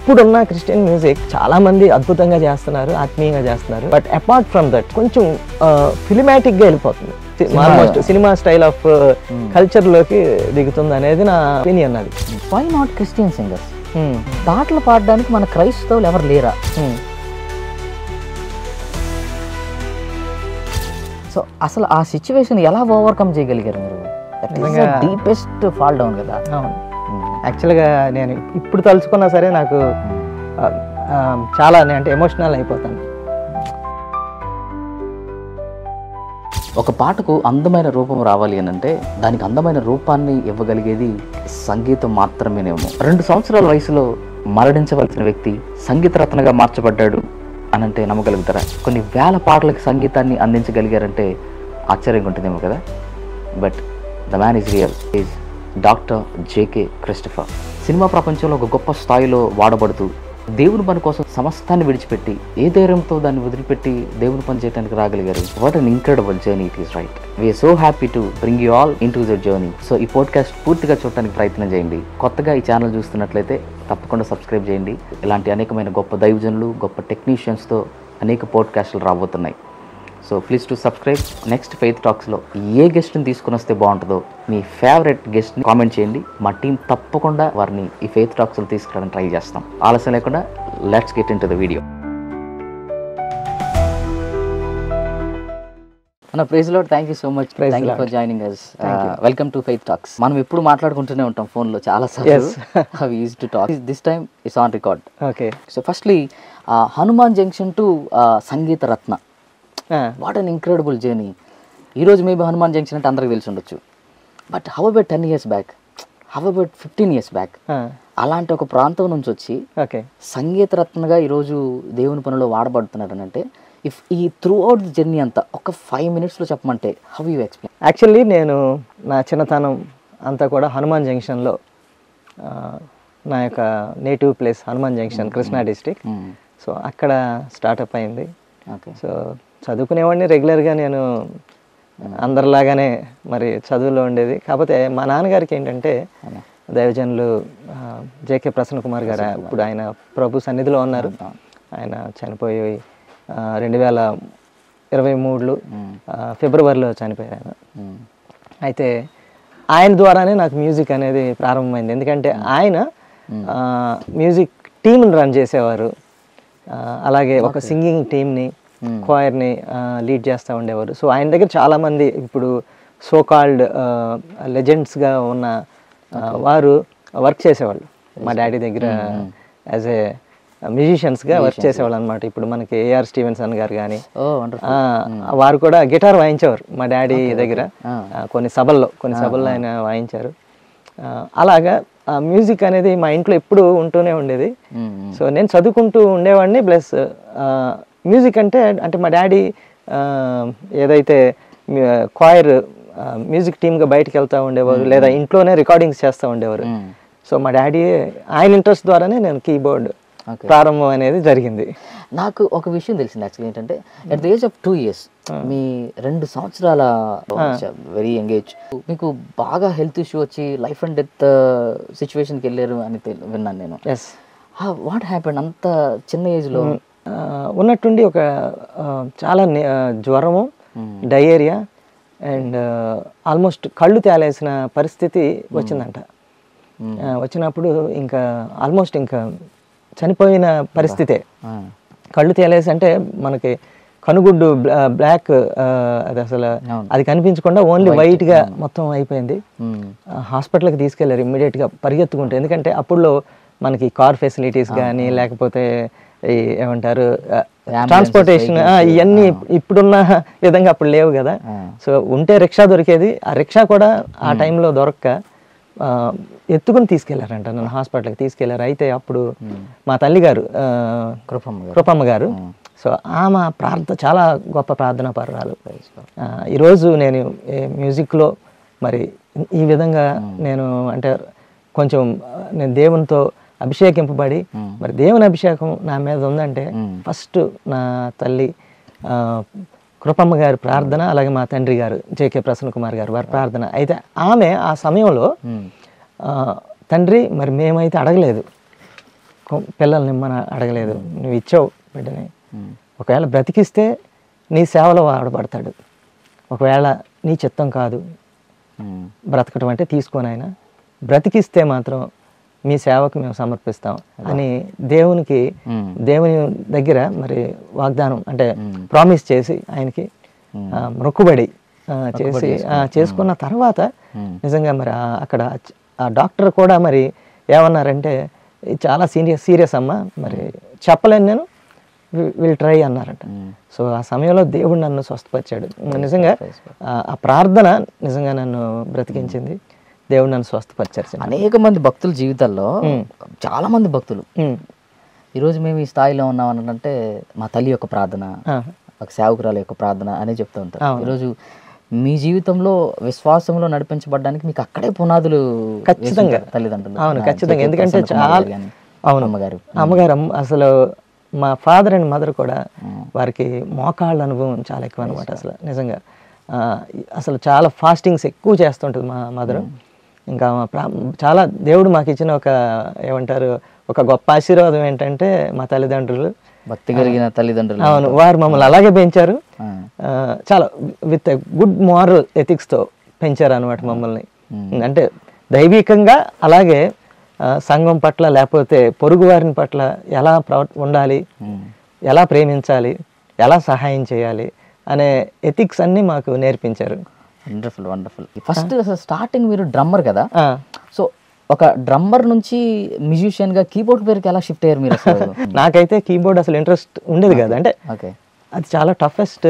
ఇప్పుడున్న Christian music చాలా మంది అద్భుతంగా చేస్తున్నారు ఆత్మీయంగా చేస్తున్నారు బట్ అపార్ట్ ఫ్రమ్ దట్ కొంచెం ఫిలిమాటిక్ గా వెళ్ళిపోతుంది almost cinema style of culture లోకి దిగుతుంది అనేది నా ఒపీనియన్ అది వై నాట్ క్రిస్టియన్ సింగర్స్ పాటలు పాడడానికి మన క్రైస్తవులు ఎవరు లేరా సో అసలు ఆ సిచ్యువేషన్ ఎలా ఓవర్కమ్ చేయగలిగారు మీరు నిజంగా- డీపెస్ట్ ఫాల్ డౌన్ కదా అవును యాక్చువల్గా నేను ఇప్పుడు తలుచుకున్నా సరే నాకు ఆ, ఆ, చాలా నే- అంటే ఎమోషనల్ అయిపోతాను ఒక పాటకు అందమైన రూపం రావాలి అని అంటే దానికి అందమైన రూపాన్ని ఇవ్వగలిగేది సంగీతం మాత్రమేనేమో రెండు సంవత్సరాల వయసులో మరణించవలసిన వ్యక్తి సంగీతరత్నగా మార్చబడ్డాడు అని అంటే నమ్మగలుగుతారా కొన్ని వేల పాటలకు సంగీతాన్ని అందించగలిగారంటే ఆశ్చర్యంగా ఉంటుందేమో కదా but the man is real is doctor JK Christopher cinema ప్రపంచంలో ఒక గొప్ప స్థాయిలో వాడబడుతూ దేవుని పని కోసం సమస్తాన్ని విడిచిపెట్టి ఏ ధైర్యంతో దాన్ని వదిలిపెట్టి దేవుని పని చేయడానికి రాగలిగారు what an incredible journey it is right we are so happy to bring you all into the journey so ఈ పోడ్కాస్ట్ పూర్తిగా చూడడానికి ప్రయత్నం చేయండి కొత్తగా ఈ ఛానల్ చూస్తున్నట్లయితే తప్పకుండా సబ్స్క్రైబ్ చేయండి ఇలాంటి అనేకమైన గొప్ప దైవజనులు గొప్ప టెక్నీషియన్స్తో అనేక పోడ్కాస్ట్లు రాబోతున్నాయి so please to subscribe next faith టాక్స్లో ఏ గెస్ట్ని తీసుకుని వస్తే బాగుంటుందో మీ ఫేవరెట్ గెస్ట్ని కామెంట్ చేయండి మా టీం తప్పకుండా వారిని ఈ ఫెయిత్ టాక్స్లో తీసుకురావడానికి ట్రై చేస్తాం ఆలస్యం లేకుండా let's get into the video అన్న praise Lord thank you so much Praise thank you the for Lord. Joining us welcome to faith talks మనం ఎప్పుడు మాట్లాడుకుంటూనే ఉంటాం ఫోన్లో చాలా Yes. సార్లు is to talk this time it's on record okay so firstly Hanuman Junction to Sangeetha Ratna what an incredible journey ఈరోజు maybe Hanuman Junction అంటే అందరికి తెలిసి ఉండొచ్చు but how about ten years back how about fifteen years back అలాంటి ఒక ప్రాంతం నుంచి వచ్చి ఓకే సంగీత రత్నగా ఈరోజు దేవుని పనిలో వాడబడుతున్నాడు అని అంటే ఇఫ్ ఈ త్రూ అవుట్ ది జర్నీ అంతా ఒక ఫైవ్ మినిట్స్లో చెప్పమంటే హౌ యూ ఎక్స్ప్లెయిన్ యాక్చువల్లీ నేను నా చిన్నతనం అంతా కూడా హనుమాన్ జంక్షన్లో ఆ, నా యొక్క native place Hanuman Junction Krishna district so అక్కడ స్టార్ట్అప్ అయింది ఓకే సో చదువుకునేవాడిని రెగ్యులర్గా నేను అందరిలాగానే మరి చదువులో ఉండేది కాకపోతే మా నాన్నగారికి ఏంటంటే దైవజనులు ఆ, జేకే ప్రసన్న కుమార్ గారు ఇప్పుడు ఆయన ప్రభు సన్నిధిలో ఉన్నారు ఆయన చనిపోయి ఆ, రెండు వేల ఇరవై మూడులో ఆ, ఫిబ్రవరిలో చనిపోయారు ఆయన అయితే ఆయన ద్వారానే నాకు మ్యూజిక్ అనేది ప్రారంభమైంది ఎందుకంటే ఆయన ఆ, మ్యూజిక్ టీంని రన్ చేసేవారు ఆ, అలాగే ఒక సింగింగ్ టీంని క్వైర్ని లీడ్ చేస్తూ ఉండేవారు సో ఆయన దగ్గర చాలామంది ఇప్పుడు సో కాల్డ్ లెజెండ్స్గా ఉన్న ఆ, వారు వర్క్ చేసేవాళ్ళు మా డాడీ దగ్గర యాజ్ ఏ మ్యూజిషియన్స్గా వర్క్ చేసేవాళ్ళు అనమాట ఇప్పుడు మనకి ఏఆర్ స్టీవెన్సన్ గారు కానీ ఓ వండర్ఫుల్ ఆ, వారు కూడా గిటార్ వాయించేవారు మా డాడీ దగ్గర ఆ, కొన్ని సభల్లో కొన్ని సభల్లో ఆయన వాయించారు ఆ, అలాగా ఆ మ్యూజిక్ అనేది మా ఇంట్లో ఎప్పుడు ఉంటూనే ఉండేది సో నేను చదువుకుంటూ ఉండేవాడిని ప్లస్ మ్యూజిక్ అంటే అంటే మా డాడీ ఆ, ఏదైతే క్వైర్ మ్యూజిక్ టీమ్గా బయటకు వెళ్తూ ఉండేవారు లేదా ఇంట్లోనే రికార్డింగ్స్ చేస్తూ ఉండేవారు సో మా డాడీ ఆయన ఇంట్రెస్ట్ ద్వారానే నేను కీబోర్డ్ Okay. ప్రారంభం అనేది జరిగింది నాకు ఒక విషయం తెలిసింది యాక్చువల్లీ ఏంటంటే at the age of two years మీ రెండు సంవత్సరాల వెరీ ఎంగేజ్ మీకు బాగా హెల్త్ ఇష్యూ వచ్చి లైఫ్ అండ్ డెత్ సిచ్యువేషన్కి వెళ్ళారు అని తెల్- విన్నాను నేను ఎస్ వాట్ హ్యాపెండ్ అంత చిన్న ఏజ్లో ఆ, ఉన్నట్టుండి ఒక ఆ, చాలా ని- ఆ, జ్వరము డయేరియా అండ్ ఆల్మోస్ట్ కళ్ళు తేలేసిన పరిస్థితి వచ్చిందంట ఆ, వచ్చినప్పుడు ఇంకా ఆల్మోస్ట్ ఇంకా చనిపోయిన పరిస్థితే కళ్ళు తేలేసి అంటే మనకి కనుగుడ్డు బ్లాక్ అది అసలు అవును. అది కనిపించకుండా ఓన్లీ వైట్గా మొత్తం అయిపోయింది ఆ, హాస్పిటల్కి తీసుకెళ్లారు ఇమ్మీడియట్గా పరిగెత్తుకుంటూ ఎందుకంటే అప్పుడులో మనకి కార్ ఫెసిలిటీస్ కానీ లేకపోతే ఈ ఏమంటారు ట్రాన్స్పోర్టేషన్ ఇవన్నీ ఇప్పుడున్న విధంగా అప్పుడు లేవు కదా సో ఉంటే రిక్షా దొరికేది ఆ రిక్షా కూడా ఆ టైంలో దొరక్క ఆ, ఎత్తుకుని తీసుకెళ్లారంట నన్ను హాస్పిటల్కి తీసుకెళ్లారు అయితే అప్పుడు మా తల్లి గారు ఆ, కృపమ్మ గారు. కృపమ్మ గారు సో ఆమె ప్రార్థన చాలా గొప్ప ప్రార్థనా పర్వాలు ఈరోజు నేను ఏ మ్యూజిక్లో మరి ఈ విధంగా నేను అంటే కొంచెం ఆ, నేను దేవునితో అభిషేకింపబడి మరి దేవుని అభిషేకం నా మీద ఉందంటే ఫస్ట్ నా తల్లి ఆ, కృపమ్మ గారి ప్రార్థన అలాగే మా తండ్రి గారు జేకే ప్రసన్న కుమార్ గారు వారి ప్రార్థన అయితే ఆమె ఆ సమయంలో ఆ, తండ్రి మరి మేమైతే అడగలేదు కొ- పిల్లల్ని ఇమ్మని అడగలేదు నువ్వు ఇచ్చావు బిడ్డని ఉమ్. ఒకవేళ బ్రతికిస్తే నీ సేవలో వాడబడతాడు ఒకవేళ నీ చిత్తం కాదు ఉమ్. బ్రతకటం అంటే తీసుకొని ఆయన బ్రతికిస్తే మాత్రం మీ సేవకు మేము సమర్పిస్తాం అని దేవునికి ఉమ్. దేవుని దగ్గర మరి వాగ్దానం అంటే మ్మ్. ప్రామిస్ చేసి ఆయనకి మ్మ్. ఆ, మొక్కుబడి ఆ, చేసి ఆ, చేసుకున్న తర్వాత మ్మ్. నిజంగా మరి ఆ- అక్కడ చ- ఆ డాక్టర్ కూడా మరి ఏమన్నారంటే "ఇది చాలా సీరియస్ సీరియస్ అమ్మా మరి చెప్పలేను నేను విల్ ట్రై అన్నారంట మ్మ్. సో ఆ సమయంలో దేవుడు నన్ను స్వస్థపరిచాడు నిజంగా ఆ- ఆ ప్రార్థన నిజంగా నన్ను బ్రతికించింది దేవుడు నన్ను స్వస్థపరిచారు సార్. అనేక మంది భక్తుల జీవితాల్లో చాలా మంది భక్తులు ఉమ్. ఈరోజు మేము ఈ స్థాయిలో ఉన్నాం అని అంటే మా తల్లి యొక్క ప్రార్థన ఆ, ఒక సేవకురాల యొక్క ప్రార్థన అనే చెప్తూ ఉంటారు అవును. ఈరోజు మీ జీవితంలో విశ్వాసంలో నడిపించబడడానికి మీకు అక్కడే పునాదులు ఖచ్చితంగా. వేసుంటారు తల్లిదండ్రులు అవును ఆ, ఖచ్చితంగా జేకే ఎందుకంటే ప్రసన్న కుమార్ చాలా గారు గాని, అవును అమ్మగారు అమ్మగారు అమ్మ- అసలు మా ఫాదర్ అండ్ మదర్ కూడా వారికి మోకాళ్ళ అనుభవం చాలా ఎక్కువ అనమాట అసలు నిజంగా ఆ, అసలు చాలా ఫాస్టింగ్స్ ఎక్కువ చేస్తుంటుంది మా మదర్ ఇంకా మా ప్రా చాలా దేవుడు మాకు ఇచ్చిన ఒక ఏమంటారు ఒక గొప్ప ఆశీర్వాదం ఏంటంటే మా తల్లిదండ్రులు భక్తి కలిగిన తల్లిదండ్రులు అవును వారు మమ్మల్ని అలాగే పెంచారు ఆ, ఆ, చాలా విత్ గుడ్ మారల్ ఎథిక్స్తో పెంచారు అనమాట మమ్మల్ని అంటే దైవికంగా అలాగే ఆ, సంఘం పట్ల లేకపోతే పొరుగు వారిని పట్ల ఎలా ప్రవ ఉండాలి ఉమ్, ఎలా ప్రేమించాలి ఎలా సహాయం చేయాలి అనే ఎథిక్స్ అన్నీ మాకు నేర్పించారు వండర్ఫుల్ వండర్ఫుల్ ఫస్ట్ అసలు స్టార్టింగ్ మీరు డ్రమ్మర్ కదా ఆ, సో ఒక డ్రమ్మర్ నుంచి మ్యూజిషియన్ గా కీబోర్డ్ పేరుకి ఎలా షిఫ్ట్ అయ్యారు మీరు అసలు నాకైతే కీబోర్డ్ అసలు ఇంట్రెస్ట్ ఉండేది కాదు అంటే ఓకే అది చాలా టఫెస్ట్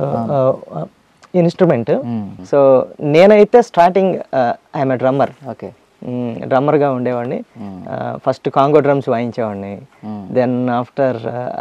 ఇన్స్ట్రుమెంట్ మ్మ్. సో నేనైతే స్టార్టింగ్ ఐఎమ్ డ్రమ్మర్ ఓకే డ్రమ్మర్గా ఉండేవాడిని ఫస్ట్ కాంగో డ్రమ్స్ వాయించేవాడిని మ్మ్. దెన్ ఆఫ్టర్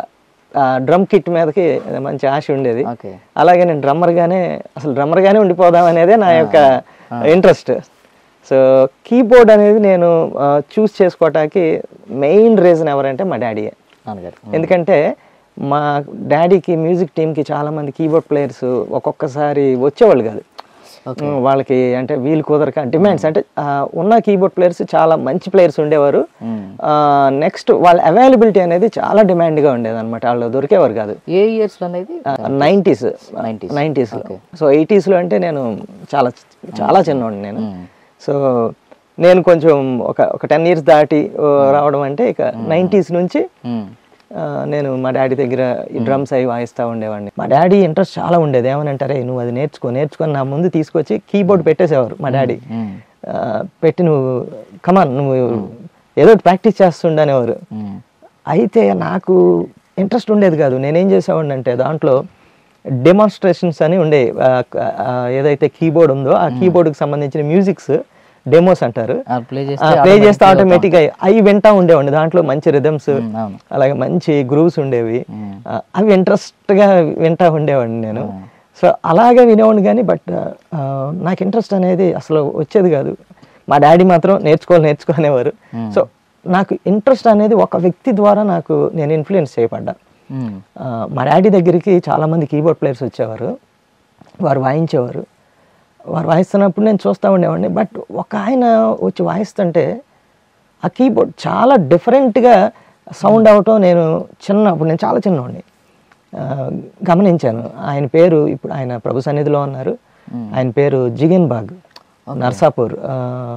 డ్రమ్ కిట్ మీదకి మంచి ఆశ ఉండేది ఓకే అలాగే నేను డ్రమ్మర్గానే అసలు డ్రమ్మర్గానే ఉండిపోదాం అనేదే నా యొక్క ఇంట్రెస్ట్ సో కీబోర్డ్ అనేది నేను చూస్ చేసుకోవటానికి మెయిన్ రీజన్ ఎవరంటే మా డాడీయే నాన్నగారు ఎందుకంటే మా డాడీకి మ్యూజిక్ టీంకి చాలా మంది కీబోర్డ్ ప్లేయర్స్ ఒక్కొక్కసారి వచ్చేవాళ్ళు కాదు ఉమ్, వాళ్ళకి అంటే వీలు కుదరక డిమాండ్స్ అంటే ఆ, ఉన్న కీబోర్డ్ ప్లేయర్స్ చాలా మంచి ప్లేయర్స్ ఉండేవారు మ్మ్. నెక్స్ట్ వాళ్ళ అవైలబిలిటీ అనేది చాలా డిమాండ్గా ఉండేది అనమాట వాళ్ళు దొరికేవారు కాదు ఏ ఇయర్స్ లో అనేది నైంటీస్ 90s. నైంటీస్లో సో ఎయిటీస్లో అంటే నేను చాలా చాలా చిన్నవాడిని నేను సో నేను కొంచెం ఒక ఒక టెన్ ఇయర్స్ దాటి ఆ, రావడం అంటే ఇక నైంటీస్ నుంచి మ్మ్. ఆ, నేను మా డాడీ దగ్గర ఈ డ్రమ్స్ అవి వాయిస్తూ ఉండేవాడిని మా డాడీ ఇంట్రెస్ట్ చాలా ఉండేది ఏమని అంటారే నువ్వు అది నేర్చుకో నేర్చుకొని నా ముందు తీసుకొచ్చి కీబోర్డ్ పెట్టేసేవారు మా డాడీ మ్మ్. ఆ, పెట్టి నువ్వు కమాన్ నువ్వు ఏదో ఒకటి ప్రాక్టీస్ చేస్తుండనేవారు మ్మ్. అయితే నాకు ఇంట్రెస్ట్ ఉండేది కాదు నేనేం చేసేవాడిని అంటే దాంట్లో డెమాన్స్ట్రేషన్స్ అని ఉండే ఏదైతే కీబోర్డ్ ఉందో ఆ కీబోర్డ్కి సంబంధించిన మ్యూజిక్స్ డెమోస్ అంటారు ఆ, ప్లే చేస్తే ప్లే చేస్తే ఆటోమేటిక్గా అవి వింటా ఉండేవాడిని దాంట్లో మంచి రిథమ్స్ మ్మ్, అవును అలాగే మంచి గ్రూవ్స్ ఉండేవి మ్మ్. ఆ, అవి ఇంట్రెస్ట్గా వింటా ఉండేవాడిని నేను సో అలాగే వినేవాడిని కానీ బట్ నాకు ఇంట్రెస్ట్ అనేది అసలు వచ్చేది కాదు మా డాడీ మాత్రం నేర్చుకోవాలి నేర్చుకునేవారు సో నాకు ఇంట్రెస్ట్ అనేది ఒక వ్యక్తి ద్వారా నాకు నేను ఇన్ఫ్లుయెన్స్ చేయబడ్డా మ్మ్. ఆ, మా డాడీ దగ్గరికి చాలామంది కీబోర్డ్ ప్లేయర్స్ వచ్చేవారు వారు వాయించేవారు వారు వాయిస్తున్నప్పుడు నేను చూస్తూ ఉండేవాడిని బట్ ఒక ఆయన వచ్చి వాయిస్తుంటే ఆ కీబోర్డ్ చాలా డిఫరెంట్గా సౌండ్ అవటం నేను చిన్నప్పుడు నేను చాలా చిన్నవాడిని ఆ, గమనించాను ఆయన పేరు ఇప్పుడు ఆయన ప్రభు సన్నిధిలో ఉన్నారు ఆయన పేరు జిగన్ బాగ్ నర్సాపూర్ ఆ,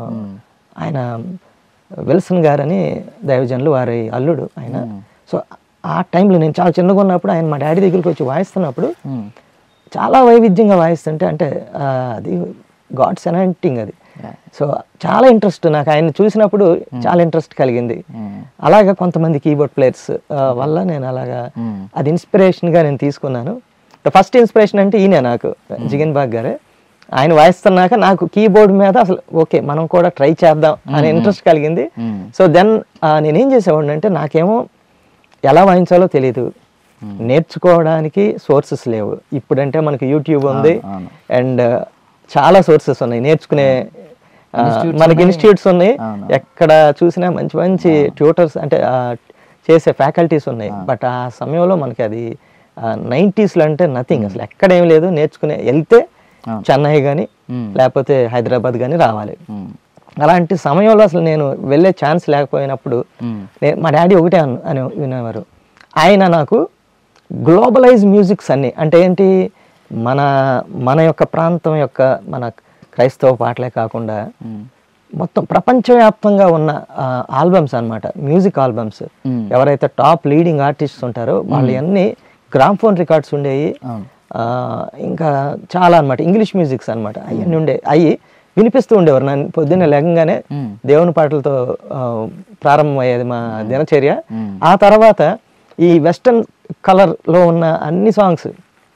ఆయన విల్సన్ గారని దైవజనులు వారి అల్లుడు ఆయన సో ఆ టైంలో నేను చాలా చిన్నగా ఉన్నప్పుడు ఆయన మా డాడీ దగ్గరికి వచ్చి వాయిస్తున్నప్పుడు మ్మ్. చాలా వైవిధ్యంగా వాయిస్తుంటే అంటే ఆ, అది గాడ్స్ ఎనాంటింగ్ అది సో చాలా ఇంట్రెస్ట్ నాకు ఆయన చూసినప్పుడు చాలా ఇంట్రెస్ట్ కలిగింది మ్మ్. అలాగా కొంతమంది కీబోర్డ్ ప్లేయర్స్ వల్ల నేను అలాగా మ్మ్. అది ఇన్స్పిరేషన్గా నేను తీసుకున్నాను ఫస్ట్ ఇన్స్పిరేషన్ అంటే ఈయన నాకు జిగన్ బాగ్ గారే ఆయన వాయిస్తున్నాక నాకు కీబోర్డ్ మీద అసలు ఓకే మనం కూడా ట్రై చేద్దాం అనే ఇంట్రెస్ట్ కలిగింది మ్మ్. సో దెన్ నేనేం చేసేవాడిని అంటే నాకేమో ఎలా వాయించాలో తెలియదు నేర్చుకోవడానికి సోర్సెస్ లేవు ఇప్పుడంటే మనకి యూట్యూబ్ ఉంది అవును. అండ్ చాలా సోర్సెస్ ఉన్నాయి నేర్చుకునే ఆ, మనకి ఇన్స్టిట్యూట్స్ ఉన్నాయి అవును. ఎక్కడ చూసినా మంచి మంచి ట్యూటర్స్ అంటే ఆ, చేసే ఫ్యాకల్టీస్ ఉన్నాయి బట్ ఆ సమయంలో మనకి అది నైంటీస్లో అంటే నథింగ్ అసలు ఎక్కడ ఏం లేదు నేర్చుకునే వెళ్తే అవును. చెన్నై కానీ మ్మ్. లేకపోతే హైదరాబాద్ కానీ రావాలి మ్మ్. అలాంటి సమయంలో అసలు నేను వెళ్ళే ఛాన్స్ లేకపోయినప్పుడు మ్మ్. నే- మా డాడీ ఒకటే అన్- అని వినేవారు ఆయన నాకు గ్లోబలైజ్ మ్యూజిక్స్ అన్ని అంటే ఏంటి మన మన యొక్క ప్రాంతం యొక్క మన క్రైస్తవ పాటలే కాకుండా మ్మ్. మొత్తం ప్రపంచవ్యాప్తంగా ఉన్న ఆల్బమ్స్ అన్నమాట మ్యూజిక్ ఆల్బమ్స్ మ్మ్. ఎవరైతే టాప్ లీడింగ్ ఆర్టిస్ట్స్ ఉంటారో వాళ్ళు అన్ని గ్రామ్ఫోన్ రికార్డ్స్ ఉండేవి అవును ఆ, ఇంకా చాలా అన్నమాట ఇంగ్లీష్ మ్యూజిక్స్ అన్నమాట అవన్నీ ఉండే అవి వినిపిస్తూ ఉండేవారు నన్ను పొద్దున్నే లేకంగానే మ్మ్. దేవుని పాటలతో ఆ, ప్రారంభమయ్యేది మా దినచర్య మ్మ్. ఆ తర్వాత ఈ వెస్టర్న్ కలర్లో ఉన్న అన్ని సాంగ్స్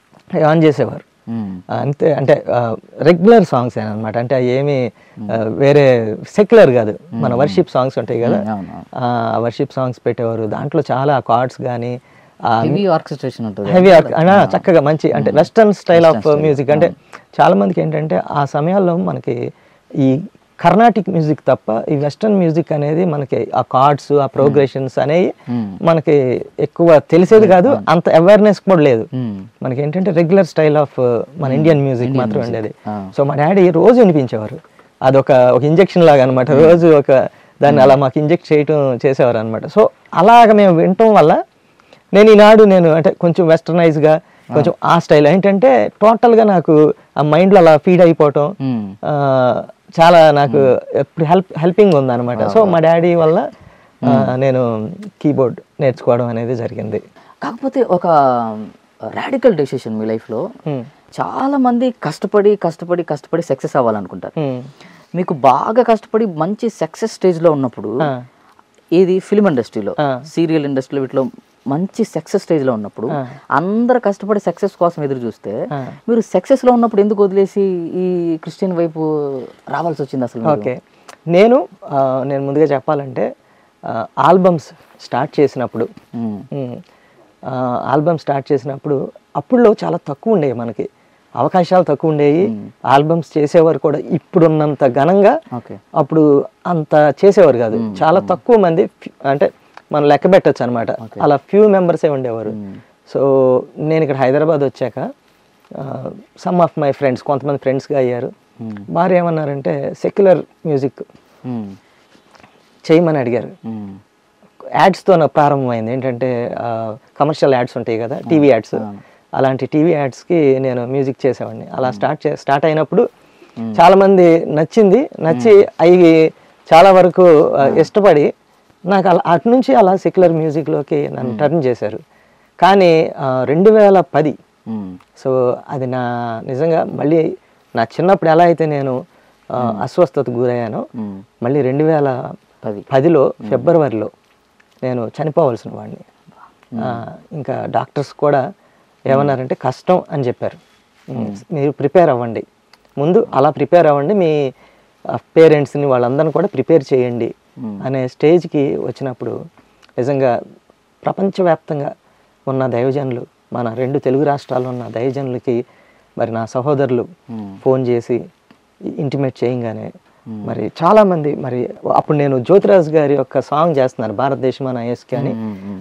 ఆన్ చేసేవారు మ్మ్. అంతే అంటే రెగ్యులర్ సాంగ్స్ అనమాట అంటే అవి ఏమి ఆ, వేరే సెక్యులర్ కాదు మన వర్షిప్ సాంగ్స్ ఉంటాయి కదా అవును అవును ఆ వర్షిప్ సాంగ్స్ పెట్టేవారు దాంట్లో చాలా కార్డ్స్ కానీ హెవీ ఆర్కెస్ట్రేషన్ ఉంటుంది హెవీ చక్కగా మంచి అంటే వెస్టర్న్ స్టైల్ ఆఫ్ మ్యూజిక్ అంటే చాలా మందికి ఏంటంటే ఆ సమయాల్లో మనకి ఈ కర్ణాటిక్ మ్యూజిక్ తప్ప ఈ వెస్టర్న్ మ్యూజిక్ అనేది మనకి ఆ కార్డ్స్ ఆ ప్రోగ్రెషన్స్ అనేవి మ్మ్. మనకి ఎక్కువ తెలిసేది కాదు అంత అవేర్నెస్ కూడా లేదు మ్మ్. మనకి ఏంటంటే రెగ్యులర్ స్టైల్ ఆఫ్ మన ఇండియన్ మ్యూజిక్ మాత్రం ఉండేది ఆ. సో మా డాడీ రోజు వినిపించేవారు అదొక ఒక ఇంజెక్షన్ లాగా అనమాట రోజు ఒక దాన్ని అలా మాకు ఇంజెక్ట్ చేయటం చేసేవారు అనమాట సో అలాగ మేము వినటం వల్ల నేను ఈనాడు నేను అంటే కొంచెం వెస్టర్నైజ్గా కొంచెం ఆ స్టైల్ ఏంటంటే టోటల్గా నాకు ఆ మైండ్లో అలా ఫీడ్ అయిపోవటం మ్మ్. ఆ, చాలా నాకు ఎప్పుడు హెల్ప్ హెల్పింగ్ ఉందన్నమాట సో మా డాడీ వల్ల ఆ, నేను కీబోర్డ్ నేర్చుకోవడం అనేది జరిగింది కాకపోతే ఒక రాడికల్ డెసిషన్ మీ లైఫ్లో Hmm. చాలా మంది కష్టపడి కష్టపడి కష్టపడి సక్సెస్ అవ్వాలనుకుంటారు Hmm. మీకు బాగా కష్టపడి మంచి సక్సెస్ స్టేజ్లో ఉన్నప్పుడు ఆ. ఏది ఫిలిం ఇండస్ట్రీలో ఆ. సీరియల్ ఇండస్ట్రీలో వీటిలో మంచి సక్సెస్ స్టేజ్లో ఉన్నప్పుడు ఆ. అందరు కష్టపడి సక్సెస్ కోసం ఎదురు చూస్తే ఆ. మీరు సక్సెస్లో ఉన్నప్పుడు ఎందుకు వదిలేసి ఈ క్రిస్టియన్ వైపు రావాల్సి వచ్చింది అసలు మీరు? ఓకే నేను ఆ, నేను ముందుగా చెప్పాలంటే ఆల్బమ్స్ స్టార్ట్ చేసినప్పుడు మ్మ్. ఆల్బమ్ స్టార్ట్ చేసినప్పుడు అప్పుడులో చాలా తక్కువ ఉండేవి మనకి అవకాశాలు తక్కువ ఉండేవి ఆల్బమ్స్ చేసేవారు కూడా ఇప్పుడున్నంత ఘనంగా ఓకే అప్పుడు అంత చేసేవారు కాదు చాలా తక్కువ మంది ఫి- అంటే మనం లెక్క పెట్టచ్చు అనమాట అలా ఫ్యూ మెంబర్సే ఉండేవారు సో నేను ఇక్కడ హైదరాబాద్ వచ్చాక సమ్ ఆఫ్ మై ఫ్రెండ్స్ కొంతమంది ఫ్రెండ్స్గా అయ్యారు వారు ఏమన్నారంటే సెక్యులర్ మ్యూజిక్ మ్మ్. చేయమని అడిగారు మ్మ్. యాడ్స్తో నాకు ప్రారంభమైంది ఏంటంటే కమర్షియల్ యాడ్స్ ఉంటాయి కదా టీవీ యాడ్స్ అలాంటి టీవీ యాడ్స్కి నేను మ్యూజిక్ చేసేవాడిని అలా స్టార్ట్ చే స్టార్ట్ అయినప్పుడు చాలా మంది నచ్చింది నచ్చి అవి చాలా వరకు ఆ, ఇష్టపడి నాకు అలా అటు నుంచి అలా సెక్యులర్ మ్యూజిక్లోకి నన్ను టర్న్ చేశారు కానీ రెండు వేల పది మ్మ్. సో అది నా నిజంగా మళ్ళీ నా చిన్నప్పుడు ఎలా అయితే నేను ఆ, అస్వస్థతకు గురయ్యానో మ్మ్. మళ్ళీ రెండు వేల పది పదిలో ఫిబ్రవరిలో నేను చనిపోవలసిన వాడిని ఆ, ఇంకా డాక్టర్స్ కూడా ఏమన్నారంటే కష్టం అని చెప్పారు మీరు ప్రిపేర్ అవ్వండి ముందు అలా ప్రిపేర్ అవ్వండి మీ పేరెంట్స్ని వాళ్ళందరిని కూడా ప్రిపేర్ చేయండి అనే స్టేజ్కి వచ్చినప్పుడు నిజంగా ప్రపంచవ్యాప్తంగా ఉన్న దైవజనులు మన రెండు తెలుగు రాష్ట్రాల్లో ఉన్న దైవజనులకి మరి నా సహోదరులు ఫోన్ చేసి ఇంటిమేట్ చేయంగానే మరి చాలా మంది మరి అప్పుడు నేను జ్యోతిరాజ్ గారి యొక్క సాంగ్ చేస్తున్నారు భారతదేశం అని ఐఎస్కి అని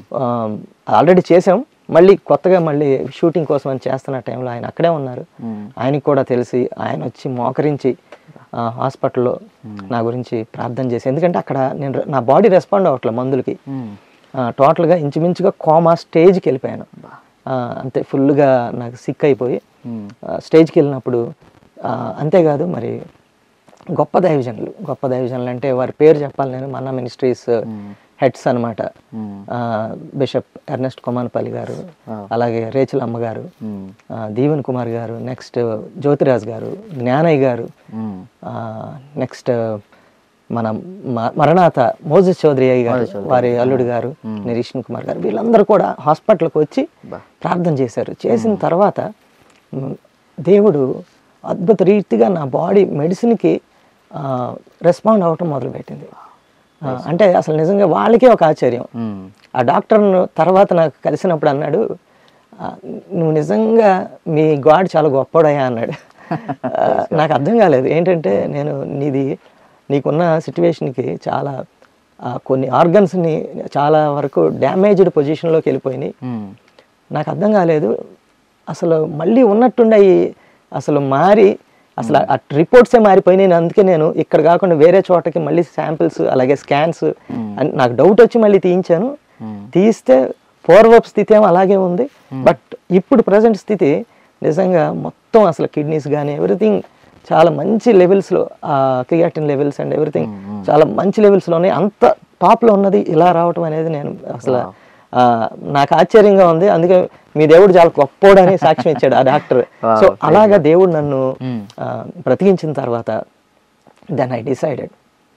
ఆల్రెడీ చేసాం మళ్ళీ కొత్తగా మళ్ళీ షూటింగ్ కోసం అని చేస్తున్న టైంలో ఆయన అక్కడే ఉన్నారు ఆయనకి కూడా తెలిసి ఆయన వచ్చి మోకరించి ఆ, హాస్పిటల్లో నా గురించి ప్రార్థన చేసి ఎందుకంటే అక్కడ నేను రె- నా బాడీ రెస్పాండ్ అవ్వట్లే మందులకి మ్మ్. ఆ, టోటల్గా ఇంచుమించుగా కోమా స్టేజ్కి వెళ్ళిపోయాను ఆ, అంతే ఫుల్గా నాకు సిక్ అయిపోయి మ్మ్. ఆ, స్టేజ్కి వెళ్ళినప్పుడు ఆ, అంతేకాదు మరి గొప్ప దైవజనులు గొప్ప దైవజనులు అంటే వారి పేరు చెప్పాలి నేను మన్నా మినిస్ట్రీస్ హెడ్స్ అనమాట మ్మ్. బిషప్ ఎర్నెస్ట్ కొమానపల్లి గారు Wow. అలాగే రేచుల్ అమ్మ గారు మ్మ్. ఆ, దీవెన్ కుమార్ గారు నెక్స్ట్ జ్యోతిరాజ్ గారు జ్ఞానయ్య గారు మ్మ్. నెక్స్ట్ మన మ- మరణాత మోజస్ చౌదరి అయ్య గారు వారి అల్లుడు గారు నిరీక్షణ్ కుమార్ గారు వీళ్ళందరూ కూడా హాస్పిటల్కి వచ్చి బా. ప్రార్థన చేశారు చేసిన తర్వాత మ్, దేవుడు అద్భుత రీతిగా నా బాడీ మెడిసిన్కి రెస్పాండ్ అవ్వటం మొదలుపెట్టింది ఆ, అంటే అసలు నిజంగా వాళ్ళకే ఒక ఆశ్చర్యం మ్మ్. ఆ డాక్టర్ తర్వాత నాకు కలిసినప్పుడు అన్నాడు "ఆ, నువ్వు నిజంగా మీ గాడ్ చాలా గొప్పడయ్యా అన్నాడు ఆ, నాకు అర్థం కాలేదు ఏంటంటే నేను నీది నీకున్న సిచ్యువేషన్కి చాలా ఆ, కొన్ని ఆర్గన్స్ని చాలా వరకు డ్యామేజ్డ్ పొజిషన్లోకి వెళ్ళిపోయినాయి మ్మ్. నాకు అర్థం కాలేదు అసలు మళ్ళీ ఉన్నట్టుండి అవి అసలు మారి అసలు ఆ రిపోర్ట్సే మారిపోయి నేను అందుకే నేను ఇక్కడ కాకుండా వేరే చోటకి మళ్ళీ శాంపిల్స్ అలాగే స్కాన్స్ అని నాకు డౌట్ వచ్చి మళ్ళీ తీయించాను తీస్తే పూర్వపు స్థితి ఏమో అలాగే ఉంది బట్ ఇప్పుడు ప్రజెంట్ స్థితి నిజంగా మొత్తం అసలు కిడ్నీస్ కానీ ఎవ్రీథింగ్ చాలా మంచి లెవెల్స్లో క్రియాటిన్ లెవెల్స్ అండ్ ఎవ్రీథింగ్ చాలా మంచి లెవెల్స్లో ఉన్నాయి అంత టాప్లో ఉన్నది ఇలా రావటం అనేది నేను అసలు ఆ, నాకు ఆశ్చర్యంగా ఉంది అందుకే మీ దేవుడు చాలా గొప్పోడని సాక్ష్యం ఇచ్చాడు ఆ డాక్టర్ సో అలాగా దేవుడు నన్ను ఆ, బ్రతికించిన తర్వాత దెన్ ఐ డిసైడెడ్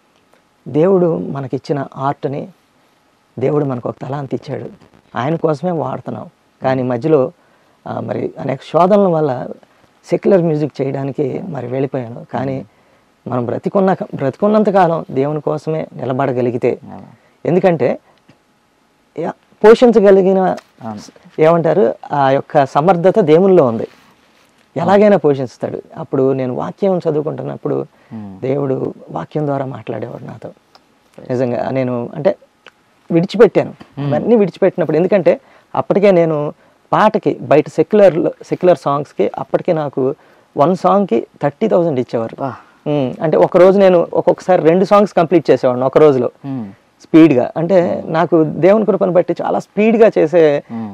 దేవుడు మనకిచ్చిన ఆర్ట్ని దేవుడు మనకు ఒక తలాంతి ఇచ్చాడు ఆయన కోసమే వాడుతున్నాం కానీ మధ్యలో ఆ, మరి అనేక శోధనల వల్ల సెక్యులర్ మ్యూజిక్ చేయడానికి మరి వెళ్ళిపోయాను కానీ మనం బ్రతికున్న బ్రతికున్నంత కాలం దేవుని కోసమే నిలబడగలిగితే ఎందుకంటే యా- పోషించగలిగిన ఏమంటారు ఆ యొక్క సమర్థత దేవునిలో ఉంది ఎలాగైనా పోషిస్తాడు అప్పుడు నేను వాక్యం చదువుకుంటున్నప్పుడు దేవుడు వాక్యం ద్వారా మాట్లాడేవాడు నాతో నిజంగా నేను అంటే విడిచిపెట్టాను అవన్నీ విడిచిపెట్టినప్పుడు ఎందుకంటే అప్పటికే నేను పాటకి బయట సెక్యులర్ సెక్యులర్ సాంగ్స్కి అప్పటికే నాకు వన్ సాంగ్కి థర్టీ థౌజండ్ ఇచ్చేవారు వా. ఉమ్, అంటే ఒక రోజు నేను ఒక్కొక్కసారి రెండు సాంగ్స్ కంప్లీట్ చేసేవాడిని ఒక రోజులో మ్మ్. స్పీడ్గా అంటే నాకు దేవుని కృపను బట్టి చాలా స్పీడ్గా చేసే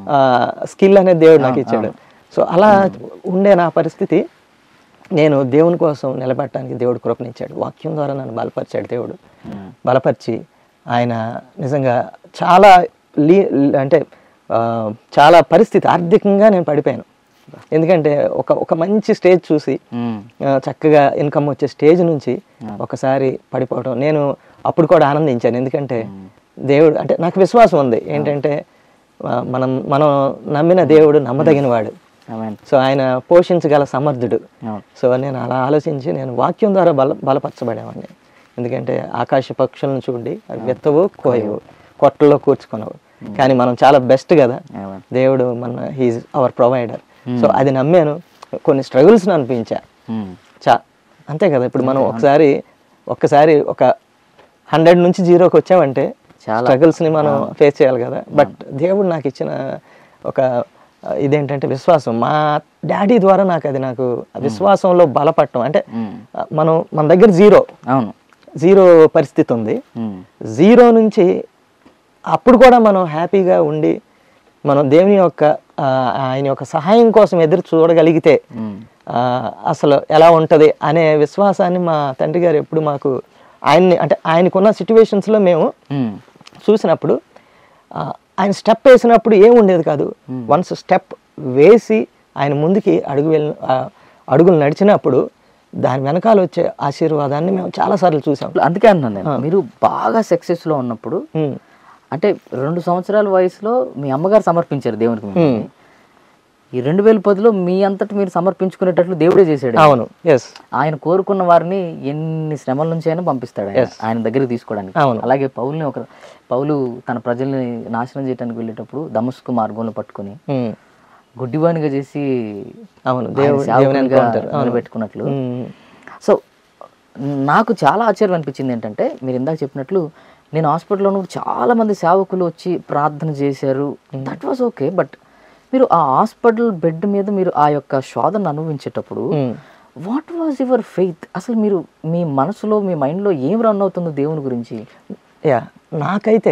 స్కిల్ అనేది దేవుడు నాకు ఇచ్చాడు సో అలా ఉండే నా పరిస్థితి నేను దేవుని కోసం నిలబడటానికి దేవుడు కృపనిచ్చాడు వాక్యం ద్వారా నన్ను బలపరిచాడు దేవుడు బలపరిచి ఆయన నిజంగా చాలా లీ అంటే ఆ, చాలా పరిస్థితి ఆర్థికంగా నేను పడిపోయాను ఎందుకంటే ఒక ఒక మంచి స్టేజ్ చూసి మ్మ్. ఆ, చక్కగా ఇన్కమ్ వచ్చే స్టేజ్ నుంచి ఒకసారి పడిపోవడం నేను అప్పుడు కూడా ఆనందించాను ఎందుకంటే దేవుడు అంటే నాకు విశ్వాసం ఉంది ఏంటంటే ఆ, మనం మనం నమ్మిన దేవుడు నమ్మదగిన వాడు ఆమేన్. సో ఆయన పోషించగల సమర్థుడు అవును. సో నేను అలా ఆలోచించి నేను వాక్యం ద్వారా బల బలపరచబడేవాడిని ఎందుకంటే ఆకాశ పక్షులను చూడండి అవి వెత్తవు కోయవు కొట్టల్లో కూర్చుకొనవు కానీ మనం చాలా బెస్ట్ కదా ఆమేన్. దేవుడు మన హీజ్ అవర్ ప్రొవైడర్ సో అది నమ్మాను కొన్ని స్ట్రగుల్స్ అనిపించా మ్మ్. చా అంతే కదా ఇప్పుడు మనం ఒకసారి ఒక్కసారి ఒక హండ్రెడ్ నుంచి జీరోకి వచ్చామంటే చాలా. స్ట్రగుల్స్ ని మనం ఫేస్ చేయాలి కదా బట్ దేవుడు నాకు ఇచ్చిన ఒక ఆ, ఇదేంటంటే విశ్వాసం మా డాడీ ద్వారా నాకు అది నాకు ఆ విశ్వాసంలో బలపడటం అంటే మ్మ్. ఆ, మనం మన దగ్గర జీరో అవును జీరో పరిస్థితి ఉంది మ్మ్. జీరో నుంచి అప్పుడు కూడా మనం హ్యాపీగా ఉండి మనం దేవుని యొక్క ఆ, ఆయన యొక్క సహాయం కోసం ఎదురు చూడగలిగితే మ్మ్. ఆ, అసలు ఎలా ఉంటుంది అనే విశ్వాసాన్ని మా తండ్రి గారు ఎప్పుడు మాకు ఆయన్ని అంటే ఆయనకున్న సిచ్యువేషన్స్లో మేము మ్మ్. చూసినప్పుడు ఆ, ఆయన స్టెప్ వేసినప్పుడు ఏం ఉండేది కాదు వన్స్ స్టెప్ వేసి ఆయన ముందుకి అడుగు వెళ్ళి ఆ, అడుగులు నడిచినప్పుడు దాని వెనకాల వచ్చే ఆశీర్వాదాన్ని మేము చాలాసార్లు చూసాం అందుకే అంటున్నాను నేను మీరు బాగా సక్సెస్ లో ఉన్నప్పుడు ఉమ్, అంటే రెండు సంవత్సరాల వయసులో మీ అమ్మగారు సమర్పించారు దేవునికి మిమ్మల్ని. ఈ రెండు వేల పదిలో మీ అంతటి మీరు సమర్పించుకునేటట్లు దేవుడే చేశాడు అవును ఎస్ ఆయన కోరుకున్న వారిని ఎన్ని శ్రమల నుంచి అయినా పంపిస్తాడు ఆయన. ఆయన దగ్గరికి తీసుకోవడానికి అవును. అలాగే పౌల్ని ఒక పౌలు తన ప్రజల్ని నాశనం చేయడానికి వెళ్ళేటప్పుడు దమస్కు మార్గంలో పట్టుకొని గుడ్డివానిగా చేసి అవును ఆయన దేవుడు దేవుని సేవకునిగా ఎన్కౌంటర్ నిలబెట్టుకున్నట్లు సో నాకు చాలా ఆశ్చర్యం అనిపించింది ఏంటంటే మీరు ఇందాక చెప్పినట్లు నేను హాస్పిటల్లో ఉన్నప్పుడు చాలా మంది సేవకులు వచ్చి ప్రార్థన చేశారు దట్ వాజ్ ఓకే బట్ మీరు ఆ హాస్పిటల్ బెడ్ మీద మీరు ఆ యొక్క శోధన అనుభవించేటప్పుడు వాట్ వాజ్ యువర్ ఫెయిత్ అసలు మీరు మీ మనసులో మీ మైండ్లో ఏం రన్ అవుతుందో దేవుని గురించి యా నాకైతే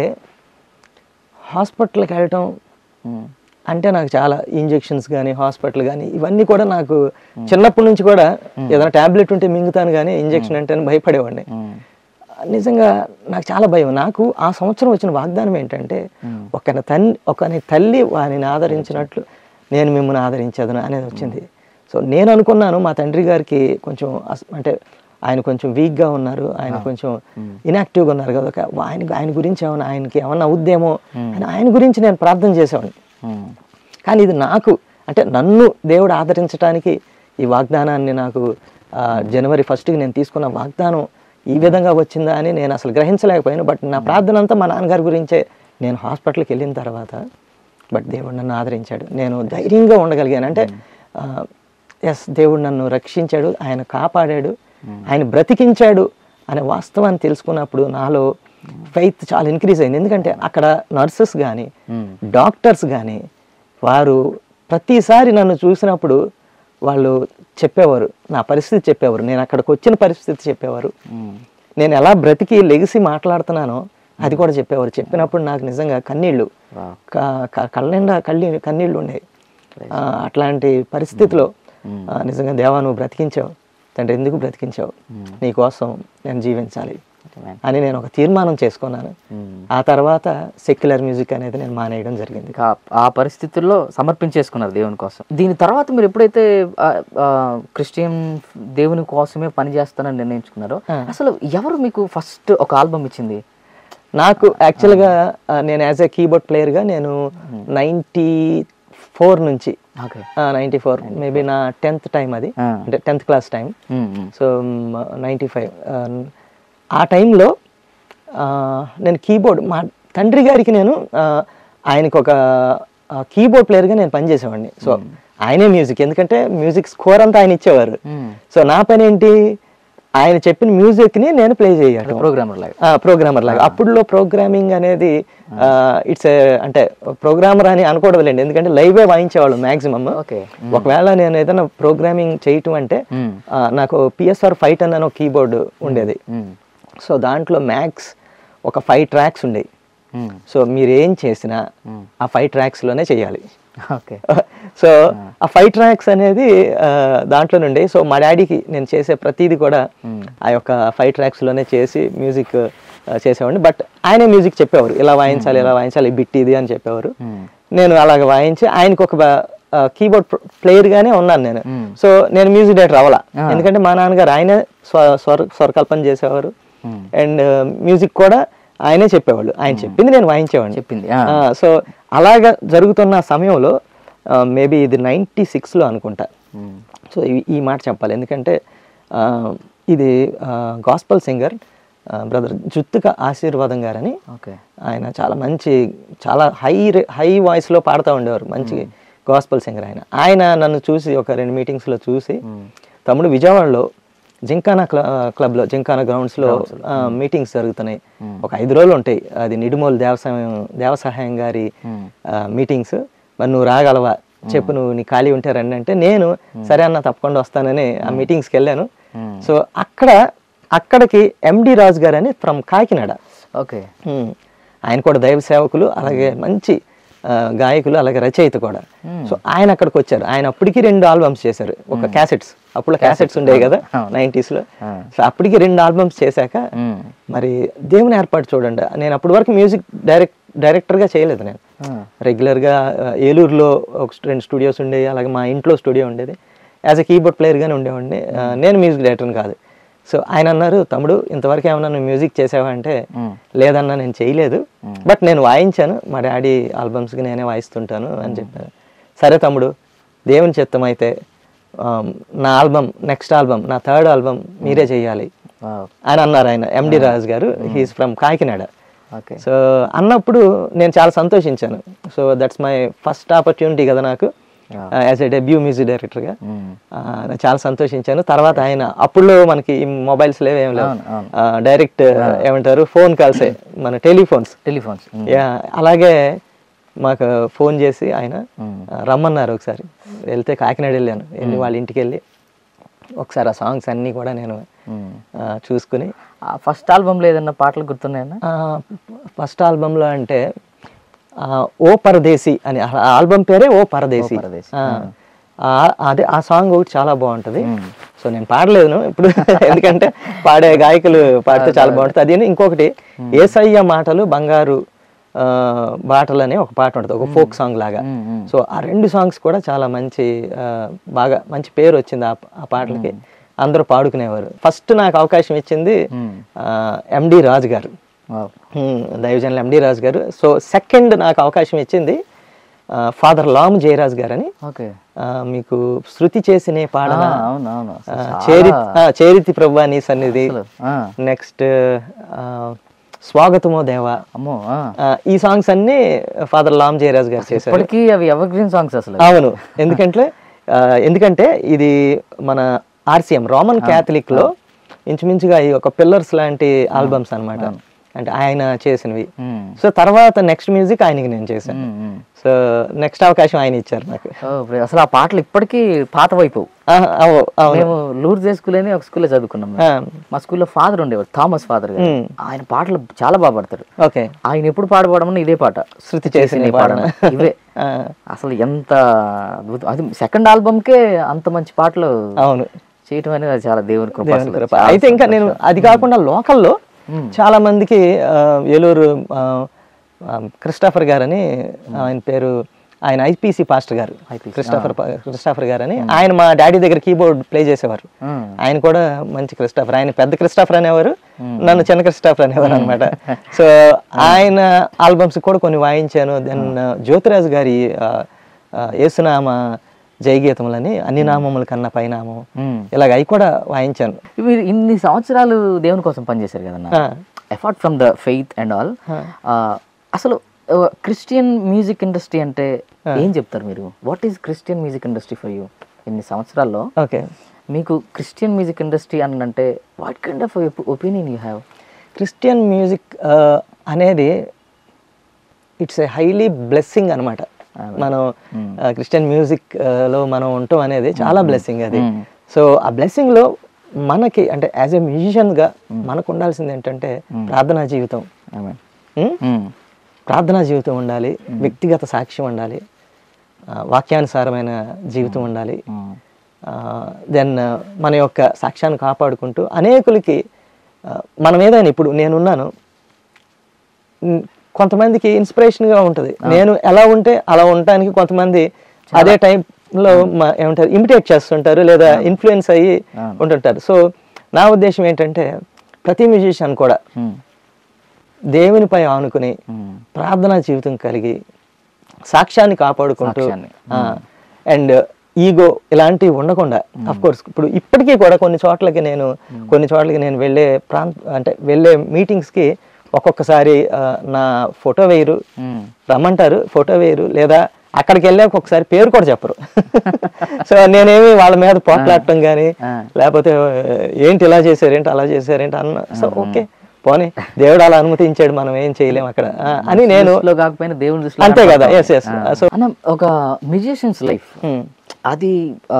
హాస్పిటల్కి వెళ్ళటం మ్మ్. అంటే నాకు చాలా ఇంజెక్షన్స్ కానీ హాస్పిటల్ కానీ ఇవన్నీ కూడా నాకు చిన్నప్పటి నుంచి కూడా ఏదైనా టాబ్లెట్ ఉంటే మింగుతాను కానీ ఇంజెక్షన్ అంటే భయపడేవాడిని మ్మ్. నిజంగా నాకు చాలా భయం నాకు ఆ సంవత్సరం వచ్చిన వాగ్దానం ఏంటంటే ఒక తల్లి ఒకని తల్లి వారిని ఆదరించినట్లు నేను మిమ్మల్ని ఆదరించదను అనేది వచ్చింది సో నేను అనుకున్నాను మా తండ్రి గారికి కొంచెం అస్- అంటే ఆయన కొంచెం వీక్గా ఉన్నారు ఆయన కొంచెం ఇనాక్టివ్గా ఉన్నారు కదా ఒక ఆయన ఆయన గురించి ఏమన్నా ఆయనకి ఏమన్నా అవుద్దేమో అని ఆయన గురించి నేను ప్రార్థన చేసేవాడిని మ్మ్. కానీ ఇది నాకు అంటే నన్ను దేవుడు ఆదరించడానికి ఈ వాగ్దానాన్ని నాకు ఆ, జనవరి ఫస్ట్కి నేను తీసుకున్న వాగ్దానం ఈ విధంగా వచ్చిందా అని నేను అసలు గ్రహించలేకపోయాను బట్ నా ప్రార్థన అంతా మా నాన్నగారి గురించే నేను హాస్పిటల్కి వెళ్ళిన తర్వాత బట్ దేవుడు నన్ను ఆదరించాడు నేను ధైర్యంగా ఉండగలిగాను అంటే ఎస్ దేవుడు నన్ను రక్షించాడు ఆయన కాపాడాడు ఆయన బ్రతికించాడు అనే వాస్తవాన్ని తెలుసుకున్నప్పుడు నాలో ఫెయిత్ చాలా ఇంక్రీజ్ అయింది ఎందుకంటే అక్కడ నర్సెస్ కానీ మ్మ్. డాక్టర్స్ కానీ వారు ప్రతిసారి నన్ను చూసినప్పుడు వాళ్ళు చెప్పేవారు నా పరిస్థితి చెప్పేవారు నేను అక్కడికి వచ్చిన పరిస్థితి చెప్పేవారు ఉమ్. నేను ఎలా బ్రతికి లెగిసి మాట్లాడుతున్నానో అది కూడా చెప్పేవారు చెప్పినప్పుడు నాకు నిజంగా కన్నీళ్ళు Wow. క- క- కళ్ళ నిండా కళ్ళి కన్నీళ్ళు ఉండేవి ఆ, అట్లాంటి పరిస్థితిలో ఆ, నిజంగా దేవా నువ్వు బ్రతికించావు తండ్రి ఎందుకు బ్రతికించావు నీ కోసం నేను జీవించాలి Amen. అని నేను ఒక తీర్మానం చేసుకున్నాను ఉమ్. ఆ తర్వాత సెక్యులర్ మ్యూజిక్ అనేది నేను మానేయడం జరిగింది ఇంకా ఆ పరిస్థితుల్లో సమర్పించేసుకున్నారు దేవుని కోసం దీని తర్వాత మీరు ఎప్పుడైతే ఆ, ఆ, క్రిస్టియన్ దేవుని కోసమే పని చేస్తానని నిర్ణయించుకున్నారో అసలు ఎవరు మీకు ఫస్ట్ ఒక ఆల్బమ్ ఇచ్చింది నాకు యాక్చువల్గా ఆ, నేను యాజ్ ఏ కీబోర్డ్ ప్లేయర్గా నేను నైంటీ ఫోర్ నుంచి ఓకే నైంటీ ఫోర్ మేబీ నా టెన్త్ టైం అది ఆ. అంటే tenth class time so ninety five ఆ టైంలో నేను కీబోర్డ్ మా తండ్రి గారికి నేను ఆ, ఆయనకు ఒక కీబోర్డ్ ప్లేయర్గా నేను పనిచేసేవాడిని సో ఆయనే మ్యూజిక్ ఎందుకంటే మ్యూజిక్ స్కోర్ అంతా ఆయన ఇచ్చేవారు సో నా పని ఏంటి ఆయన చెప్పిన మ్యూజిక్ని నేను ప్లే చేయాలి ప్రోగ్రామర్ లాగా ప్రోగ్రామర్ లాగా అప్పుడులో ప్రోగ్రామింగ్ అనేది ఇట్స్ అంటే ప్రోగ్రామర్ అని అనకూడదులేండి ఎందుకంటే లైవే వాయించేవాళ్ళు మాక్సిమమ్ ఓకే ఒకవేళ నేను ఏదైనా ప్రోగ్రామింగ్ చేయటం అంటే ఆ, నాకు పిఎస్ఆర్ ఫైట్ అని ఒక కీబోర్డ్ ఉండేది సో దాంట్లో మ్యాక్స్ ఒక ఫైవ్ ట్రాక్స్ ఉండేవి సో మీరు ఏం చేసినా ఆ ఫైవ్ ట్రాక్స్లోనే చేయాలి ఓకే సో ఆ ఫైవ్ ట్రాక్స్ అనేది ఆ, దాంట్లో నుండి సో మా డాడీకి నేను చేసే ప్రతిదీ కూడా ఆ యొక్క ఫైవ్ ట్రాక్స్లోనే చేసి మ్యూజిక్ చేసేవాడిని బట్ ఆయనే మ్యూజిక్ చెప్పేవారు ఇలా వాయించాలి ఇలా వాయించాలి ఈ బిట్ ఇది అని చెప్పేవారు నేను అలాగ వాయించి ఆయనకు ఒక కీబోర్డ్ ప్లేయర్గానే ఉన్నాను నేను సో నేను మ్యూజిక్ డైరెక్టర్ అవ్వాల ఎందుకంటే మా నాన్నగారు ఆయనే స్వ స్వర స్వరకల్పన చేసేవారు అండ్ మ్యూజిక్ కూడా ఆయనే చెప్పేవాళ్ళు ఆయన చెప్పింది నేను వాయించేవాడిని చెప్పింది ఆ, సో అలాగా జరుగుతున్న సమయంలో మేబీ ఇది నైంటీ సిక్స్లో అనుకుంటా సో ఈ- ఈ మాట చెప్పాలి ఎందుకంటే ఆ, ఇది గాస్పల్ సింగర్ బ్రదర్ జుత్తుక ఆశీర్వాదం గారని ఓకే ఆయన చాలా మంచి చాలా హై హై వాయిస్లో పాడుతూ ఉండేవారు మంచి గాస్పల్ సింగర్ ఆయన ఆయన నన్ను చూసి ఒక రెండు మీటింగ్స్లో చూసి తమ్ముడు విజయవాడలో జింకానా క్ల క్లబ్లో జింకానా గ్రౌండ్స్లో మీటింగ్స్ జరుగుతున్నాయి ఒక ఐదు రోజులు ఉంటాయి అది నిడుమోలు దేవసాయం దేవసహాయం గారి మీటింగ్స్ మరి నువ్వు రాగలవా చెప్పు నువ్వు నీ ఖాళీ ఉంటే రండి అంటే నేను సరే అన్న తప్పకుండా వస్తానని ఆ మీటింగ్స్కి వెళ్ళాను సో అక్కడ అక్కడికి ఎండి రాజు గారు అని ఫ్రమ్ కాకినాడ ఓకే ఉమ్. ఆయన కూడా దైవ సేవకులు అలాగే మంచి ఆ, గాయకులు అలాగే రచయిత కూడా సో ఆయన అక్కడికి వచ్చారు ఆయన అప్పటికి రెండు ఆల్బమ్స్ చేశారు ఒక క్యాసెట్స్ అప్పుడు క్యాసెట్స్ ఉండేవి కదా నైంటీస్ లో సో అప్పటికి రెండు ఆల్బమ్స్ చేశాక మరి దేవుని ఏర్పాటు చూడండి నేను అప్పటి వరకు మ్యూజిక్ డైరెక్ట్ డైరెక్టర్గా చేయలేదు నేను రెగ్యులర్గా ఏలూరులో ఒక రెండు స్టూడియోస్ ఉండేవి అలాగే మా ఇంట్లో స్టూడియో ఉండేది యాజ్ ఎ కీబోర్డ్ ప్లేయర్గానే ఉండేవాడిని ఆ, నేను మ్యూజిక్ డైరెక్టర్ని కాదు సో ఆయన అన్నారు తమ్ముడు ఇంతవరకు ఏమన్నా నువ్వు మ్యూజిక్ చేసావా అంటే లేదన్నా నేను చేయలేదు బట్ నేను వాయించాను మా డాడీ ఆల్బమ్స్కి నేనే వాయిస్తుంటాను అని చెప్పాను సరే తమ్ముడు దేవుని చిత్తం అయితే ఆమ్, నా ఆల్బమ్ నెక్స్ట్ ఆల్బమ్ నా థర్డ్ ఆల్బమ్ మీరే చేయాలి అని అన్నారు ఆయన MD Raj garu he's from Kakinada okay so అన్నప్పుడు నేను చాలా సంతోషించాను so that's my first opportunity కదా నాకు యాజ్ ఎ డెబ్యూ మ్యూజిక్ డైరెక్టర్గా నేను చాలా సంతోషించాను తర్వాత ఆయన అప్పుడులో మనకి మొబైల్స్ లేవు ఏం లేవు డైరెక్ట్ ఏమంటారు ఫోన్ కాల్సే మన టెలిఫోన్స్ టెలిఫోన్స్ యా అలాగే మాకు ఫోన్ చేసి ఆయన ఆ, రమ్మన్నారు ఒకసారి వెళ్తే కాకినాడ వెళ్ళాను వెళ్ళి వాళ్ళ ఇంటికి వెళ్ళి ఒకసారి ఆ సాంగ్స్ అన్నీ కూడా నేను ఆ, చూసుకుని ఫస్ట్ ఆల్బమ్లో ఏదన్నా పాటలు గుర్తున్నాయన్నా ఫస్ట్ ఆల్బంలో అంటే ఆ, ఓ పరదేశి అని ఆ ఆల్బమ్ పేరే ఓ పరదేశి పరదేశి. ఆ, ఆ- అదే ఆ సాంగ్ ఒకటి చాలా బాగుంటది సో నేను పాడలేను ఇప్పుడు ఎందుకంటే పాడే గాయకులు పాడితే చాలా బాగుంటుంది అది ఇంకొకటి ఏసయ్య మాటలు బంగారు ఆ, బాటలు అనే ఒక పాట ఉంటుంది ఒక ఫోక్ సాంగ్ లాగా సో ఆ రెండు సాంగ్స్ కూడా చాలా మంచి ఆ, బాగా మంచి పేరు వచ్చింది ఆ ఆ పాటలకి అందరూ పాడుకునేవారు ఫస్ట్ నాకు అవకాశం ఇచ్చింది ఎండి రాజు గారు హ్మ్, దైవజనులు ఎండి రాజు గారు సో సెకండ్ నాకు అవకాశం ఇచ్చింది ఫాదర్ లామ్ జయరాజ్ గారు అని ఓకే ఆ, మీకు శృతి చేసినే పాడన అవును అవును ఆ, చేరి ఆ, చేరితి ప్రభా నీ సన్నిధి ఆ, నెక్స్ట్ స్వాగతమో దేవా అమ్మో ఆ. ఆ, ఈ సాంగ్స్ అన్ని ఫాదర్ లామ్ జయరాజ్ గారు చేశారు ఇప్పటికీ అవి ఎవర్ గ్రీన్ సాంగ్స్ అసలు అవును ఎందుకంటే ఆ, ఎందుకంటే ఇది మన ఆర్సిఎం రోమన్ క్యాథలిక్ లో ఇంచుమించుగా ఈ ఒక పిల్లర్స్ లాంటి ఆల్బమ్స్ అన్నమాట అంటే ఆయన చేసినవి మ్మ్. సో తర్వాత నెక్స్ట్ మ్యూజిక్ ఆయనకి నేను చేశాను మ్మ్, మ్మ్. సో నెక్స్ట్ అవకాశం ఆయన ఇచ్చారు నాకు ఓ, ఇప్పుడు అసలు ఆ పాటలు ఇప్పటికీ పాత వైపు ఆహా, అవు, అవును మేము లూర్దే స్కూల్ అని ఒక స్కూల్లో చదువుకున్నాం మేము. ఆ, మా స్కూల్లో ఫాదర్ ఉండేవాడు థామస్ ఫాదర్ గారు మ్మ్. ఆయన పాటలు చాలా బాగా పాడతాడు ఓకే ఆయన ఎప్పుడు పాడబడమని ఇదే పాట శృతి చేసిన ఈ పాడన. ఇవే ఆ, అసలు ఎంత అద్భుతం అది సెకండ్ ఆల్బమ్కే అంత మంచి పాటలు అవును చేయటం అనేది అది చాలా దేవుని కృప దేవుని అసలు. కృప. చాలా అయితే ఇంకా నేను అది కాకుండా లోకల్లో మ్మ్. చాలా మందికి ఆ, ఏలూరు ఆ, ఆ, క్రిస్టాఫర్ గారని ఆయన పేరు ఆయన ఐపీసీ పాస్టర్ గారు IPC, క్రిస్టాఫర్ పా- క్రిస్టాఫర్ గారని ఆయన మా డాడీ దగ్గర కీబోర్డ్ ప్లే చేసేవారు మ్మ్. ఆయన కూడా మంచి క్రిస్టాఫర్ ఆయన పెద్ద క్రిస్టాఫర్ అనేవారు నన్ను చిన్న క్రిస్టాఫర్ అనేవారు అనమాట సో ఆయన ఆల్బమ్స్ కూడా కొన్ని వాయించాను దెన్ జ్యోతిరాజు గారి ఆ, ఆ, యేసునామ జయగీతములని అన్ని నామముల కన్నా పైనామం మ్మ్. ఇలాగ అవి కూడా వాయించాను మీరు ఇన్ని సంవత్సరాలు దేవుని కోసం పనిచేశారు కదన్నా ఆ, apart from the faith and all అసలు క్రిస్టియన్ మ్యూజిక్ ఇండస్ట్రీ అంటే ఏం చెప్తారు మీరు what is Christian music industry for you ఇన్ని సంవత్సరాల్లో ఓకే మీకు క్రిస్టియన్ మ్యూజిక్ ఇండస్ట్రీ అని అంటే what kind of opinion you have Christian music అనేది ఇట్స్ ఏ హైలీ బ్లెస్సింగ్ అనమాట మనం ఆ, క్రిస్టియన్ మ్యూజిక్ ఆ, లో మనం ఉండటం అనేది చాలా బ్లెస్సింగ్ అది Mm. సో ఆ blessing లో మనకి అంటే యాజ్ ఎ గా మనకు ఉండాల్సింది ఏంటంటే ప్రార్థనా జీవితం ఉం? ప్రార్థనా జీవితం ఉండాలి వ్యక్తిగత సాక్ష్యం ఉండాలి ఆ, వాక్యానుసారమైన జీవితం ఉండాలి దెన్ మన యొక్క సాక్ష్యాన్ని కాపాడుకుంటూ అనేకులకి ఆ, మనం ఏదైనా ఇప్పుడు నేనున్నాను ఉమ్, కొంతమందికి ఇన్స్పిరేషన్గా ఉంటుంది నేను ఎలా ఉంటే అలా ఉండటానికి కొంతమంది అదే టైంలో ఏమంటారు ఇమిటేట్ చేస్తుంటారు లేదా ఇన్ఫ్లుయెన్స్ అయ్యి ఉంటుంటారు సో నా ఉద్దేశం ఏంటంటే ప్రతి మ్యూజిషియన్ కూడా దేవునిపై ఆనుకుని ప్రార్థనా జీవితం కలిగి సాక్ష్యాన్ని కాపాడుకుంటూ సాక్ష్యాన్ని. అండ్ ఈగో ఇలాంటివి ఉండకుండా అఫ్ కోర్స్ ఇప్పుడు ఇప్పటికీ కూడా కొన్ని చోట్లకి నేను కొన్ని చోట్లకి నేను వెళ్ళే ప్రాంత అంటే వెళ్ళే మీటింగ్స్కి ఒక్కొక్కసారి ఆ, నా ఫోటో వేయరు రమ్మంటారు ఫోటో వేయరు లేదా అక్కడికి వెళ్ళాక ఒకసారి పేరు కూడా చెప్పరు సో నేనేమి వాళ్ళ మీద పోట్లాడటం కానీ ఆ. లేకపోతే ఏంటి ఇలా చేశారేంటి అలా చేశారేంటి అన్న సో ఓకే పోనీ దేవుడు అలా అనుమతించాడు మనం ఏం చేయలేం అక్కడ ఆ, అని నేను లో కాకపోయినా దేవుని దృష్టిలో అంతే కదా కనపడతాం. ఎస్ ఎస్ ఆ. సో అన్న ఒక మ్యూజిషియన్స్ లైఫ్ అది ఆ,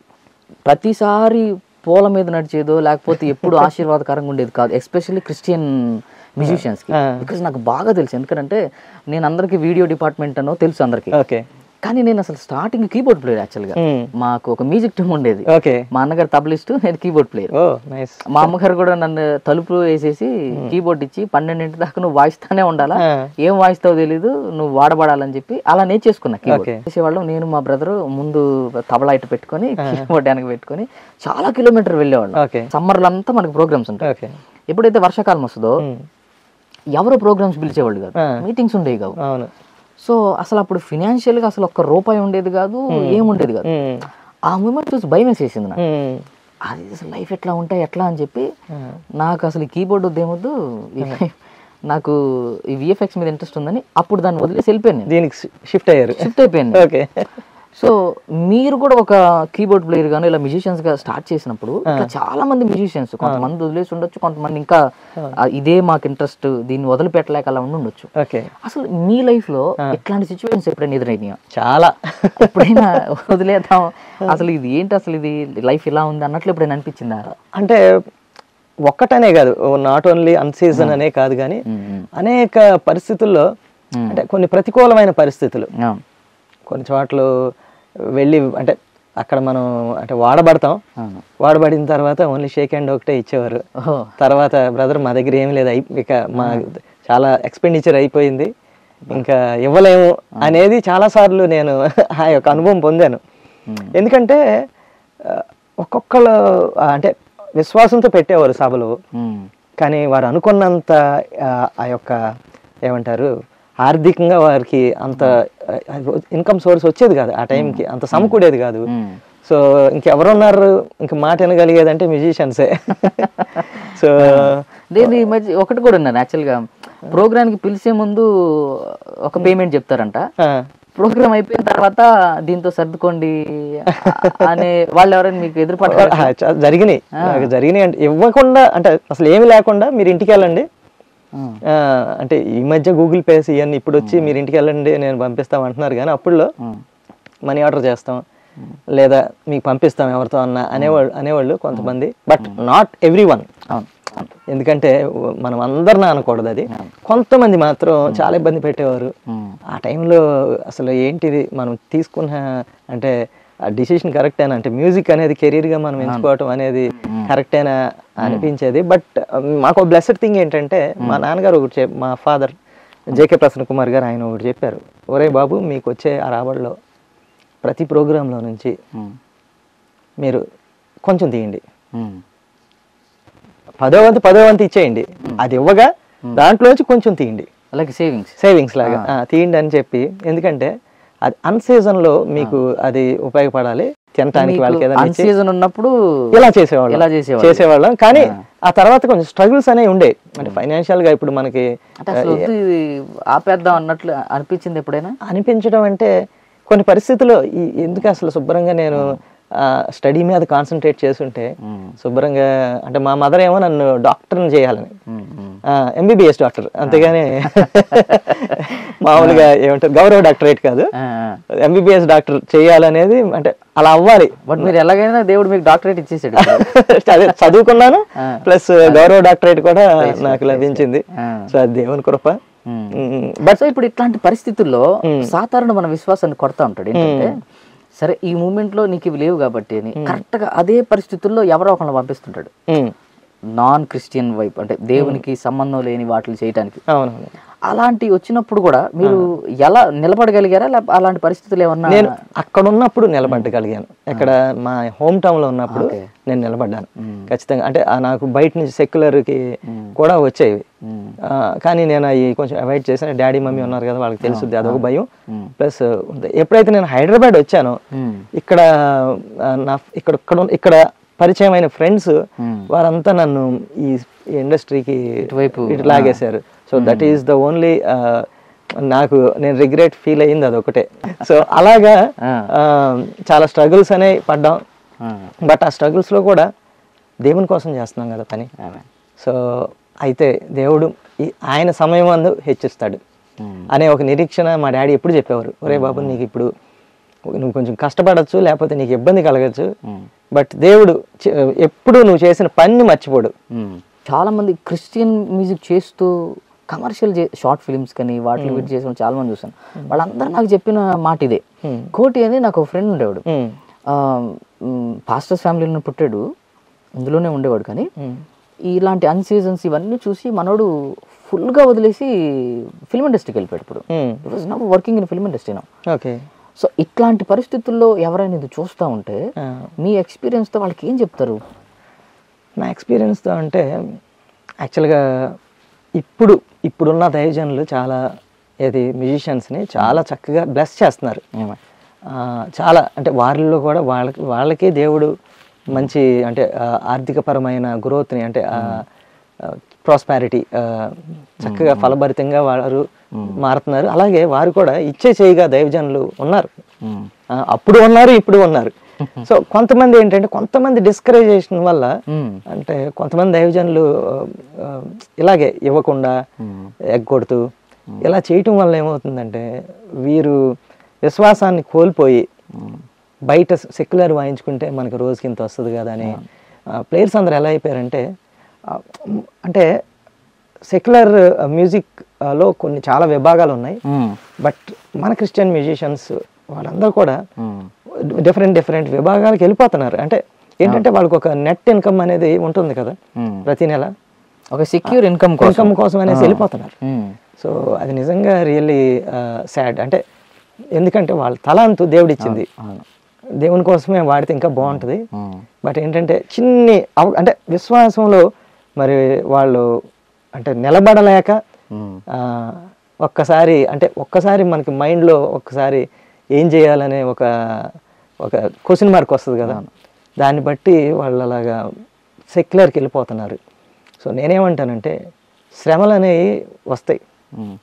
ప్రతిసారి పూల మీద నడిచేదో లేకపోతే ఎప్పుడు ఆశీర్వాదకరంగా ఉండేది కాదు ఎస్పెషల్లీ క్రిస్టియన్ మ్యూజిషియన్స్ కి ఆ. బికాజ్ నాకు బాగా తెలుసు ఎందుకంటే నేను అందరికి వీడియో డిపార్ట్మెంట్ అనో తెలుసు అందరికి ఓకే కానీ నేను అసలు స్టార్టింగ్ కీబోర్డ్ ప్లేయర్ యాక్చువల్గా మాకు ఒక మ్యూజిక్ టీమ్ ఉండేది ఓకే మా అన్నగారు తబలిస్టు నేను కీబోర్డ్ ప్లేయర్ ఓ నైస్ మా అమ్మగారు కూడా నన్ను తలుపు వేసేసి కీబోర్డ్ ఇచ్చి పన్నెండింటి దాకా నువ్వు వాయిస్తానే ఉండాలా ఆ. ఏం వాయిస్తావో తెలీదు నువ్వు వాడబడాలని చెప్పి అలా నేర్చేసుకున్నా కీబోర్డ్ Okay. చేసేవాళ్ళం నేను మా బ్రదర్ ముందు తబలా ఇటు పెట్టుకొని కీబోర్డ్ వెనక పెట్టుకొని చాలా కిలోమీటర్ వెళ్ళేవాళ్ళం ఓకే సమ్మర్లో అంతా మనకి ప్రోగ్రామ్స్ ఉంటాయి ఓకే ఎప్పుడైతే వర్షాకాలం వస్తుందో ఎవరు ప్రోగ్రామ్స్ పిలిచేవాళ్ళు కాదు ఆ. మీటింగ్స్ ఉండేవి కావు అవును సో అసలు అప్పుడు financial గా అసలు ఒక్క రూపాయి ఉండేది కాదు ఏం ఉండేది కాదు మ్మ్. ఆ మూమెంట్ చూసి భయం వేసేసింది నాకు మ్మ్. అది అసలు లైఫ్ ఎట్లా ఉంటాయి ఎట్లా అని చెప్పి నాకు అసలు ఈ కీబోర్డ్ వద్దేమొద్దు ఈ- నాకు ఈ విఎఫ్ఎక్స్ మీద ఇంట్రెస్ట్ ఉందని అప్పుడు దాన్ని వదిలేసి వెళ్ళిపోయాను నేను దీనికి షిఫ్ట్ అయ్యారు షిఫ్ట్ అయిపోయాను నేను. ఓకే సో మీరు కూడా ఒక కీబోర్డ్ ప్లేయర్ గాను ఇలా musicians గా స్టార్ట్ చేసినప్పుడు ఇట్లా చాలా మంది మ్యూజిషియన్స్ కొంతమంది వదిలేసి ఉండొచ్చు కొంతమంది ఇంకా ఆ, ఇదే మాకు ఇంట్రెస్ట్ దీన్ని వదిలిపెట్టలేక అలా ఉండి ఉండొచ్చు ఓకే అసలు మీ లైఫ్ లో ఇట్లాంటి సిచ్యువేషన్స్ ఎప్పుడైనా ఎదురైనాయా చాలా ఎప్పుడైనా వదిలేద్దాం అసలు ఇది ఏంటి అసలు ఇది లైఫ్ ఇలా ఉంది అన్నట్లు ఎప్పుడైనా అనిపించిందా అంటే ఒక్కటనే కాదు నాట్ ఓన్లీ అన్సీజన్ అనే కాదు కానీ అనేక పరిస్థితుల్లో అంటే కొన్ని ప్రతికూలమైన పరిస్థితులు ఆ, కొన్ని చోట్ల వెళ్ళి అంటే అక్కడ మనం అంటే వాడబడతాం అవును. వాడబడిన తర్వాత ఓన్లీ షేక్ హ్యాండ్ ఒకటే ఇచ్చేవారు ఓహో తర్వాత బ్రదర్ మా దగ్గర ఏం లేదు అయి- ఇక మా చాలా ఎక్స్పెండిచర్ అయిపోయింది ఇంకా ఇవ్వలేము అనేది చాలా సార్లు నేను ఆ యొక్క అనుభవం పొందాను ఎందుకంటే ఆ, ఒక్కొక్కళ్ళు ఆ, అంటే విశ్వాసంతో పెట్టేవారు సభలు ఉమ్, కానీ వారు అనుకున్నంత ఆ, ఆ యొక్క ఏమంటారు ఆర్థికంగా వారికి అంత ఇన్కమ్ సోర్స్ వచ్చేది కాదు ఆ టైంకి అంత సమకూడేది కాదు ఉమ్. సో ఇంకెవరున్నారు ఇంక మాట వినగలిగేదంటే మ్యూజిషియన్సే సో నేను ఈ మధ్య ఒకటి కూడా ఉన్నాను యాక్చువల్గా ప్రోగ్రామ్కి పిలిచే ముందు ఒక పేమెంట్ చెప్తారంట ప్రోగ్రామ్ అయిపోయిన తర్వాత దీంతో సర్దుకోండి అనే వాళ్ళు ఎవరైనా మీకు ఎదురుపడ్డారు జరిగినాయి నాకు జరిగినాయి అంటే ఇవ్వకుండా అంటే అసలు ఏమి లేకుండా మీరు ఇంటికి వెళ్ళండి ఆ, అంటే ఈ మధ్య గూగుల్ పేస్ ఇవన్నీ ఇప్పుడు వచ్చి మీరు ఇంటికి వెళ్ళండి నేను పంపిస్తాం అంటున్నారు కానీ అప్పుడులో మనీ ఆర్డర్ చేస్తాం లేదా మీకు పంపిస్తాం ఎవరితో అన్నా అనేవాళ్ళు అనేవాళ్ళు కొంతమంది బట్ నాట్ ఎవ్రీ వన్ అవును ఎందుకంటే మనం అందరిని అనకూడదు అది కొంతమంది మాత్రం చాలా ఇబ్బంది పెట్టేవారు ఆ టైంలో అసలు ఏంటిది మనం తీసుకున్న అంటే ఆ డిసిషన్ కరెక్టేనా అంటే మ్యూజిక్ అనేది కెరీర్గా మనం ఎంచుకోవటం అనేది కరెక్టేనా అనిపించేది బట్ మాకు బ్లెస్డ్ థింగ్ ఏంటంటే మా నాన్నగారు ఒకటి చెప్ మా ఫాదర్ జేకే ప్రసన్న కుమార్ గారు ఆయన ఒకటి చెప్పారు ఒరే బాబు మీకు వచ్చే ఆ రాబడిలో ప్రతి ప్రోగ్రాంలో నుంచి మీరు కొంచెం తీయండి పదో వంతు పదో వంతు ఇచ్చేయండి అది ఇవ్వగా దాంట్లోంచి కొంచెం తీయండి అలాగే సేవింగ్స్ సేవింగ్స్ లాగా ఆ, తీయండి అని చెప్పి ఎందుకంటే అది అన్ లో మీకు అది ఉపయోగపడాలి తినటానికి వాళ్ళకి ఏదైనా అన్ ఇచ్చి సీజన్ ఉన్నప్పుడు ఇలా చేసేవాళ్ళం ఇలా చేసేవాళ్ళు. చేసేవాళ్ళం కానీ ఆ తర్వాత కొంచెం స్ట్రగుల్స్ అనేవి ఉండే అంటే ఫైనాన్షియల్ గా ఇప్పుడు మనకి అంటే అసలు వద్దు ఇది ఆపేద్దాం అన్నట్లు అనిపించింది ఎప్పుడైనా అనిపించడం అంటే కొన్ని పరిస్థితుల్లో ఈ ఎందుకు అసలు శుభ్రంగా నేను స్టడీ మీద కాన్సన్ట్రేట్ చేస్తుంటే శుభ్రంగా అంటే మా మదర్ ఏమో నన్ను డాక్టర్ని చేయాలని ఎంబీబీఎస్ డాక్టర్ అంతేగాని మామూలుగా ఏమంటారు గౌరవ డాక్టరేట్ కాదు ఎంబీబీఎస్ డాక్టర్ చేయాలనేది అంటే అలా అవ్వాలి బట్ మీరు ఎలాగైనా దేవుడు మీకు డాక్టరేట్ ఇచ్చేసాడు అదే చదువుకున్నాను ప్లస్ గౌరవ డాక్టరేట్ కూడా నాకు లభించింది ఆ. సో అది దేవుని కృప మ్మ్. బట్ సో ఇప్పుడు ఇట్లాంటి పరిస్థితుల్లో సాధారణ మన విశ్వాసాన్ని కొడతా ఉంటాడు ఏంటంటే సరే ఈ మూమెంట్ లో నీకు ఇవి లేవు కాబట్టి అని కరెక్ట్ గా అదే పరిస్థితుల్లో ఎవరో ఒకరిని పంపిస్తుంటాడు ఉమ్. నాన్ క్రిస్టియన్ వైపు అంటే దేవునికి సంబంధం లేని వాటిని చేయడానికి అవునవును అలాంటి వచ్చినప్పుడు కూడా మీరు ఎలా నిలబడగలిగారా లేకపోతే అలాంటి పరిస్థితులు ఏమన్నా నేను అక్కడ ఉన్నప్పుడు నిలబడగలిగాను ఎక్కడ మా హోమ్ టౌన్ లో ఉన్నప్పుడు నేను నిలబడ్డాను ఖచ్చితంగా అంటే ఆ నాకు బయట నుంచి సెక్యులర్ కి కూడా వచ్చేవి మ్మ్. ఆ, కానీ నేను అవి కొంచెం అవాయిడ్ చేశాను డాడీ మమ్మీ ఉన్నారు కదా వాళ్ళకి తెలుసుద్ది అదొక భయం ప్లస్ ఎప్పుడైతే నేను హైదరాబాద్ వచ్చానో మ్మ్. ఇక్కడ ఆ, నా ఇక్కడ ఇక్కడ ఉన్న- ఇక్కడ పరిచయం అయిన ఫ్రెండ్స్ మ్మ్. వారంతా నన్ను ఈ ఇండస్ట్రీకి ఇటువైపు, ఇటు లాగేశారు so that is the only నాకు నేను రిగ్రెట్ ఫీల్ అయ్యింది అదొకటే సో అలాగా ఆ. ఆ, చాలా స్ట్రగుల్స్ అనేవి పడ్డాం ఆ. బట్ ఆ struggles లో కూడా దేవుని కోసం చేస్తున్నాం కదా పని ఆమేన్. సో అయితే దేవుడు ఈ- ఆయన సమయం అందు హెచ్చిస్తాడు మ్మ్. అనే ఒక నిరీక్షణ మా డాడీ ఎప్పుడు చెప్పేవారు ఒరే బాబు నీకు ఇప్పుడు నువ్వు కొంచెం కష్టపడచ్చు లేకపోతే నీకు ఇబ్బంది కలగచ్చు మ్మ్. బట్ దేవుడు చే- ఎప్పుడు నువ్వు చేసిన పని మర్చిపోడు మ్మ్. చాలా మంది క్రిస్టియన్ మ్యూజిక్ చేస్తూ కమర్షియల్ షార్ట్ ఫిల్మ్స్ కానీ వాటిని వీటి చేసిన చాలా మంది చూసాను వాళ్ళందరూ నాకు చెప్పిన మాట ఇదే కోటి అని నాకు ఒక ఫ్రెండ్ ఉండేవాడు ఉమ్, పాస్టర్స్ ఫ్యామిలీలో పుట్టాడు ఇందులోనే ఉండేవాడు కానీ ఉమ్, ఇలాంటి అన్సీజన్స్ ఇవన్నీ చూసి మనోడు ఫుల్గా వదిలేసి ఫిల్మ్ ఇండస్ట్రీకి వెళ్ళిపోయాడు ఇప్పుడు um, was now working in film industry now okay so ఇట్లాంటి పరిస్థితుల్లో ఎవరైనా ఇది చూస్తూ ఉంటే ఆ, మీ ఎక్స్పీరియన్స్తో వాళ్ళకి ఏం చెప్తారు నా ఎక్స్పీరియన్స్తో అంటే యాక్చువల్గా ఇప్పుడు ఇప్పుడున్న దైవజనులు చాలా ఏది మ్యూజిషియన్స్ని చాలా చక్కగా బ్లెస్ చేస్తున్నారు ఏమో. ఆ, చాలా అంటే వారిలో కూడా వాళ్ళకి వాళ్ళకే దేవుడు మంచి అంటే ఆ, ఆర్థికపరమైన గ్రోత్ని అంటే ప్రాస్పారిటీ చక్కగా ఫలభరితంగా వారు మారుతున్నారు అలాగే వారు కూడా ఇచ్చే చేయిగా దైవజనులు ఉన్నారు మ్మ్. ఆ, అప్పుడు ఉన్నారు ఇప్పుడు ఉన్నారు సో కొంతమంది ఏంటంటే కొంతమంది డిస్కరేజేషన్ వల్ల మ్మ్. అంటే కొంతమంది దైవజనులు ఆ, ఆ, ఇలాగే ఇవ్వకుండా మ్మ్. ఎగ్గొడుతూ ఇలా చేయటం వల్ల ఏమవుతుందంటే వీరు విశ్వాసాన్ని కోల్పోయి మ్మ్. బయట సెక్యులర్ వాయించుకుంటే మనకు రోజుకి ఇంత వస్తుంది కదా అని ప్లేయర్స్ అందరు ఎలా అయిపోయారంటే ఆ, అంటే సెక్యులర్ మ్యూజిక్లో కొన్ని చాలా విభాగాలు ఉన్నాయి మ్మ్. బట్ మన క్రిస్టియన్ మ్యూజిషియన్స్ వాళ్ళందరూ కూడా మ్మ్. డిఫరెంట్ డిఫరెంట్ విభాగాలకు వెళ్ళిపోతున్నారు అంటే ఏంటంటే వాళ్ళకి ఒక నెట్ ఇన్కమ్ అనేది ఉంటుంది కదా మ్మ్. ప్రతి నెల ఒక సెక్యూర్ ఇన్కమ్ కోసం ఇన్కమ్ కోసం అనేసి వెళ్ళిపోతున్నారు మ్మ్. సో అది నిజంగా రియల్లీ సాడ్ అంటే ఎందుకంటే వాళ్ళ తలాంతు దేవుడిచ్చింది అవును. దేవుని కోసమే వాడితే ఇంకా బాగుంటుంది మ్మ్. బట్ ఏంటంటే చిన్ని అవ- అంటే విశ్వాసంలో మరి వాళ్ళు అంటే నిలబడలేక మ్మ్. ఆ, ఒక్కసారి అంటే ఒక్కసారి మనకి మైండ్లో ఒక్కసారి ఏం చేయాలనే ఒక ఒక క్వశ్చన్ మార్క్ వస్తుంది కదా దాన్ని బట్టి వాళ్ళు అలాగా సెక్యులర్కి వెళ్ళిపోతున్నారు సో నేనేమంటానంటే శ్రమలు అనేవి వస్తాయి మ్మ్.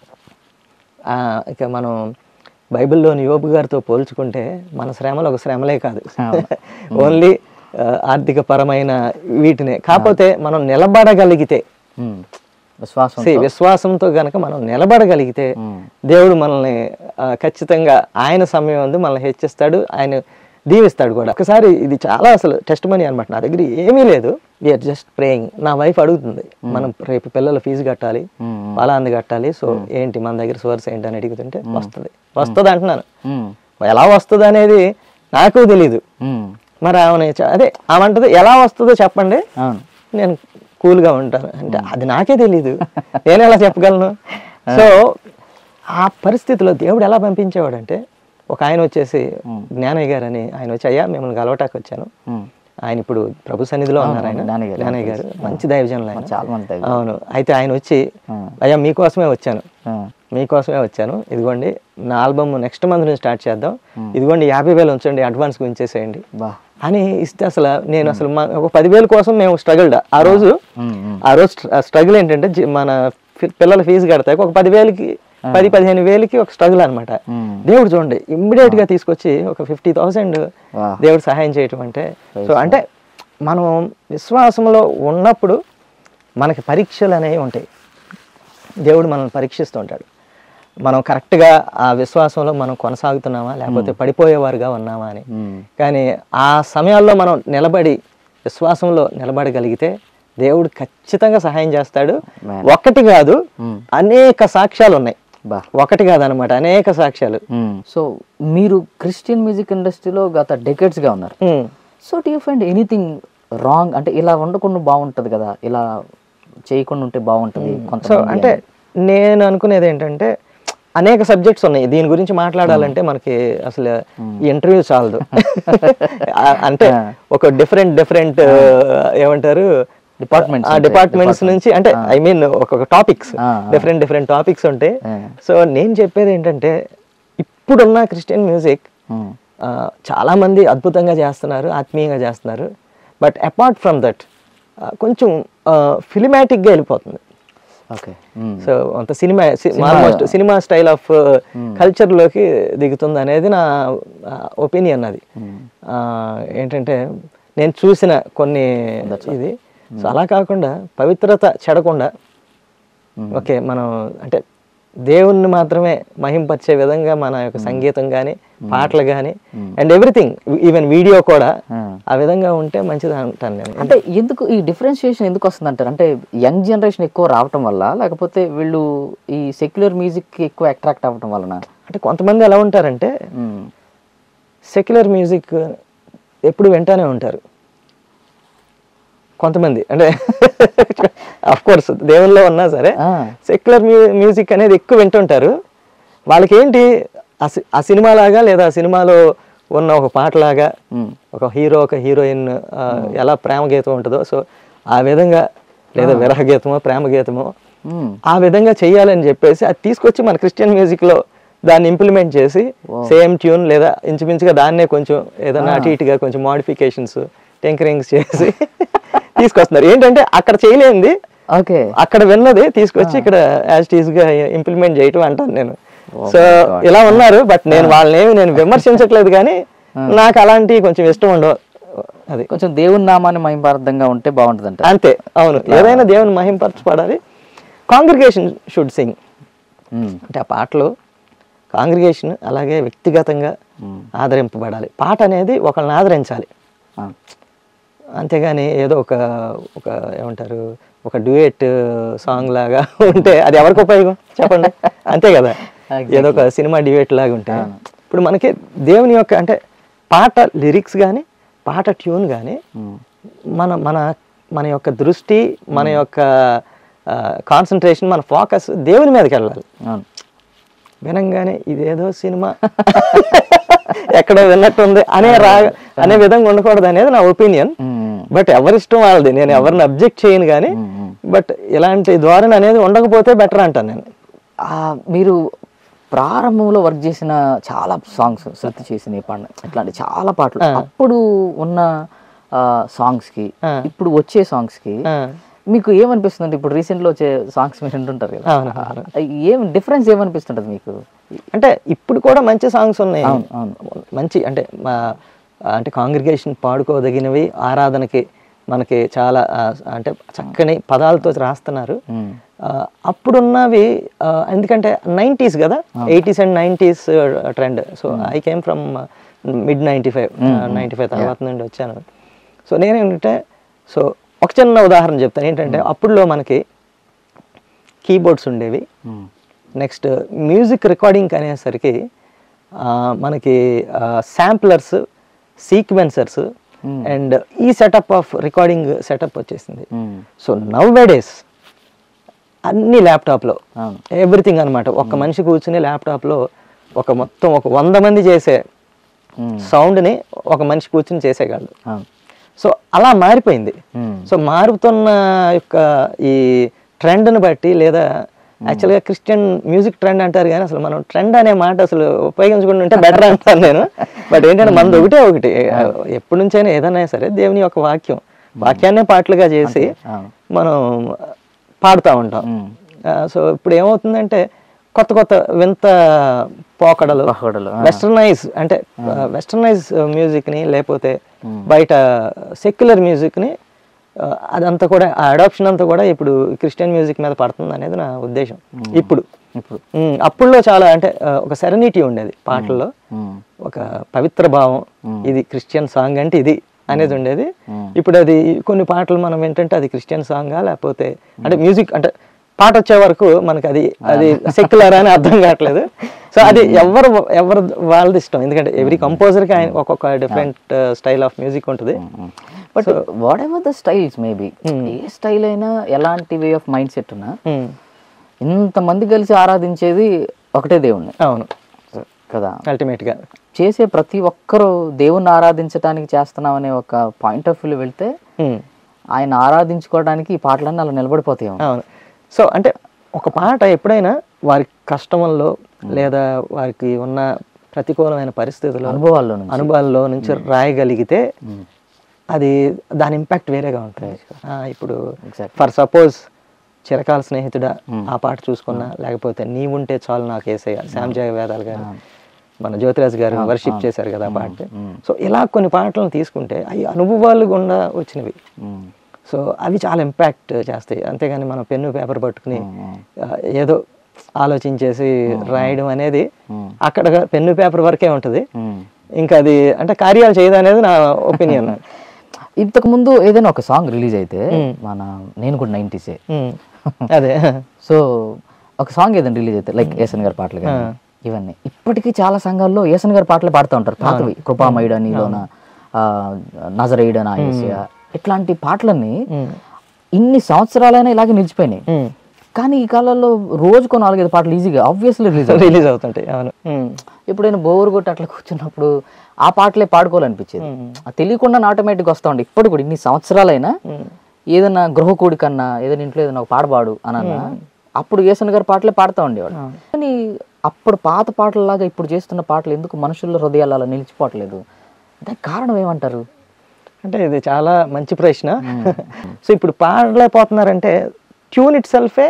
ఆ, ఇక మనం బైబిల్లోని యోబు గారితో పోల్చుకుంటే మన శ్రమలు ఒక శ్రమలే కాదు ఓన్లీ ఆర్థిక పరమైన వీటినే కాకపోతే మనం నిలబడగలిగితే మ్మ్. విశ్వాసం See, విశ్వాసంతో గనక మనం నిలబడగలిగితే మ్మ్. దేవుడు మనల్ని ఆ, ఖచ్చితంగా ఆయన సమయం ఉంది మనల్ని హెచ్చిస్తాడు ఆయన దీవిస్తాడు కూడా ఒకసారి ఇది చాలా అసలు టెస్ట్ మనీ అనమాట నా దగ్గర ఏమీ లేదు విఆర్ జస్ట్ ప్రేయింగ్ నా వైఫ్ అడుగుతుంది మనం రేపు పిల్లల ఫీజు కట్టాలి మ్మ్. పలాంది కట్టాలి సో ఏంటి మన దగ్గర సోర్స్ ఏంటి అని అడుగుతుంటే వస్తుంది వస్తుంది అంటున్నాను మ్మ్. ఎలా వస్తుంది అనేది నాకు తెలీదు మ్మ్. మరి ఆమె చ- అదే ఆమె అంటది ఎలా వస్తుందో చెప్పండి అవును నేను కూల్గా ఉంటాను అంటే అది నాకే తెలీదు నేను ఎలా చెప్పగలను సో ఆ పరిస్థితిలో దేవుడు ఎలా పంపించేవాడు అంటే ఒక ఆయన వచ్చేసి జ్ఞానయ్య గారు అని ఆయన వచ్చి అయ్యా మిమ్మల్ని కలవటానికి వచ్చాను మ్మ్. ఆయన ఇప్పుడు ప్రభు సన్నిధిలో ఉన్నారు ఆయన జ్ఞానయ్య గారు. జ్ఞానయ్య గారు మంచి దైవజనులు ఆయన చాలా మంది దైవం. అవును అయితే ఆయన వచ్చి ఆ. అయ్యా మీకోసమే వచ్చాను ఆ. మీకోసమే వచ్చాను ఇదిగోండి నా ఆల్బమ్ నెక్స్ట్ మంత్ నుంచి స్టార్ట్ చేద్దాం ఇదిగోండి యాభై వేలు ఉంచండి అడ్వాన్స్ ఉంచేసేయండి బా అని ఇస్తే అసలు నేను అసలు మా- ఒక పదివేల కోసం మేము స్ట్రగుల్డ్ ఆ రోజు మ్మ్. మ్మ్. ఆ రోజు స్ట్రగుల్ ఏంటంటే జి- మన ఫి- పిల్లల ఫీజు కడతాయి ఒక పదివేలకి పది పదిహేను వేలకి ఒక స్ట్రగుల్ అనమాట మ్మ్. దేవుడు చూడండి ఇమ్మీడియట్ గా తీసుకొచ్చి ఒక ఫిఫ్టీ థౌసండ్ వా. దేవుడు సహాయం చేయటం అంటే సో అంటే మనం విశ్వాసంలో ఉన్నప్పుడు మనకి పరీక్షలు అనేవి ఉంటాయి దేవుడు మనల్ని పరీక్షిస్తూ ఉంటాడు మనం కరెక్ట్గా ఆ విశ్వాసంలో మనం కొనసాగుతున్నామా లేకపోతే పడిపోయేవారుగా ఉన్నామా అని మ్మ్. కానీ ఆ సమయాల్లో మనం నిలబడి విశ్వాసంలో నిలబడగలిగితే దేవుడు ఖచ్చితంగా సహాయం చేస్తాడు Man. ఒక్కటి కాదు మ్మ్. అనేక సాక్ష్యాలు ఉన్నాయి బా ఒకటి కాదనమాట అనేక సాక్ష్యాలు సో మీరు క్రిస్టియన్ మ్యూజిక్ ఇండస్ట్రీలో గత డెకెట్స్గా ఉన్నారు మ్మ్. So do you find anything wrong అంటే ఇలా ఉండకుండా బాగుంటుంది కదా ఇలా చేయకుండా ఉంటే బాగుంటుంది సో కొంత అంటే నేను అనుకునేది ఏంటంటే అనేక సబ్జెక్ట్స్ ఉన్నాయి దీని గురించి మాట్లాడాలంటే మనకి అసలు ఇంటర్వ్యూ చాలదు ఆ- అంటే ఒక డిఫరెంట్ డిఫరెంట్ ఏమంటారు Departments ఆ ఉంటాయి, డిపార్ట్మెంట్స్ నుంచి అంటే ఐ మీన్ ఒక్కొక్క టాపిక్స్ ఆ, డిఫరెంట్ డిఫరెంట్ టాపిక్స్ ఉంటాయి ఆ. సో నేను చెప్పేది ఏంటంటే ఇప్పుడున్న క్రిస్టియన్ మ్యూజిక్ ఆ, చాలా మంది అద్భుతంగా చేస్తున్నారు ఆత్మీయంగా చేస్తున్నారు బట్ అపార్ట్ ఫ్రమ్ దట్ కొంచెం ఫిలిమాటిక్గా వెళ్ళిపోతుంది ఓకే సో అంత cinema almost cinema style of కల్చర్లోకి దిగుతుంది అనేది నా ఒపీనియన్ అది ఆ, ఏంటంటే నేను చూసిన కొన్ని ఇది సో అలా కాకుండా పవిత్రత చెడకుండా ఓకే మనం అంటే దేవుణ్ణి మాత్రమే మహింపరిచే విధంగా మన యొక్క సంగీతం కానీ పాటలు కానీ అండ్ ఎవ్రీథింగ్ ఈవెన్ వీడియో కూడా ఆ విధంగా ఉంటే మంచిది అంటాను నేను అంటే ఎందుకు ఈ డిఫరెన్షియేషన్ ఎందుకు వస్తుంది అంటారు అంటే యంగ్ జనరేషన్ ఎక్కువ రావటం వల్ల లేకపోతే వీళ్ళు ఈ సెక్యులర్ మ్యూజిక్ ఎక్కువ అట్రాక్ట్ అవ్వటం వలన అంటే కొంతమంది ఎలా ఉంటారంటే మ్మ్. సెక్యులర్ మ్యూజిక్ ఎప్పుడు వింటానే ఉంటారు కొంతమంది అంటే అఫ్ కోర్స్ దేవుల్లో ఉన్నా సరే ఆ. సెక్యులర్ మ్యూజిక్ అనేది ఎక్కువ వింటుంటారు వాళ్ళకి ఏంటి ఆ సి- ఆ సినిమా లాగా లేదా ఆ సినిమాలో ఉన్న ఒక పాటలాగా మ్మ్. ఒక హీరో ఒక హీరోయిన్ ఆ, ఎలా ప్రేమ గీతం ఉంటుందో సో ఆ విధంగా లేదా విరహ గీతమో ప్రేమ గీతమో మ్మ్. ఆ విధంగా చెయ్యాలని చెప్పేసి అది తీసుకొచ్చి మన క్రిస్టియన్ మ్యూజిక్ లో దాన్ని ఇంప్లిమెంట్ చేసి సేమ్ ట్యూన్ లేదా ఇంచుమించుగా దాన్నే కొంచెం ఏదైనా అటు ఇటుగా కొంచెం మోడిఫికేషన్స్ టెంకరింగ్స్ చేసి తీసుకొస్తున్నారు ఏంటంటే అక్కడ చేయలేంది ఓకే అక్కడ విన్నది తీసుకొచ్చి ఇక్కడ యాజ్ టీజ్ గా ఇంప్లిమెంట్ చేయటం అంటాను నేను సో ఇలా ఉన్నారు బట్ నేను వాళ్ళని నేను విమర్శించట్లేదు కానీ నాకు అలాంటి కొంచెం ఇష్టం ఉండవు అది కొంచెం దేవుని నామాన్ని మహిమార్థంగా ఉంటే బాగుంటుంది అంట అంతే అవును ఏదైనా దేవుని మహింపరచబడాలి కాంగ్రిగేషన్ షుడ్ సింగ్ అంటే ఆ పాటలు కాంగ్రిగేషన్ అలాగే వ్యక్తిగతంగా ఆదరింపబడాలి పాట అనేది ఒకళ్ళని ఆదరించాలి అంతేగాని ఏదో ఒక ఒక ఏమంటారు ఒక డ్యూయట్ సాంగ్ లాగా ఉంటే అది ఎవరికి ఉపయోగం చెప్పండి అంతే కదా ఏదో ఒక సినిమా డ్యూయట్ లాగా ఉంటే ఇప్పుడు మనకి దేవుని యొక్క అంటే పాట లిరిక్స్ కానీ పాట ట్యూన్ కానీ మన మన మన యొక్క దృష్టి మన యొక్క కాన్సన్ట్రేషన్ మన ఫోకస్ దేవుని మీదకి వెళ్ళాలి అవును వినంగానే ఇదేదో సినిమా ఎక్కడో విన్నట్టుంది అనే రా అనే విధంగా ఉండకూడదు అనేది నా ఒపీనియన్ మ్మ్. బట్ ఎవరిష్టం వాళ్ళది నేను ఎవరిని అబ్జెక్ట్ చేయను కానీ బట్ ఇలాంటి ధోరణి అనేది ఉండకపోతే బెటర్ అంటాను నేను ఆ, మీరు ప్రారంభంలో వర్క్ చేసిన చాలా సాంగ్స్ శృతి చేసిన ఈ పాట ఇట్లాంటి చాలా పాటలు అప్పుడు ఉన్న సాంగ్స్ కి ఆ. ఇప్పుడు వచ్చే సాంగ్స్ కి ఆ, మీకు ఏమనిపిస్తుంది ఇప్పుడు రీసెంట్ లో వచ్చే సాంగ్స్ మీరు వింటుంటారు కదా అవును, అవును. ఆ, ఏం డిఫరెన్స్ ఏమనిపిస్తుంటది మీకు అంటే ఇప్పుడు కూడా మంచి సాంగ్స్ ఉన్నాయి అవును, అవును. మంచి అంటే మా అంటే కాంగ్రిగేషన్ పాడుకోదగినవి ఆరాధనకి మనకి చాలా ఆ, అంటే చక్కని పదాలతో రాస్తున్నారు మ్మ్. ఆ, అప్పుడున్నవి ఆ, ఎందుకంటే నైంటీస్ కదా eighties and nineties trend so I came from mid ninety five ninety five తర్వాత నుండి వచ్చాను సో నేనేంటంటే సో ఒక చిన్న ఉదాహరణ చెప్తాను ఏంటంటే అప్పుడులో మనకి కీబోర్డ్స్ ఉండేవి మ్మ్. నెక్స్ట్ మ్యూజిక్ రికార్డింగ్ అనేసరికి ఆ, మనకి శాంప్లర్స్ సీక్వెన్సర్స్ అండ్ ఈ సెటప్ ఆఫ్ రికార్డింగ్ సెటప్ వచ్చేసింది మ్మ్. సో నవ్ డేస్ అన్ని ల్యాప్టాప్లో అవును ఎవ్రీథింగ్ అనమాట ఒక్క మనిషి కూర్చుని ల్యాప్టాప్లో ఒక మొత్తం ఒక వంద మంది చేసే మ్మ్. సౌండ్ని ఒక మనిషి కూర్చుని చేసేయగలడు అవును సో అలా మారిపోయింది మ్మ్. సో మారుతున్న యొక్క ఈ ట్రెండ్ని బట్టి లేదా యాక్చువల్గా క్రిస్టియన్ మ్యూజిక్ ట్రెండ్ అంటారు కానీ అసలు మనం ట్రెండ్ అనే మాట అసలు ఉపయోగించుకుంటూ ఉంటే బెటర్ అంటాను నేను బట్ ఏంటంటే మనది ఒకటే ఒకటి ఎప్పటి నుంచైనా ఏదైనా సరే దేవుని యొక్క వాక్యం వాక్యాన్నే పాటలుగా చేసి అవును మనం పాడుతూ ఉంటాం మ్మ్. సో ఇప్పుడు ఏమవుతుందంటే కొత్త కొత్త వింత పోకడలు పకోడలు, ఆ. వెస్టర్నైజ్ అంటే వెస్టర్నైజ్ మ్యూజిక్ని లేకపోతే బయట సెక్యులర్ మ్యూజిక్ని అదంతా కూడా ఆ అడాప్షన్ అంతా కూడా ఇప్పుడు క్రిస్టియన్ మ్యూజిక్ మీద పడుతుంది అనేది నా ఉద్దేశం ఇప్పుడు ఇప్పుడు ఉమ్, అప్పుడులో చాలా అంటే ఆ, ఒక సెరనిటీ ఉండేది పాటల్లో మ్మ్. ఒక పవిత్ర భావం ఇది క్రిస్టియన్ సాంగ్ అంటే ఇది అనేది ఉండేది ఇప్పుడు అది కొన్ని పాటలు మనం ఏంటంటే అది క్రిస్టియన్ సాంగా లేకపోతే అంటే మ్యూజిక్ అంటే పాట వచ్చే వరకు మనకి అది అది సెక్యులర్ అని అర్థం కావట్లేదు సో అది ఎవరు ఎవరు వాళ్ళది ఇష్టం ఎందుకంటే ఎవ్రీ కంపోజర్కి ఆయన ఒక్కొక్క డిఫరెంట్ స్టైల్ ఆఫ్ మ్యూజిక్ ఉంటుంది but whatever the styles maybe a style అయినా ఎలాంటి వే ఆఫ్ మైండ్ సెట్ ఉన్నా ఉమ్, ఇంతమంది కలిసి ఆరాధించేది ఒకటే దేవుణ్ణి అవును కదా అల్టిమేట్గా చేసే ప్రతి ఒక్కరూ దేవుణ్ణి ఆరాధించడానికి చేస్తున్నాం అనే ఒక పాయింట్ ఆఫ్ వ్యూలో వెళ్తే ఆయన ఆరాధించుకోవడానికి ఈ పాటలన్నీ అలా నిలబడిపోతాయి అవును సో అంటే ఒక పాట ఎప్పుడైనా వారి కష్టంలో లేదా వారికి ఉన్న ప్రతికూలమైన పరిస్థితుల్లో అనుభవాల్లో నుంచి అనుభవాల్లో నుంచి రాయగలిగితే అది దాని ఇంపాక్ట్ వేరేగా ఉంటుంది ఆ, ఇప్పుడు Exactly. ఫర్ సపోజ్ చిరకాల స్నేహితుడా ఆ పాట చూసుకున్నా లేకపోతే నీ ఉంటే చాలు నాకు వేసేయ శ్యామ్ జయ వేదాల్ గారు మన జ్యోతిరాజ్ గారు వర్షిప్ చేశారు కదా ఆ పాట సో ఇలా కొన్ని పాటలను తీసుకుంటే అవి అనుభవాలు గుండా వచ్చినవి మ్మ్. సో అవి చాలా ఇంపాక్ట్ చేస్తాయి అంతేగాని మనం పెన్ను పేపర్ పట్టుకుని ఆ, ఏదో ఆలోచించేసి రాయడం అనేది అక్కడ పెన్ను పేపర్ వరకే ఉంటుంది మ్మ్. ఇంకా అది అంటే కార్యాలు చేయదు అనేది నా ఒపీనియన్ ఇంతకు ముందు ఏదైనా ఒక సాంగ్ రిలీజ్ అయితే మన నేను కూడా నైంటీసే అదే సో ఒక సాంగ్ ఏదైనా రిలీజ్ అయితే లైక్ ఏసన్ గారి పాటలు కానీ ఇవన్నీ ఇప్పటికీ చాలా సంఘాల్లో ఏసన్ గారి పాటలు పాడుతూ ఉంటారు పాతవి కృపామయుడ నీలోన నజరేయుడ నా ఏసియా ఇట్లాంటి పాటలన్నీ ఇన్ని సంవత్సరాలైనా ఇలాగే నిలిచిపోయినాయి కానీ ఈ కాలంలో రోజుకో నాలుగైదు పాటలు ఈజీగా ఆబ్వియస్లీ రిలీజ్ రిలీజ్ అవుతుంటాయి అవును ఉమ్. ఎప్పుడైనా బోర్ కొట్టి అట్లా కూర్చున్నప్పుడు ఆ పాటలే పాడుకోవాలనిపించేది అది తెలియకుండా ఆటోమేటిక్గా వస్తా ఉండే ఇప్పుడు కూడా ఇన్ని సంవత్సరాలైనా ఏదైనా గృహ కూడికన్నా ఏదైనా ఇంట్లో ఏదైనా ఒక పాట పాడు అని అన్నా అప్పుడు యేసన్ గారి పాటలే పాడుతూ ఉండేవాడు కానీ అప్పుడు పాత పాటలలాగా ఇప్పుడు చేస్తున్న పాటలు ఎందుకు మనుషుల హృదయాలు అలా నిలిచిపోవట్లేదు దానికి కారణం ఏమంటారు అంటే ఇది చాలా మంచి ప్రశ్న సో ఇప్పుడు పాడలేకపోతున్నారంటే ట్యూన్ ఇట్ సెల్ఫే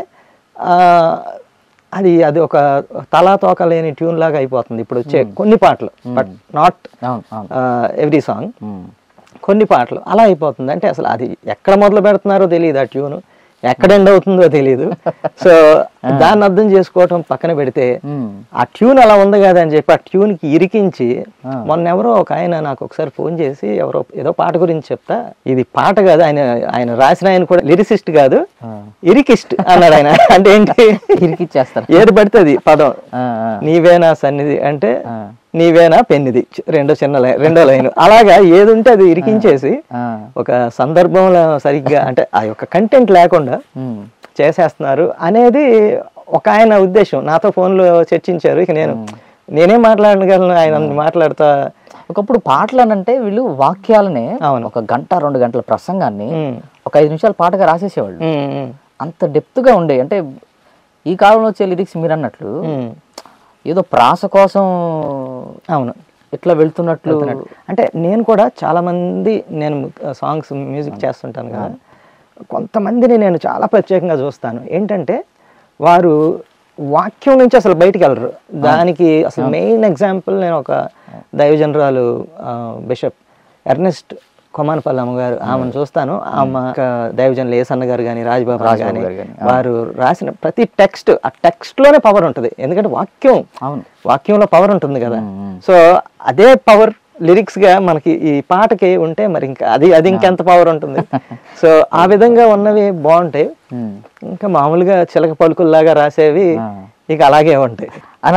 అది అది ఒక తలా తోక లేని ట్యూన్ లాగా అయిపోతుంది ఇప్పుడు వచ్చే కొన్ని పాటలు బట్ నాట్ అవును అవును ఎవ్రీ సాంగ్ ఉమ్. కొన్ని పాటలు అలా అయిపోతుంది అంటే అసలు అది ఎక్కడ మొదలు పెడుతున్నారో తెలియదు ఆ ట్యూన్ ఎక్కడ ఎండ్ అవుతుందో తెలియదు సో దాన్ని అర్థం చేసుకోవటం పక్కన పెడితే ఉమ్. ఆ ట్యూన్ అలా ఉంది కదా అని చెప్పి ఆ ట్యూన్ కి ఇరికించి మొన్న ఎవరో ఒక ఆయన నాకు ఒకసారి ఫోన్ చేసి ఎవరో ఏదో పాట గురించి చెప్తా ఇది పాట కాదు ఆయన ఆయన రాసిన ఆయన కూడా లిరిసిస్ట్ కాదు ఇరికిస్ట్ అన్నాడు ఆయన అంటే ఏంటి ఇరికిచ్చేస్తారు ఏది పడుతుంది పదం ఆ, ఆ, నీవేనా సన్నిధి అంటే ఆ. నీవేనా పెన్నిది చి- రెండో చిన్న లైన్ రెండో లైన్ అలాగా ఏది ఉంటే అది ఇరికించేసి ఆ. ఒక సందర్భంలో సరిగ్గా అంటే ఆ యొక్క కంటెంట్ లేకుండా ఉమ్. చేసేస్తున్నారు అనేది ఒక ఆయన ఉద్దేశం నాతో ఫోన్లో చర్చించారు ఇక నేను నేనేం మాట్లాడగలను ఆయన మాట్లాడుతా ఒకప్పుడు పాటలు అని అంటే వీళ్ళు వాక్యాలనే అవును. ఒక గంట రెండు గంటల ప్రసంగాన్ని ఉమ్, ఒక ఐదు నిమిషాలు పాటగా రాసేసేవాళ్ళు ఉమ్, ఉమ్, అంత డెప్త్ గా ఉండే అంటే ఈ కాలంలో వచ్చే లిరిక్స్ మీరు అన్నట్లు ఉమ్, ఏదో ప్రాస కోసం అవును ఇట్లా వెళ్తున్నట్లు అంటే నేను కూడా చాలా మంది నేను సాంగ్స్ మ్యూజిక్ చేస్తుంటాను కదా కొంతమందిని నేను చాలా ప్రత్యేకంగా చూస్తాను ఏంటంటే వారు వాక్యం నుంచి అసలు బయటికి వెళ్ళరు దానికి అసలు మెయిన్ ఎగ్జాంపుల్ నేను ఒక దైవజనరాలు బిషప్ ఎర్నెస్ట్ కొమానపల్లి అమ్మగారు ఆమెను చూస్తాను ఆమె ఒక దైవజనులు ఏసన్న గారు కానీ రాజబాబు రాజబాబు కానీ గారు గాని, వారు రాసిన ప్రతి టెక్స్ట్ ఆ టెక్స్ట్ లోనే పవర్ ఉంటుంది ఎందుకంటే వాక్యం అవును వాక్యంలో పవర్ ఉంటుంది కదా మ్మ్. సో అదే పవర్ లిరిక్స్ గా మనకి ఈ పాటకి ఉంటే మరి ఇంకా అది అది ఇంకెంత పవర్ ఉంటుంది సో ఆ విధంగా ఉన్నవి బాగుంటాయి మ్మ్. ఇంకా మామూలుగా చిలక పలుకుల్లాగా రాసేవి ఆ. ఇక అలాగే ఉంటాయి అన్న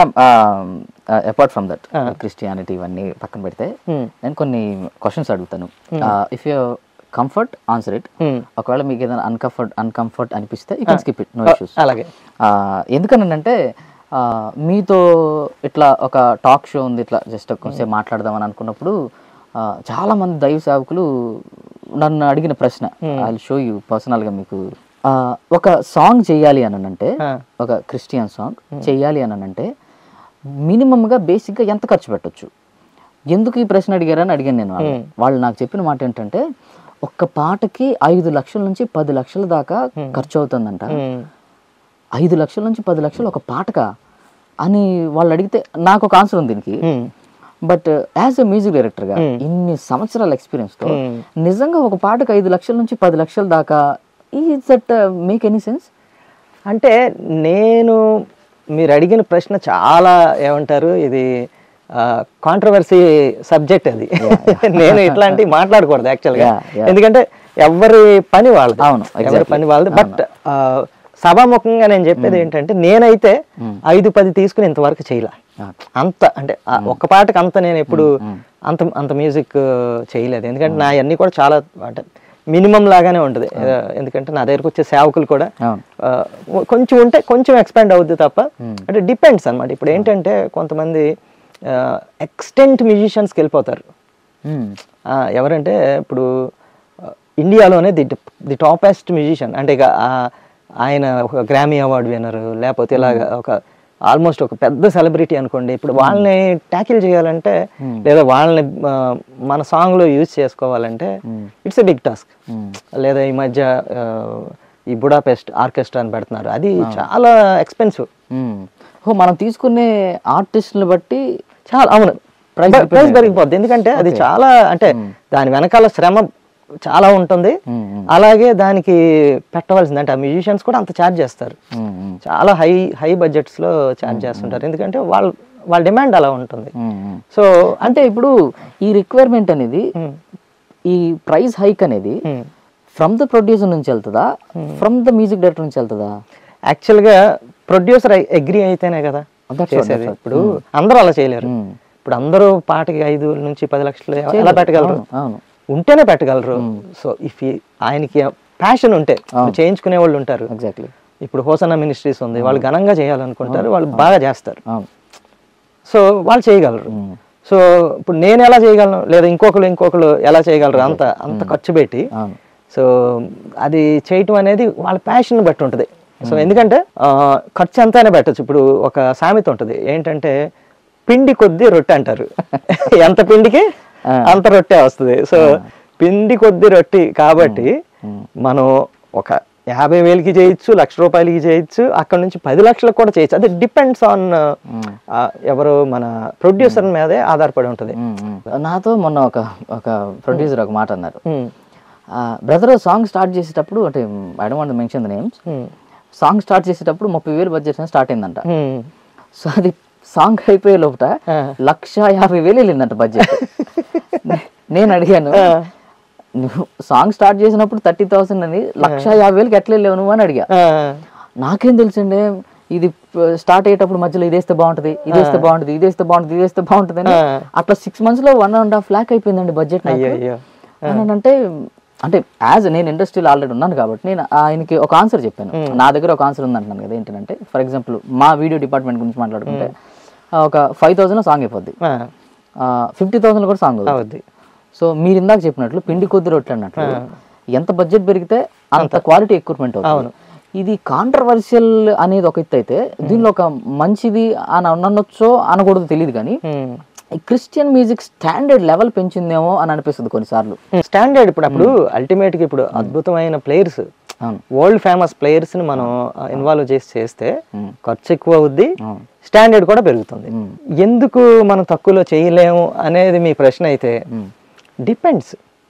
అపార్ట్ ఫ్రమ్ దట్ క్రిస్టియానిటీ ఇవన్నీ పక్కన పెడితే Hmm. నేను కొన్ని క్వశ్చన్స్ అడుగుతాను if you comfort answer it Hmm. ఒకవేళ మీకు ఏదైనా అన్కంఫర్ట్ అన్కంఫర్ట్ అనిపిస్తే you can skip it no issues అలాగే ఎందుకనంటే ఆ, మీతో ఇట్లా ఒక టాక్ షో ఉంది ఇట్లా జస్ట్ కొంచెం మాట్లాడదామని అనుకున్నప్పుడు ఆ, చాలా మంది దైవ సేవకులు నన్ను అడిగిన ప్రశ్న ఐ షో యూ పర్సనల్గా మీకు ఆ, ఒక సాంగ్ చేయాలి అని అంటే ఆ. ఒక క్రిస్టియన్ సాంగ్ చేయాలి అని అంటే మినిమంగా బేసిక్గా ఎంత ఖర్చు పెట్టొచ్చు ఎందుకు ఈ ప్రశ్న అడిగారని అడిగాను నేను వాళ్ళని. వాళ్ళు నాకు చెప్పిన మాట ఏంటంటే ఒక్క పాటకి ఐదు లక్షల నుంచి పది లక్షల దాకా ఖర్చు అవుతుందంట మ్మ్. ఐదు లక్షల నుంచి పది లక్షలు ఒక పాటకా అని వాళ్ళు అడిగితే నాకు ఒక ఆన్సర్ ఉంది దీనికి మ్మ్. బట్ యాజ్ ఎ మ్యూజిక్ డైరెక్టర్గా ఇన్ని సంవత్సరాల ఎక్స్పీరియన్స్తో Hmm. నిజంగా ఒక పాటకు ఐదు లక్షల నుంచి పది లక్షల దాకా is that make any sense అంటే నేను మీరు అడిగిన ప్రశ్న చాలా ఏమంటారు ఇది కాంట్రవర్సీ సబ్జెక్ట్ అది నేను ఇట్లాంటివి మాట్లాడకూడదు యాక్చువల్గా Yeah, yeah. ఎందుకంటే ఎవరి పని వాళ్ళది అవును, ఎవరి exactly. పని వాళ్ళది బట్ సభాముఖంగా నేను చెప్పేది ఏంటంటే నేనైతే ఐదు పది తీసుకుని ఇంతవరకు చేయలే అంత అంటే ఆ ఒక్క పాటకి అంత నేను ఎప్పుడు అంత అంత మ్యూజిక్ చేయలేదు ఎందుకంటే నా అన్ని కూడా చాలా అంటే మినిమం లాగానే ఉంటుంది ఆ, ఎందుకంటే నా దగ్గరకు వచ్చే సేవకులు కూడా అవును ఆ, కొంచెం ఉంటే కొంచెం ఎక్స్పాండ్ అవుద్ది తప్ప అంటే డిపెండ్స్ అన్నమాట ఇప్పుడు ఏంటంటే కొంతమంది ఎక్స్టెంట్ మ్యూజిషియన్స్కి వెళ్ళిపోతారు Hmm. ఆ, ఎవరంటే ఇప్పుడు ఆ, ఇండియాలోనే ది ది టాపెస్ట్ మ్యూజిషియన్ అంటే ఇక ఆ- ఆయన ఒక గ్రామీ అవార్డు వినరు లేకపోతే ఇలాగ ఒక ఆల్మోస్ట్ ఒక పెద్ద సెలబ్రిటీ అనుకోండి ఇప్పుడు వాళ్ళని ట్యాకిల్ చేయాలంటే లేదా వాళ్ళని ఆ, మన సాంగ్లో యూజ్ చేసుకోవాలంటే it's a big task Hmm. లేదా ఈ మధ్య ఆ, ఈ బుడాపెస్ట్ ఆర్కెస్ట్రా అని పెడుతున్నారు అది చాలా ఎక్స్పెన్సివ్ Hmm. ఓ మనం తీసుకునే ఆర్టిస్ట్ని బట్టి చాలా అవును Price ప్రైస్ depend ప్రైస్ పెరిగిపోద్ది ఎందుకంటే అది చాలా అంటే దాని వెనకాల శ్రమ చాలా ఉంటుంది Hmm, hmm. అలాగే దానికి పెట్టవలసింది అంటే ఆ మ్యూజిషియన్స్ కూడా అంత ఛార్జ్ చేస్తారు Hmm, hmm. చాలా హై హై బడ్జెట్స్ లో ఛార్జ్ చేస్తుంటారు ఎందుకంటే వాళ్ళ వాళ్ళ డిమాండ్ అలా ఉంటుంది Hmm, hmm. సో అంటే ఇప్పుడు ఈ రిక్వైర్మెంట్ అనేది ఈ ప్రైస్ హైక్ అనేది ఫ్రమ్ ద ప్రొడ్యూసర్ నుంచి వెళ్తుందా ఫ్రమ్ ద మ్యూజిక్ డైరెక్టర్ నుంచి వెళ్తుందా యాక్చువల్గా ప్రొడ్యూసర్ అగ్రి అయితేనే కదా That's what, చేసేది that's what. ఇప్పుడు అందరూ అలా చేయలేరు Hmm. ఇప్పుడు అందరూ పాటకి ఐదు నుంచి పది లక్షలు ఎలా పెట్టగలరు అవును, అవును ఉంటేనే పెట్టగలరు సో ఇఫ్ ఆయనకి ప్యాషన్ ఉంటే ఇప్పుడు చేయించుకునే వాళ్ళు ఉంటారు ఎగ్జాక్ట్లీ ఇప్పుడు హోసన్న మినిస్ట్రీస్ ఉంది వాళ్ళు ఘనంగా చేయాలనుకుంటారు వాళ్ళు బాగా చేస్తారు అవును సో వాళ్ళు చేయగలరు సో ఇప్పుడు నేను ఎలా చేయగలను లేదా ఇంకొకరు ఇంకొకరు ఎలా చేయగలరు అంత అంత ఖర్చు పెట్టి అవును సో అది చేయటం అనేది వాళ్ళ ప్యాషన్ బట్టి ఉంటుంది సో ఎందుకంటే ఆ, ఖర్చు ఎంతైనా పెట్టచ్చు ఇప్పుడు ఒక సామెత ఉంటుంది ఏంటంటే పిండి కొద్దీ రొట్టె అంటారు ఎంత పిండికి అంత రొట్టె వస్తుంది సో పిండి కొద్ది రొట్టి కాబట్టి మనం ఒక యాభై వేలకి చేయొచ్చు లక్ష రూపాయలకి చేయొచ్చు అక్కడ నుంచి పది లక్షలకు కూడా చేయొచ్చు అది డిపెండ్స్ ఆన్ ఎవరు మన ప్రొడ్యూసర్ మీదే ఆధారపడి ఉంటుంది మ్మ్, మ్మ్. నాతో మొన్న ఒక ఒక ప్రొడ్యూసర్ ఒక మాట అన్నారు ఉమ్, బ్రదర్ సాంగ్ స్టార్ట్ చేసేటప్పుడు అంటే I don't want mention the names um, song start చేసేటప్పుడు ముప్పై వేలు బడ్జెట్ స్టార్ట్ అయిందంట ఉమ్. సో అది సాంగ్ అయిపోయే లోపల ఆ. లక్ష యాభై వేలు వెళ్ళిందంట బడ్జెట్ నేను అడిగాను నువ్వు సాంగ్ స్టార్ట్ చేసినప్పుడు థర్టీ థౌసండ్ అని లక్ష యాభై వేలకి ఎట్లా వెళ్ళావు నువ్వు అని అడిగా ఆ, నాకేం తెలుసండి ఇది స్టార్ట్ అయ్యేటప్పుడు మధ్యలో ఇదేస్తే బాగుంటుంది ఇదేస్తే బాగుంటుంది ఇదేస్తే బాగుంటుంది ఇదేస్తే బాగుంటుంది అని ఆ. అట్లా సిక్స్ మంత్స్ లో వన్ అండ్ హాఫ్ ల్యాక్ అయిపోయిందండి బడ్జెట్ అయ్యో అయ్యో అని అంటే అంటే యాజ్ నేను ఇండస్ట్రీలో ఆల్రెడీ ఉన్నాను కాబట్టి నేను ఆయనకి ఒక ఆన్సర్ చెప్పాను నా దగ్గర ఒక ఆన్సర్ ఉంది అంటున్నాను కదా ఏంటంటే ఫర్ ఎగ్జాంపుల్ మా వీడియో డిపార్ట్మెంట్ గురించి మాట్లాడుకుంటే ఆ, ఒక ఫైవ్ థౌసండ్ సాంగ్ అయిపోద్ది ఆ, ఫిఫ్టీ థౌసండ్ కూడా సాంగ్ అవుతుంది అవుద్ది సో మీరు ఇందాక చెప్పినట్లు పిండి కొద్ది రొట్టెలు అన్నట్లు ఎంత బడ్జెట్ పెరిగితే అంత క్వాలిటీ ఎక్విప్మెంట్ అవుతుంది ఇది కాంట్రవర్షియల్ అనేది ఒక ఎత్తు అయితే దీనిలో ఒక మంచిది అని అనొచ్చో అనకూడదు తెలియదు కానీ ఉమ్. ఈ క్రిస్టియన్ మ్యూజిక్ స్టాండర్డ్ లెవెల్ పెంచిందేమో అని అనిపిస్తుంది కొన్నిసార్లు స్టాండర్డ్ ఇప్పుడు అప్పుడు అల్టిమేట్ గా ఇప్పుడు అద్భుతమైన ప్లేయర్స్ అవును వరల్డ్ ఫేమస్ ప్లేయర్స్ ని మనం ఇన్వాల్వ్ చేసి చేస్తే Hmm. ఖర్చు ఎక్కువ అవుద్ది అవును స్టాండర్డ్ కూడా పెరుగుతుంది Hmm. ఎందుకు మనం తక్కువలో చేయలేము అనేది మీ ప్రశ్న అయితే డిపెండ్స్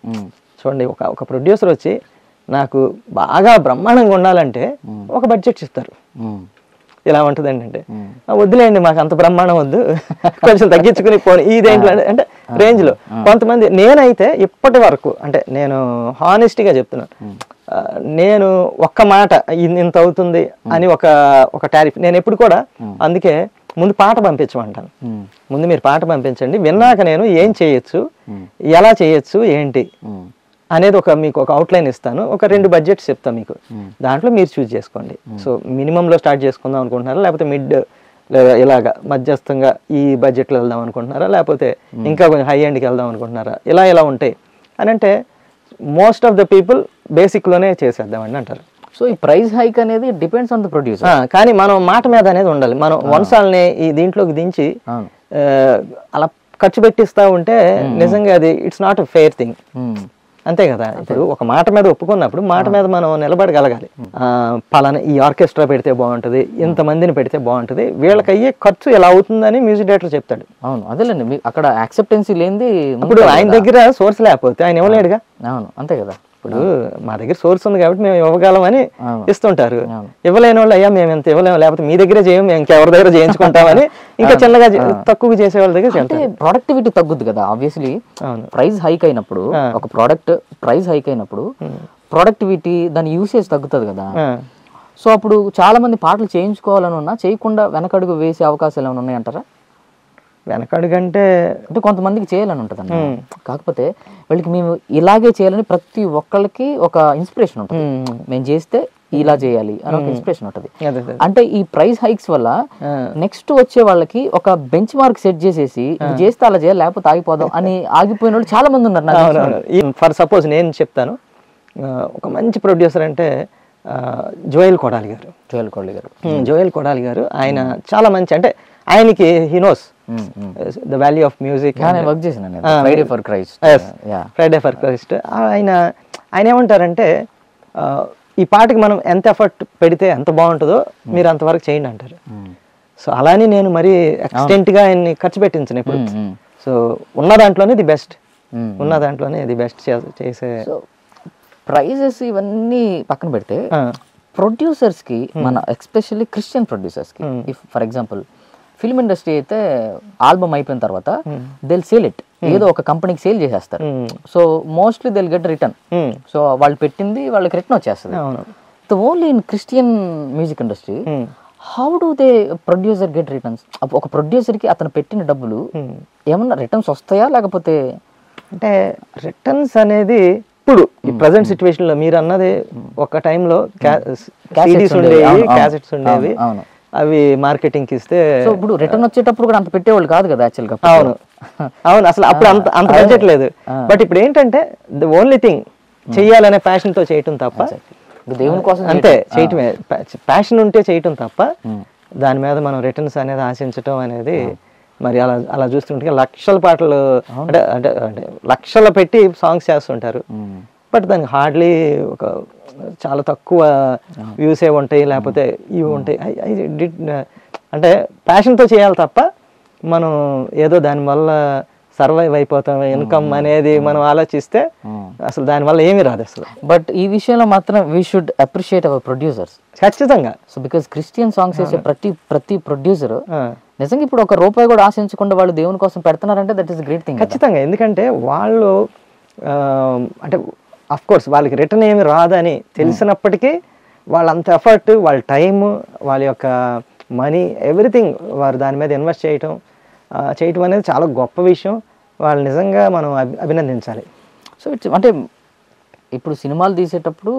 ఉమ్, చూడండి ఒక ఒక ప్రొడ్యూసర్ వచ్చి నాకు బాగా బ్రహ్మాండంగా ఉండాలంటే ఒక బడ్జెట్ ఇస్తారు ఉమ్, ఇలా ఉంటుంది ఏంటంటే ఉమ్. వద్దులేండి మాకు అంత బ్రహ్మాండం వద్దు కొంచెం తగ్గించుకుని పోనీ ఈ దేంట్లో అంటే- అంటే రేంజ్ లో కొంతమంది నేనైతే ఇప్పటి వరకు అంటే నేను హానెస్టీగా చెప్తున్నాను ఆ, నేను ఒక్క మాట ఇన్- ఇంత అవుతుంది అని ఒక ఒక టారిఫ్ నేను ఎప్పుడు కూడా అందుకే ముందు పాట పంపించమంటాను ఉమ్, ముందు మీరు పాట పంపించండి విన్నాక నేను ఏం చేయొచ్చు ఎలా చేయొచ్చు ఏంటి ఉమ్, అనేది ఒక మీకు ఒక అవుట్లైన్ ఇస్తాను ఒక రెండు బడ్జెట్స్ చెప్తాను మీకు దాంట్లో మీరు చూస్ చేసుకోండి సో మినిమంలో స్టార్ట్ చేసుకుందాం అనుకుంటున్నారా లేకపోతే మిడ్ ఇలాగా మధ్యస్థంగా ఈ బడ్జెట్లో వెళ్దాం అనుకుంటున్నారా లేకపోతే ఇంకా కొంచెం హై ఎండ్కి వెళ్దాం అనుకుంటున్నారా ఇలా ఇలా ఉంటాయి అని అంటే మోస్ట్ ఆఫ్ ద పీపుల్ బేసిక్లోనే చేసేద్దామండి అంటారు సో ఈ ప్రైస్ హైక్ అనేది డిపెండ్స్ ఆన్ ద ప్రొడ్యూసర్ ఆ, కానీ మనం మాట మీద అనేది ఉండాలి మనం వంశాలని ఈ దీంట్లోకి దించి అవును ఆ, అలా ఖర్చు పెట్టిస్తా ఉంటే నిజంగా అది it's not fair thing um, అంతే కదా ఇప్పుడు ఒక మాట మీద ఒప్పుకున్నప్పుడు మాట మీద మనం నిలబడగలగాలి ఆ, పలానా ఈ ఆర్కెస్ట్రా పెడితే బాగుంటుంది ఇంతమందిని పెడితే బాగుంటుంది వీళ్ళకి అయ్యే ఖర్చు ఎలా అవుతుందని మ్యూజిక్ డైరెక్టర్ చెప్తాడు అవును అదేలేండి మీ అక్కడ యాక్సెప్టెన్సీ లేనిది ఇప్పుడు ఆయన దగ్గర సోర్స్ లేకపోతే ఆయన ఇవ్వలేడుగా అవును అంతే కదా ఇప్పుడు మా దగ్గర సోర్స్ ఉంది కాబట్టి మేము ఇవ్వగలమని అవును. ఇస్తుంటారు అవును. ఇవ్వలేని వాళ్ళు అయ్యా మేము ఎంత ఇవ్వలేము లేకపోతే మీ దగ్గరే చేయం మేము ఇంకెవరి దగ్గర చేయించుకుంటామని ఇంకా చిన్నగా చే- తక్కువ చేసే వాళ్ళ దగ్గర అంటే చేస్తారు ప్రొడక్టివిటీ తగ్గుద్ది కదా ఆబ్వియస్లీ అవును ప్రైస్ హైక్ అయినప్పుడు ఆ. ఒక ప్రోడక్ట్ ప్రైస్ హైక్ అయినప్పుడు ప్రొడక్టివిటీ దాని యూసేజ్ తగ్గుతుంది కదా ఆ. సో అప్పుడు చాలా మంది పాటలు చేయించుకోవాలని ఉన్నా చేయకుండా వెనకడుగు వేసే అవకాశాలు ఏమైనా ఉన్నాయంటారా వెనకడుగంటే అంటే కొంతమందికి చేయాలని ఉంటుంది కాకపోతే వీళ్ళకి మేము ఇలాగే చేయాలని ప్రతి ఒక్కళ్ళకి ఒక ఇన్స్పిరేషన్ ఉంటుంది ఉమ్, మేము చేస్తే ఇలా చేయాలి అని ఒక ఇన్స్పిరేషన్ ఉంటుంది అదే అదే అంటే ఈ ప్రైస్ హైక్స్ వల్ల ఆ. నెక్స్ట్ వచ్చే వాళ్ళకి ఒక బెంచ్ మార్క్ సెట్ చేసేసి ఇది చేస్తే అలా చేయాలి లేకపోతే ఆగిపోదాం అని ఆగిపోయిన వాళ్ళు చాలా మంది ఉన్నారు నాకు తెలిసిన ఫర్ సపోజ్ నేను చెప్తాను ఆ, ఒక మంచి ప్రొడ్యూసర్ అంటే ఆ, జోయల్ కొడాలి గారు జోయల్ కోహ్లీ గారు జోయల్ కొడాలి గారు ఆయన చాలా మంచి అంటే ఆయనకి హినోస్ um, um. The value of music కానీ వర్క్ చేసిన Friday for Christ yeah Friday for Christ ఆయన ఆయన ఏమంటారంటే ఆ, ఈ పాటకి మనం ఎంత ఎఫర్ట్ పెడితే ఎంత బాగుంటుందో మీరు అంతవరకు చేయండి అంటారు సో అలానే నేను మరీ ఎక్స్టెంట్గా ఆయన్ని ఖర్చు పెట్టించను ఇప్పుడు సో ఉన్న దాంట్లోనే ది బెస్ట్ ఉన్న దాంట్లోనే ది బెస్ట్ చేసే సో ప్రైజెస్ ఇవన్నీ పక్కన పెడితే ఆ, ప్రొడ్యూసర్స్ కి మన ఎస్పెషల్లీ క్రిస్టియన్ ప్రొడ్యూసర్స్ కి if for example film industry అయితే ఆల్బమ్ అయిపోయిన తర్వాత దిల్ సేల్ ఇట్ ఏదో ఒక కంపెనీకి సేల్ చేసేస్తారు um, so mostly they'll get return um, so వాళ్ళు పెట్టింది వాళ్ళకి రిటర్న్ వచ్చేస్తుంది అవును the only in Christian music industry um, how do they producer get returns ఒక producer కి అతను పెట్టిన డబ్బులు ఉమ్. ఏమన్నా రిటర్న్స్ వస్తాయా లేకపోతే అంటే రిటర్న్స్ అనేది ఇప్పుడు ఈ ప్రజెంట్ సిచ్యువేషన్ లో మీరు అన్నది ఒక టైంలో సిడీస్ ఉండేవి. ఉండేవి అవును, అవును. క్యాసెట్స్ ఉండేవి అవును, అవును. అవి మార్కెటింగ్ కి ఇస్తే సో ఇప్పుడు రిటర్న్ వచ్చేటప్పుడు కూడా అంత పెట్టేవాళ్ళు కాదు కదా యాక్చువల్గా అవును అవును అసలు అప్పుడు అంత అంత బడ్జెట్ లేదు బట్ ఇప్పుడు ఏంటంటే ద ఓన్లీ థింగ్ చెయ్యాలనే ప్యాషన్ తో చేయటం తప్ప దేవుని కోసం అంతే చేయటమే ప్యాషన్ ఉంటే చేయటం తప్ప దాని మీద మనం రిటర్న్స్ అనేది ఆశించటం అనేది మరి అలా అలా చూస్తుంటే లక్షల పాటలు అంటే అంటే అంటే లక్షలు పెట్టి సాంగ్స్ చేస్తుంటారు మ్మ్. బట్ దానికి హార్డ్లీ ఒక చాలా తక్కువ వ్యూసే ఉంటాయి లేకపోతే ఇవి ఉంటాయి I- I did, uh, అంటే ప్యాషన్తో చేయాలి తప్ప మనం ఏదో దానివల్ల సర్వైవ్ అయిపోతాం ఇన్కమ్ అనేది మనం ఆలోచిస్తే అసలు దానివల్ల ఏమీ రాదు అసలు బట్ ఈ విషయంలో మాత్రం we should appreciate our producers ఖచ్చితంగా సో బికాస్ క్రిస్టియన్ సాంగ్స్ వేసే ప్రతి ప్రతి ప్రొడ్యూసర్ ఆ, నిజంగా ఇప్పుడు ఒక రూపాయి కూడా ఆశించకుండా వాళ్ళు దేవుని కోసం పెడుతున్నారంటే దట్ ఈస్ గ్రేట్ థింగ్ ఖచ్చితంగా ఎందుకంటే వాళ్ళు ఆ, అంటే అఫ్ కోర్స్ వాళ్ళకి రిటర్న్ ఏమి రాదని తెలిసినప్పటికీ వాళ్ళంత ఎఫర్ట్ వాళ్ళ టైం వాళ్ళ యొక్క మనీ ఎవ్రీథింగ్ వారు దాని మీద ఇన్వెస్ట్ చేయటం ఆ, చేయటం అనేది చాలా గొప్ప విషయం వాళ్ళు నిజంగా మనం అభి- అభినందించాలి సో ఇట్స్ అంటే ఇప్పుడు సినిమాలు తీసేటప్పుడు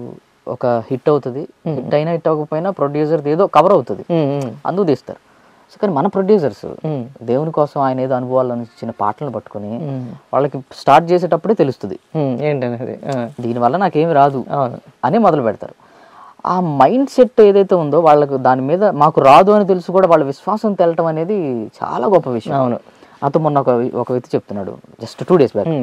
ఒక హిట్ అవుతుంది హిట్ అయినా హిట్ అవ్వకపోయినా ప్రొడ్యూసర్ ఏదో కవర్ అవుతుంది ఉమ్, ఉమ్, అందుకు తీస్తారు సో కానీ మన ప్రొడ్యూసర్స్ ఉమ్, దేవుని కోసం ఆయన ఏదో అనుభవాలను ఇచ్చిన పాటలను పట్టుకొని ఉమ్, వాళ్ళకి స్టార్ట్ చేసేటప్పుడే తెలుస్తుంది ఉమ్, ఏంటనేది ఆ, దీనివల్ల నాకేమి రాదు అవును అని మొదలు పెడతారు ఆ మైండ్ సెట్ ఏదైతే ఉందో వాళ్ళకు దాని మీద మాకు రాదు అని తెలుసు కూడా వాళ్ళ విశ్వాసం తెలటం అనేది చాలా గొప్ప విషయం అవును నాతో మొన్న ఒక ఒక వ్యక్తి చెప్తున్నాడు just two days back um,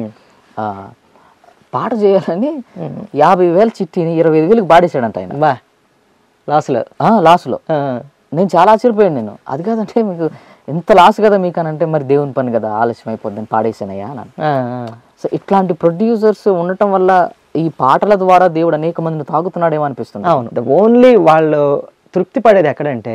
పాట చేయాలని యాభై వేల చిట్టిని ఇరవై ఐదు వేలకు పాడేశాడంట ఆయన బా లాస్లో ఆ, లాస్లో నేను చాలా ఆశ్చర్యపోయాను నేను అది కాదంటే మీకు ఎంత లాస్ కదా మీకు అని అంటే మరి దేవుని పని కదా ఆలస్యం అయిపోద్దని పాడేసానయ్యా అని అన్నాను. సో ఇట్లాంటి ప్రొడ్యూసర్స్ ఉండటం వల్ల ఈ పాటల ద్వారా దేవుడు అనేక మందిని తాగుతున్నాడేమో అనిపిస్తుంది అవును ద ఓన్లీ వాళ్ళు తృప్తి పడేది ఎక్కడంటే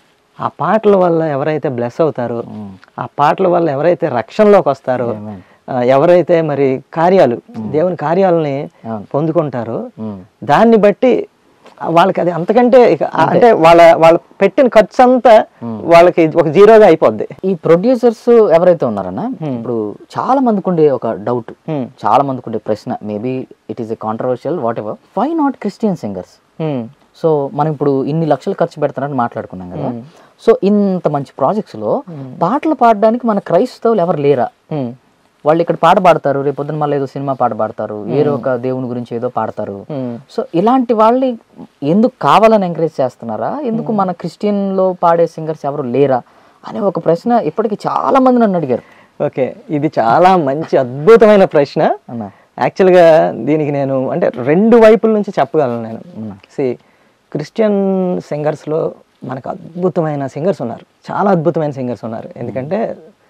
ఆ పాటల వల్ల ఎవరైతే బ్లెస్ అవుతారో ఆ పాటల వల్ల ఎవరైతే రక్షణలోకి వస్తారో ఆ, ఎవరైతే మరి కార్యాలు దేవుని కార్యాలని అవును. పొందుకుంటారో మ్మ్. దాన్ని బట్టి వాళ్ళకి అది అంతకంటే ఇక అంటే వాళ్ళ వాళ్ళు పెట్టిన ఖర్చు అంతా వాళ్ళకి ఒక జీరోగా అయిపోద్ది ఈ ప్రొడ్యూసర్స్ ఎవరైతే ఉన్నారన్నా ఇప్పుడు చాలా మందికి ఉండే ఒక డౌట్ Hmm. చాలా మందికి ఉండే ప్రశ్న maybe it is a controversial whatever why not Christian singers hmm. So మనం ఇప్పుడు ఇన్ని లక్షలు ఖర్చు పెడతారని మాట్లాడుకున్నాం కదా సో ఇంత మంచి ప్రాజెక్ట్స్ లో పాటలు పాడడానికి మన క్రైస్తవులు ఎవరు లేరా హ్మ్. వాళ్ళు ఇక్కడ పాట పాడతారు రేపు పొద్దున మళ్ళీ ఏదో సినిమా పాట పాడతారు ఏదో ఒక దేవుని గురించి ఏదో పాడతారు హ్మ్. సో ఇలాంటి వాళ్ళని ఎందుకు కావాలని ఎంకరేజ్ చేస్తున్నారా ఎందుకు మన క్రిస్టియన్ లో పాడే సింగర్స్ ఎవరు లేరా అనే ఒక ప్రశ్న ఇప్పటికి చాలా మంది నన్ను అడిగారు ఓకే ఇది చాలా మంచి అద్భుతమైన ప్రశ్న అన్న యాక్చువల్గా దీనికి నేను అంటే రెండు వైపుల నుంచి చెప్పగలను నేను సి క్రిస్టియన్ సింగర్స్లో మనకు అద్భుతమైన సింగర్స్ ఉన్నారు చాలా అద్భుతమైన సింగర్స్ ఉన్నారు ఎందుకంటే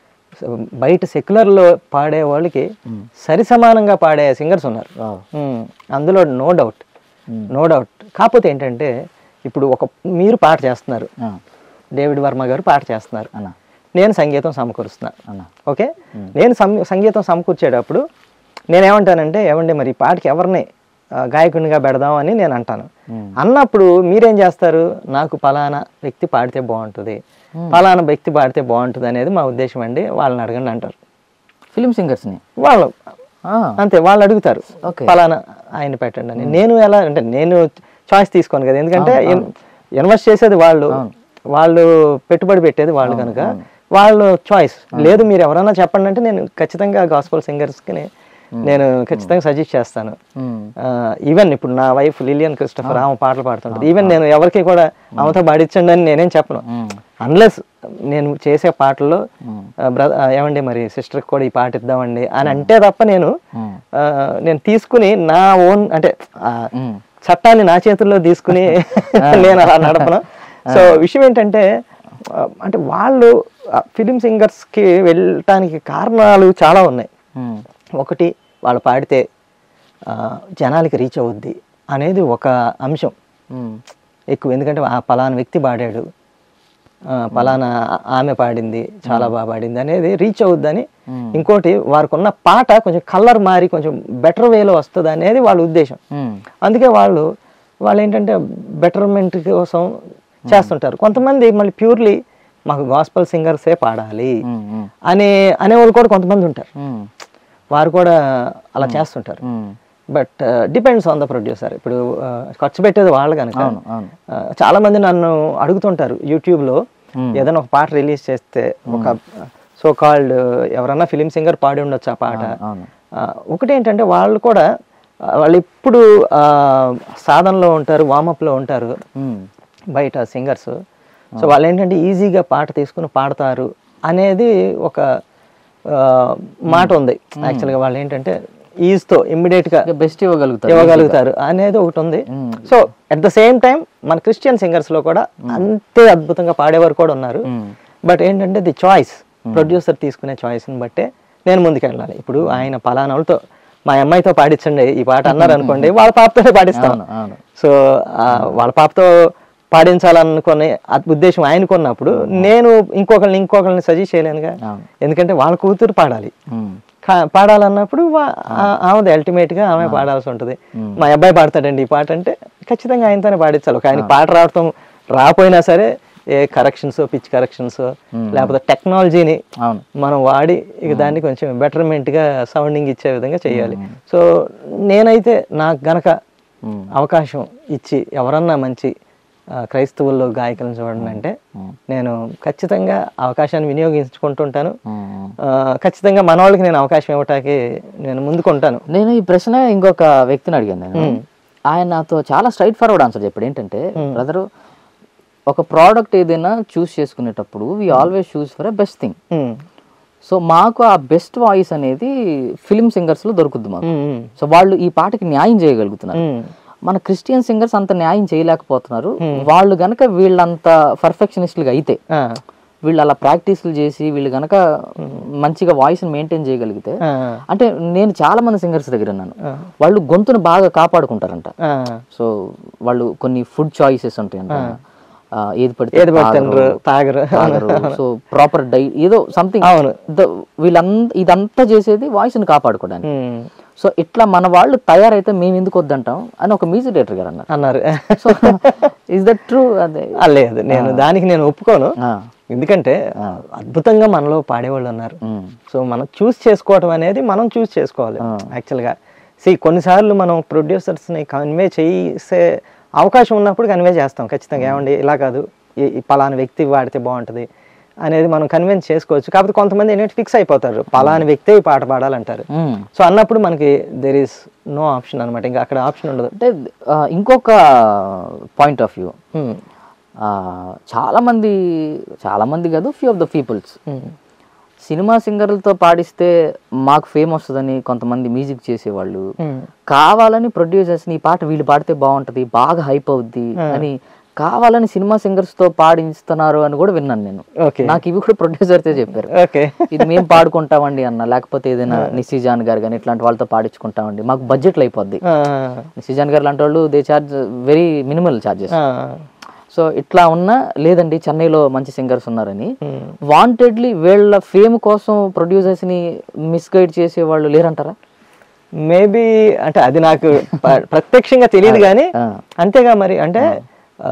స- బయట సెక్యులర్లో పాడే వాళ్ళకి సరి సమానంగా పాడే సింగర్స్ ఉన్నారు Wow. మ్మ్. అందులో నో డౌట్ నో డౌట్ కాకపోతే ఏంటంటే ఇప్పుడు ఒక మీరు పాట చేస్తున్నారు ఆ, డేవిడ్ వర్మ గారు పాట చేస్తున్నారు అన్న నేను సంగీతం సమకూరుస్తున్నా అన్న ఓకే నేను సం- సంగీతం సమకూర్చేటప్పుడు నేను ఏమంటానంటే ఏమండి మరి ఈ పాటకి ఎవరిని ఆ, గాయకునిగా పెడదాం అని నేను అంటాను అన్నప్పుడు మీరేం చేస్తారు నాకు పలానా వ్యక్తి పాడితే బాగుంటుంది పలానా వ్యక్తి పాడితే బాగుంటుంది అనేది మా ఉద్దేశం అండి వాళ్ళని అడగండి అంటారు ఫిలిం సింగర్స్ ని వాళ్ళు ఆ, అంతే వాళ్ళు అడుగుతారు Okay. పలానా ఆయన పెట్టండి అని నేను ఎలా అంటే నేను చాయిస్ తీసుకోను కదా ఎందుకంటే ఇన్వెస్ట్ చేసేది వాళ్ళు వాళ్ళు పెట్టుబడి పెట్టేది వాళ్ళు కనుక వాళ్ళు చాయిస్ లేదు మీరు ఎవరైనా చెప్పండి అంటే నేను ఖచ్చితంగా గాస్పల్ సింగర్స్కి నేను ఖచ్చితంగా సజెస్ట్ చేస్తాను మ్మ్. ఈవెన్ ఇప్పుడు నా వైఫ్ లిలియన్ క్రిస్టఫర్ ఆమె పాటలు పాడుతుంటుంది ఈవెన్ నేను ఎవరికి కూడా ఆమెతో పాడించండి అని నేనేం చెప్పను మ్మ్. అన్లెస్ నేను చేసే పాటల్లో బ్రదర్ ఏమండి మరి సిస్టర్కి కూడా ఈ పాట ఇద్దామండి అని అంటే తప్ప నేను మ్మ్. ఆ, నేను తీసుకుని నా ఓన్ అంటే ఆ మ్మ్. చట్టాన్ని నా చేతుల్లో తీసుకుని నేను అలా నడపను సో విషయం ఏంటంటే ఆ, అంటే వాళ్ళు ఫిలిం సింగర్స్కి వెళ్ళటానికి కారణాలు చాలా ఉన్నాయి మ్మ్. ఒకటి వాళ్ళు పాడితే ఆ, జనాలకి రీచ్ అవుద్ది అనేది ఒక అంశం మ్మ్. ఎక్కువ ఎందుకంటే ఆ పలానా వ్యక్తి పాడాడు ఆ, పలానా ఆమె పాడింది చాలా బాగా పాడింది అనేది రీచ్ అవుద్దని ఇంకోటి వారికి ఉన్న పాట కొంచెం కలర్ మారి కొంచెం బెటర్ వేలో వస్తుంది అనేది వాళ్ళ ఉద్దేశం మ్మ్. అందుకే వాళ్ళు వాళ్ళు ఏంటంటే బెటర్మెంట్ కోసం చేస్తుంటారు కొంతమంది మళ్ళీ ప్యూర్లీ మాకు గాస్పల్ సింగర్సే పాడాలి మ్మ్. మ్మ్. అనే అనేవాళ్ళు కూడా కొంతమంది ఉంటారు మ్మ్. వారు కూడా అలా చేస్తుంటారు మ్మ్. But depends on the producer ఇప్పుడు ఆ, ఖర్చు పెట్టేది వాళ్ళు కనుక అవును అవును ఆ, చాలా మంది నన్ను అడుగుతుంటారు యూట్యూబ్లో ఏదైనా ఒక పాట రిలీజ్ చేస్తే ఒక సో కాల్డ్ ఎవరన్నా ఫిలిం సింగర్ పాడి ఉండొచ్చు ఆ పాట అవును ఆ, ఒకటి ఏంటంటే వాళ్ళు కూడా ఆ, వాళ్ళు ఎప్పుడు ఆ, సాధనలో ఉంటారు వామప్లో ఉంటారు మ్మ్. బయట బయట సింగర్స్ సో వాళ్ళు ఏంటంటే ఈజీగా పాట తీసుకుని పాడతారు అనేది ఒక ఆ, మాట ఉంది యాక్చువల్గా వాళ్ళు ఏంటంటే ఈజ్తో ఇమ్మీడియట్గా బెస్ట్ ఇవ్వగలుగుతారు ఇవ్వగలుగుతారు అనేది ఒకటి ఉంది so at the same time మన క్రిస్టియన్ సింగర్స్ లో కూడా అంతే అద్భుతంగా పాడేవారు కూడా ఉన్నారు బట్ ఏంటంటే ది చాయిస్ ప్రొడ్యూసర్ తీసుకునే చాయిస్ని బట్టే నేను ముందుకెళ్ళాలి ఇప్పుడు ఆయన పలానా వాళ్ళతో మా అమ్మాయితో పాడించండి ఈ పాట అన్నారు అనుకోండి వాళ్ళ పాపతోనే పాడిస్తాను అవును అవును సో ఆ, వాళ్ళ పాపతో పాడించాలనుకునే ఆ ఉద్దేశం ఆయనకున్నప్పుడు నేను ఇంకొకరిని ఇంకొకరిని సజెస్ట్ చేయలేనుగా అవును ఎందుకంటే వాళ్ళ కూతురు పాడాలి మ్మ్. కా- పాడాలన్నప్పుడు వా- ఆ- ఆమెది అల్టిమేట్ గా ఆమె పాడాల్సి ఉంటుంది మా అబ్బాయి పాడతాడండి ఈ పాట అంటే ఖచ్చితంగా ఆయనతోనే పాడించాలి ఒక ఆయన పాట రావటం రాపోయినా సరే ఏ కరెక్షన్స్ పిచ్ కరెక్షన్స్ లేకపోతే టెక్నాలజీని అవును మనం వాడి ఇక దాన్ని కొంచెం బెటర్మెంట్ గా సౌండింగ్ ఇచ్చే విధంగా చేయాలి సో నేనైతే నాకు గనక మ్మ్. అవకాశం ఇచ్చి ఎవరన్నా మంచి ఆ, క్రైస్తవుల్లో గాయకులను చూడండి అంటే నేను ఖచ్చితంగా అవకాశాన్ని వినియోగించుకుంటుంటాను మ్మ్. ఆ, ఖచ్చితంగా మన వాళ్ళకి నేను అవకాశం ఇవ్వటానికి నేను ముందుకుంటాను నేను ఈ ప్రశ్న ఇంకొక వ్యక్తిని అడిగాను నేను ఆయన నాతో చాలా స్ట్రైట్ ఫార్వర్డ్ ఆన్సర్ చెప్పాడు ఏంటంటే బ్రదర్ ఒక ప్రోడక్ట్ ఏదైనా చూస్ చేసుకునేటప్పుడు we always choose for a best thing um, so మాకు ఆ బెస్ట్ వాయిస్ అనేది ఫిలిం సింగర్స్ లో దొరుకుద్ది మాకు ఉమ్, ఉమ్, సో వాళ్ళు ఈ పాటకి న్యాయం చేయగలుగుతున్నారు ఉమ్, మన క్రిస్టియన్ సింగర్స్ అంత న్యాయం చేయలేకపోతున్నారు వాళ్ళు గనక వీళ్ళంత పర్ఫెక్షనిస్టులుగా అయితే ఆ, వీళ్ళు అలా ప్రాక్టీస్లు చేసి వీళ్ళు కనుక మంచిగా వాయిస్ని మెయింటైన్ చేయగలిగితే ఆ, అంటే నేను చాలా మంది సింగర్స్ దగ్గర ఉన్నాను ఆ. వాళ్ళు గొంతును బాగా కాపాడుకుంటారంట ఆ, సో వాళ్ళు కొన్ని ఫుడ్ చాయిసెస్ ఉంటాయంట ఆ, ఏది పడితే ఏది పడుతుండ్రు తాగరు సో ప్రాపర్ డై ఏదో సంథింగ్ అవును వీళ్ళంతా ఇదంతా చేసేది వాయిస్ని కాపాడుకోవడానికి ఉమ్, సో ఇట్లా మన వాళ్ళు తయారైతే మేము ఎందుకు వద్దంటాం అని ఒక మ్యూజిక్ డైరెక్టర్ గారు అన్నారు అన్నారు సో ఇస్ దట్ ట్రూ అదే ఆ, లేదు నేను దానికి నేను ఒప్పుకోను ఆ, ఎందుకంటే అద్భుతంగా మనలో పాడేవాళ్ళు ఉన్నారు ఉమ్, సో మనం చూస్ చేసుకోవటం అనేది మనం చూస్ చేసుకోవాలి యాక్చువల్గా సి కొన్నిసార్లు మనం ప్రొడ్యూసర్స్ని కన్వే చేసే అవకాశం ఉన్నప్పుడు కన్వే చేస్తాం ఖచ్చితంగా ఏమండి ఇలా కాదు ఈ- ఈ పలానా వ్యక్తి వాడితే బాగుంటుంది అనేది మనం కన్విన్స్ చేసుకోవచ్చు కాకపోతే కొంతమంది ఏంటంటే ఫిక్స్ అయిపోతారు పలానా వ్యక్తే ఈ పాట పాడాలంటారు ఉమ్. సో అన్నప్పుడు మనకి దెర్ ఈస్ నో ఆప్షన్ అనమాట ఇంకా అక్కడ ఆప్షన్ ఉండదు అంటే ఆ, ఇంకొక పాయింట్ ఆఫ్ వ్యూ Hmm. చాలా మంది చాలా మంది కాదు few of the peoples Hmm. సినిమా సింగర్లతో పాడిస్తే మాకు ఫేమ్ వస్తుందని కొంతమంది మ్యూజిక్ చేసేవాళ్ళు Hmm. కావాలని ప్రొడ్యూసర్స్ ఈ పాట వీళ్ళు పాడితే బాగుంటది బాగా హైప్ అవుద్ది అని కావాలని సినిమా సింగర్స్ తో పాడిస్తున్నారు అని కూడా విన్నాను నేను ఓకే నాకు ఇవి కూడా ప్రొడ్యూసర్తే చెప్పారు ఓకే ఇది మేము పాడుకుంటామండి అన్న లేకపోతే ఏదైనా నిసిజాన్ గారు కానీ ఇట్లాంటి వాళ్ళతో పాడించుకుంటామండి మాకు బడ్జెట్లు అయిపోద్ది నిసిజాన్ గారు లాంటి వాళ్ళు they charge very minimal charges so ఇట్లా ఉన్నా లేదండి చెన్నైలో మంచి సింగర్స్ ఉన్నారని వాంటెడ్లీ వీళ్ళ ఫేమ్ కోసం ప్రొడ్యూసర్స్ ని మిస్గైడ్ చేసే వాళ్ళు లేరంటారా మేబీ అంటే అది నాకు ప- ప్రత్యక్షంగా తెలియదు కానీ ఆ. అంతేగా మరి అంటే ఆ,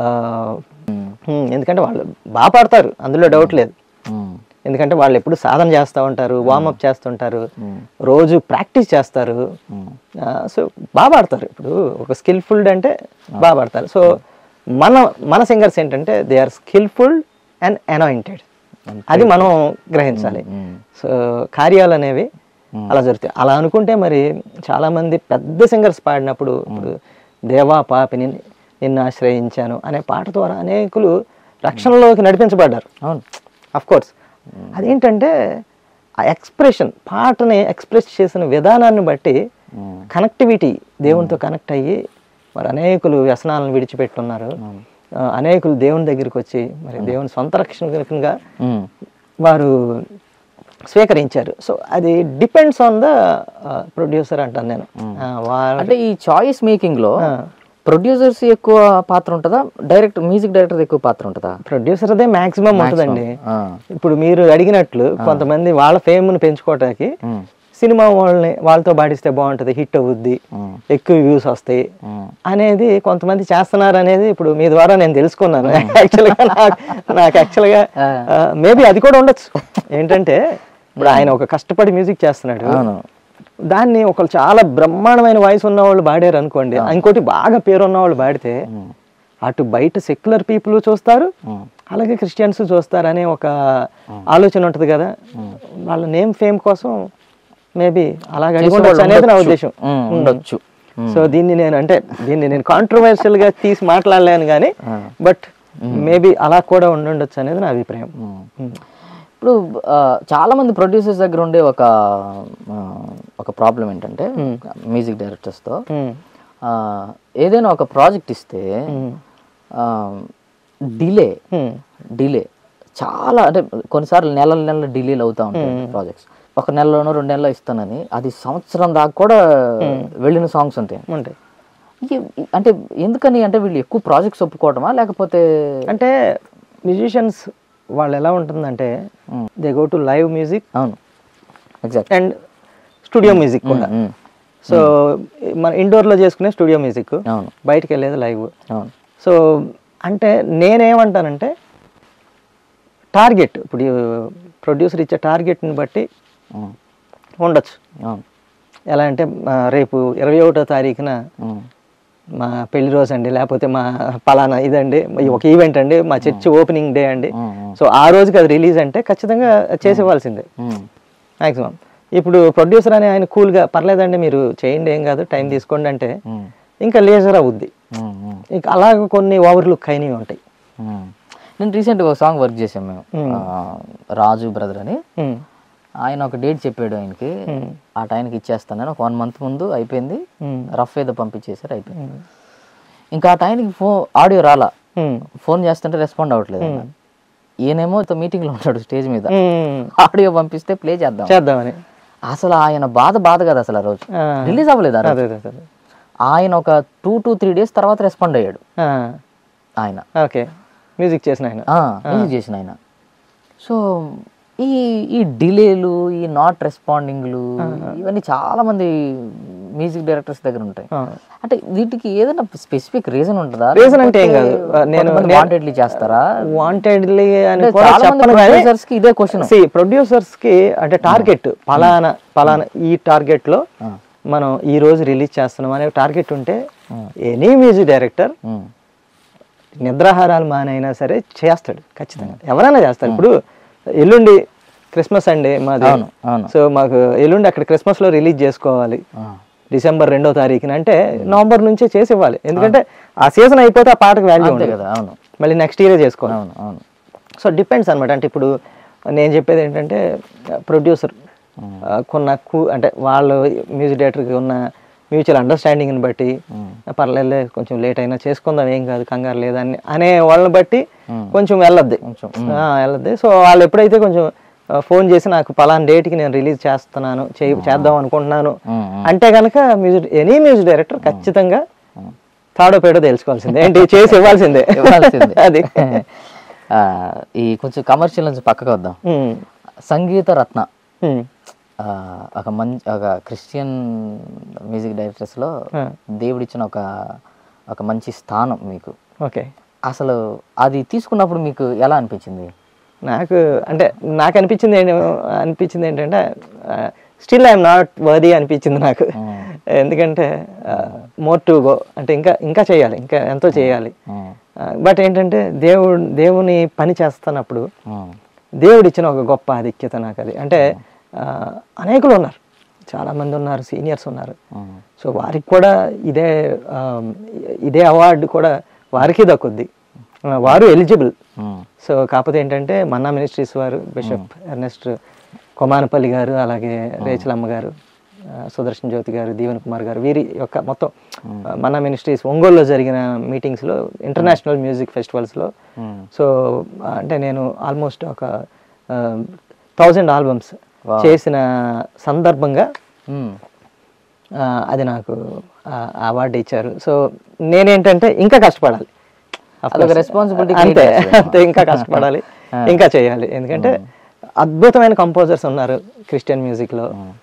హ్మ్, ఎందుకంటే వాళ్ళు బాగా పాడతారు అందులో డౌట్ లేదు ఉమ్, ఎందుకంటే వాళ్ళు ఎప్పుడు సాధన చేస్తూ ఉంటారు వార్మప్ చేస్తుంటారు రోజు ప్రాక్టీస్ చేస్తారు ఉమ్, సో బాగా పాడతారు ఇప్పుడు ఒక స్కిల్ఫుల్ అంటే బాగా పాడతారు సో మన మన సింగర్స్ ఏంటంటే they are skillful and anointed అది మనం గ్రహించాలి ఉమ్, సో కార్యాలు అనేవి అలా జరుగుతాయి అలా అనుకుంటే మరి చాలా మంది పెద్ద సింగర్స్ పాడినప్పుడు ఇప్పుడు దేవా పాపిని నిన్ను ఆశ్రయించాను అనే పాట ద్వారా అనేకులు రక్షణలోకి నడిపించబడ్డారు అవును అఫ్ కోర్స్ అదేంటంటే ఆ ఎక్స్ప్రెషన్ పాటని ఎక్స్ప్రెస్ చేసిన విధానాన్ని బట్టి ఉమ్, కనెక్టివిటీ దేవునితో కనెక్ట్ అయ్యి మరి అనేకులు వ్యసనాలను విడిచిపెట్టున్నారు ఆ, అనేకులు దేవుని దగ్గరికి వచ్చి మరి దేవుని సొంత రక్షణగా ఉమ్, వారు స్వీకరించారు సో అది డిపెండ్స్ ఆన్ ద ప్రొడ్యూసర్ అంటాను నేను ఆ, వారు అంటే ఈ చాయిస్ మేకింగ్ లో ప్రొడ్యూసర్స్ ఎక్కువ పాత్ర ఉంటుందా డైరెక్ట్ మ్యూజిక్ డైరెక్టర్ ఎక్కువ పాత్ర ఉంటుందా ప్రొడ్యూసర్ అదే మాక్సిమం ఉంటుందండి ఆ, ఇప్పుడు మీరు అడిగినట్లు కొంతమంది వాళ్ళ ఫేమ్ను పెంచుకోవటానికి ఉమ్, సినిమా వాళ్ళని వాళ్ళతో పాడిస్తే బాగుంటుంది హిట్ అవుద్ది ఉమ్, ఎక్కువ వ్యూస్ వస్తాయి ఉమ్, అనేది కొంతమంది చేస్తున్నారు అనేది ఇప్పుడు మీ ద్వారా నేను తెలుసుకున్నాను యాక్చువల్గా నాకు నాకు యాక్చువల్గా మేబీ అది కూడా ఉండొచ్చు ఏంటంటే ఇప్పుడు ఆయన ఒక కష్టపడి మ్యూజిక్ చేస్తున్నాడు అవును దాన్ని ఒకళ్ళు చాలా బ్రహ్మాండమైన వాయిస్ ఉన్న వాళ్ళు పాడారు అనుకోండి ఇంకోటి బాగా పేరు ఉన్న వాళ్ళు పాడితే అటు బయట సెక్యులర్ పీపుల్ చూస్తారు ఉమ్, అలాగే క్రిస్టియన్స్ చూస్తారు అనే ఒక ఆలోచన ఉంటుంది కదా వాళ్ళ నేమ్ ఫేమ్ కోసం మేబీ అలాగే అడిగి అనేది నా ఉద్దేశం ఉమ్, ఉండొచ్చు సో దీన్ని నేను అంటే దీన్ని నేను కాంట్రవర్షియల్ గా తీసి మాట్లాడలేను కానీ బట్ మేబీ అలా కూడా ఉండుండొచ్చు అనేది నా అభిప్రాయం ఉమ్. ఉమ్. ఇప్పుడు ఆ, చాలా మంది ప్రొడ్యూసర్స్ దగ్గర ఉండే ఒక ఆ, ఒక ప్రాబ్లం ఏంటంటే మ్యూజిక్ డైరెక్టర్స్తో ఉమ్. ఏదైనా ఒక ప్రాజెక్ట్ ఇస్తే డిలే ఉమ్. డిలే చాలా అంటే కొన్నిసార్లు నెలల నెలల డిలేలు అవుతా ఉంటాయి ప్రాజెక్ట్స్ ఒక నెలలోనో రెండు నెలలో ఇస్తానని అది సంవత్సరం దాకా కూడా వెళ్ళిన సాంగ్స్ ఉంటాయి ఉంటాయి ఇ- ఇ- అంటే ఎందుకని అంటే వీళ్ళు ఎక్కువ ప్రాజెక్ట్స్ ఒప్పుకోవటమా లేకపోతే అంటే మ్యూజిషియన్స్ వాళ్ళు ఎలా ఉంటుందంటే um. They go to live music అవును ఎగ్జాక్ట్ అండ్ స్టూడియో మ్యూజిక్ కూడా సో మన ఇండోర్లో చేసుకునే స్టూడియో మ్యూజిక్ అవును బయటికి వెళ్ళేది లైవ్ అవును సో అంటే నేనేమంటానంటే టార్గెట్ ఇప్పుడు ప్రొడ్యూసర్ ఇచ్చే టార్గెట్ని బట్టి ఉమ్, ఉండొచ్చు అవును ఎలా అంటే ఆ, రేపు ఇరవై ఒకటో తారీఖున ఉమ్, మా పెళ్లి రోజు అండి లేకపోతే మా పలానా ఇదండి ఈ ఒక ఈవెంట్ అండి మా చర్చ్ ఓపెనింగ్ డే అండి ఉమ్, ఉమ్, సో ఆ రోజుకి అది రిలీజ్ అంటే ఖచ్చితంగా చేసేవాల్సిందే ఉమ్, మ్యాక్సిమం ఇప్పుడు ప్రొడ్యూసర్ అని ఆయన కూల్గా పర్లేదండి మీరు చేయండి ఏం కాదు టైం తీసుకోండి అంటే ఉమ్, ఇంకా లేజర్ అవుద్ది ఉమ్, ఉమ్, ఇంకా అలాగ కొన్ని ఓవర్ లుక్ అయినవి ఉంటాయి ఉమ్. నేను రీసెంట్గా ఒక సాంగ్ వర్క్ చేసాం మేము ఆ, రాజు బ్రదర్ అని ఉమ్, ఆయన ఒక డేట్ చెప్పాడు ఆయనకి ఆ టైంకి ఇచ్చేస్తానని ఒక వన్ మంత్ ముందు అయిపోయింది ఉమ్, రఫ్ ఏదో పంపించేసారు అయిపోయింది ఇంకా ఆ టైంకి ఫోన్ ఆడియో రాలా ఉమ్, ఫోన్ చేస్తుంటే రెస్పాండ్ అవ్వట్లేదు ఆయన. ఈయనేమో మీటింగ్ లో ఉంటాడు స్టేజ్ మీద ఉమ్, ఆడియో పంపిస్తే ప్లే చేద్దాం చేద్దామని అసలు ఆయన బాధ బాధ కదా అసలు ఆ రోజు ఆ, రిలీజ్ అవ్వలేదు ఆ రోజు. అదే అదే అదే ఆయన ఒక టూ టు త్రీ డేస్ తర్వాత రెస్పాండ్ అయ్యాడు ఆ, ఆయన ఓకే మ్యూజిక్ చేసిన ఆయన రిలీజ్ చేసిన ఆయన సో ఈ ఈ డిలేలు ఈ నాట్ రెస్పాండింగ్లు ఇవన్నీ చాలా మంది మ్యూజిక్ డైరెక్టర్స్ దగ్గర ఉంటాయి ఆ. అంటే వీటికి ఏదైనా స్పెసిఫిక్ రీజన్ ఉంటుందా Reason అంటే ఏం కాదు. నేను- నేను- వాంటెడ్లీ చేస్తారా వాంటెడ్లీ అని అంటే కూడా చాలా మంది చెప్పను కానీ producers కి ఇదే క్వశ్చన్ సి ప్రొడ్యూసర్స్ కి అంటే టార్గెట్ పలానా పలానా ఈ టార్గెట్ లో మనం ఈ రోజు రిలీజ్ చేస్తున్నాం అనే టార్గెట్ ఉంటే ఎనీ మ్యూజిక్ డైరెక్టర్ నిద్రాహారాలు మానైనా సరే చేస్తాడు ఖచ్చితంగా ఎవరైనా చేస్తారు ఇప్పుడు ఎల్లుండి క్రిస్మస్ అండి మాది అవును అవును సో మాకు ఎల్లుండి అక్కడ క్రిస్మస్ లో రిలీజ్ చేసుకోవాలి డిసెంబర్ రెండో తారీఖున అంటే నవంబర్ నుంచే చేసి ఇవ్వాలి ఎందుకంటే ఆ సీజన్ అయిపోతే ఆ పాటకు వాల్యూ అంతే ఉండదు కదా అవును మళ్ళీ నెక్స్ట్ ఇయరే చేసుకోవాలి అవును అవును సో డిపెండ్స్ అనమాట అంటే ఇప్పుడు నేను చెప్పేది ఏంటంటే ప్రొడ్యూసర్ కొన్న కూ అంటే వాళ్ళు మ్యూజిక్ డైరెక్టర్కి ఉన్న మ్యూచువల్ అండర్స్టాండింగ్ని బట్టి పర్లేదులే కొంచెం లేట్ అయినా చేసుకుందాం ఏం కాదు కంగారు లేదని అనే వాళ్ళని బట్టి కొంచెం వెళ్ళొద్ది కొంచెం, ఆ, వెళ్ళొద్ది సో వాళ్ళు ఎప్పుడైతే కొంచెం ఫోన్ చేసి నాకు పలానా డేట్కి నేను రిలీజ్ చేస్తున్నాను చేయి చేద్దాం అనుకుంటున్నాను ఉమ్, అంటే కనుక మ్యూజిక్ ఎనీ మ్యూజిక్ డైరెక్టర్ ఖచ్చితంగా తాడో పేడో తెలుసుకోవాల్సిందే ఏంటి చేసి ఇవ్వాల్సిందే ఇవ్వాల్సిందే. అది ఆ, ఈ కొంచెం కమర్షియల్ నుంచి పక్కకు వద్దాం ఉమ్, సంగీత రత్న ఉమ్, ఆ, ఒక మంచి ఒక క్రిస్టియన్ మ్యూజిక్ డైరెక్టర్స్లో ఆ, దేవుడిచ్చిన ఒక ఒక మంచి స్థానం మీకు ఓకే అసలు అది తీసుకున్నప్పుడు మీకు ఎలా అనిపించింది నాకు అంటే నాకు అనిపించింది ఏంటి అనిపించింది ఏంటంటే స్టిల్ ఐఎమ్ నాట్ వర్దీ అనిపించింది నాకు ఎందుకంటే మోర్ టు గో అంటే ఇంకా ఇంకా చేయాలి ఇంకా ఎంతో చేయాలి ఉమ్, బట్ ఏంటంటే దేవుడు దేవుని పని చేస్తున్నప్పుడు ఉమ్, దేవుడు ఇచ్చిన ఒక గొప్ప ఆధిక్యత నాకు అది అంటే ఆ, అనేకులు ఉన్నారు చాలామంది ఉన్నారు సీనియర్స్ ఉన్నారు ఉమ్, సో వారికి కూడా ఇదే ఆ, ఇదే అవార్డు కూడా వారికి దక్కుద్ది ఆ, వారు ఎలిజిబుల్ ఉమ్, సో కాకపోతే ఏంటంటే మన్నా మినిస్ట్రీస్ వారు బిషప్ ఎర్నెస్ట్ కొమానపల్లి గారు అలాగే రేచలమ్మ గారు ఆ, సుదర్శన్ జ్యోతి గారు దీవెన్ కుమార్ గారు వీరి యొక్క మొత్తం ఆ, మన్నా మినిస్ట్రీస్ ఒంగోలులో జరిగిన మీటింగ్స్లో ఇంటర్నేషనల్ మ్యూజిక్ ఫెస్టివల్స్లో ఉమ్, సో ఆ, అంటే నేను ఆల్మోస్ట్ ఒక థౌజండ్ ఆల్బమ్స్ చేసిన సందర్భంగా ఉమ్, ఆ, అది నాకు అవార్డు ఇచ్చారు సో నేనేంటంటే ఇంకా కష్టపడాలి Of అదొక course. responsibility అంతే create చేస్తుంది. అంతే ఇంకా కష్టపడాలి ఇంకా చేయాలి ఎందుకంటే అద్భుతమైన కంపోజర్స్ ఉన్నారు క్రిస్టియన్ మ్యూజిక్లో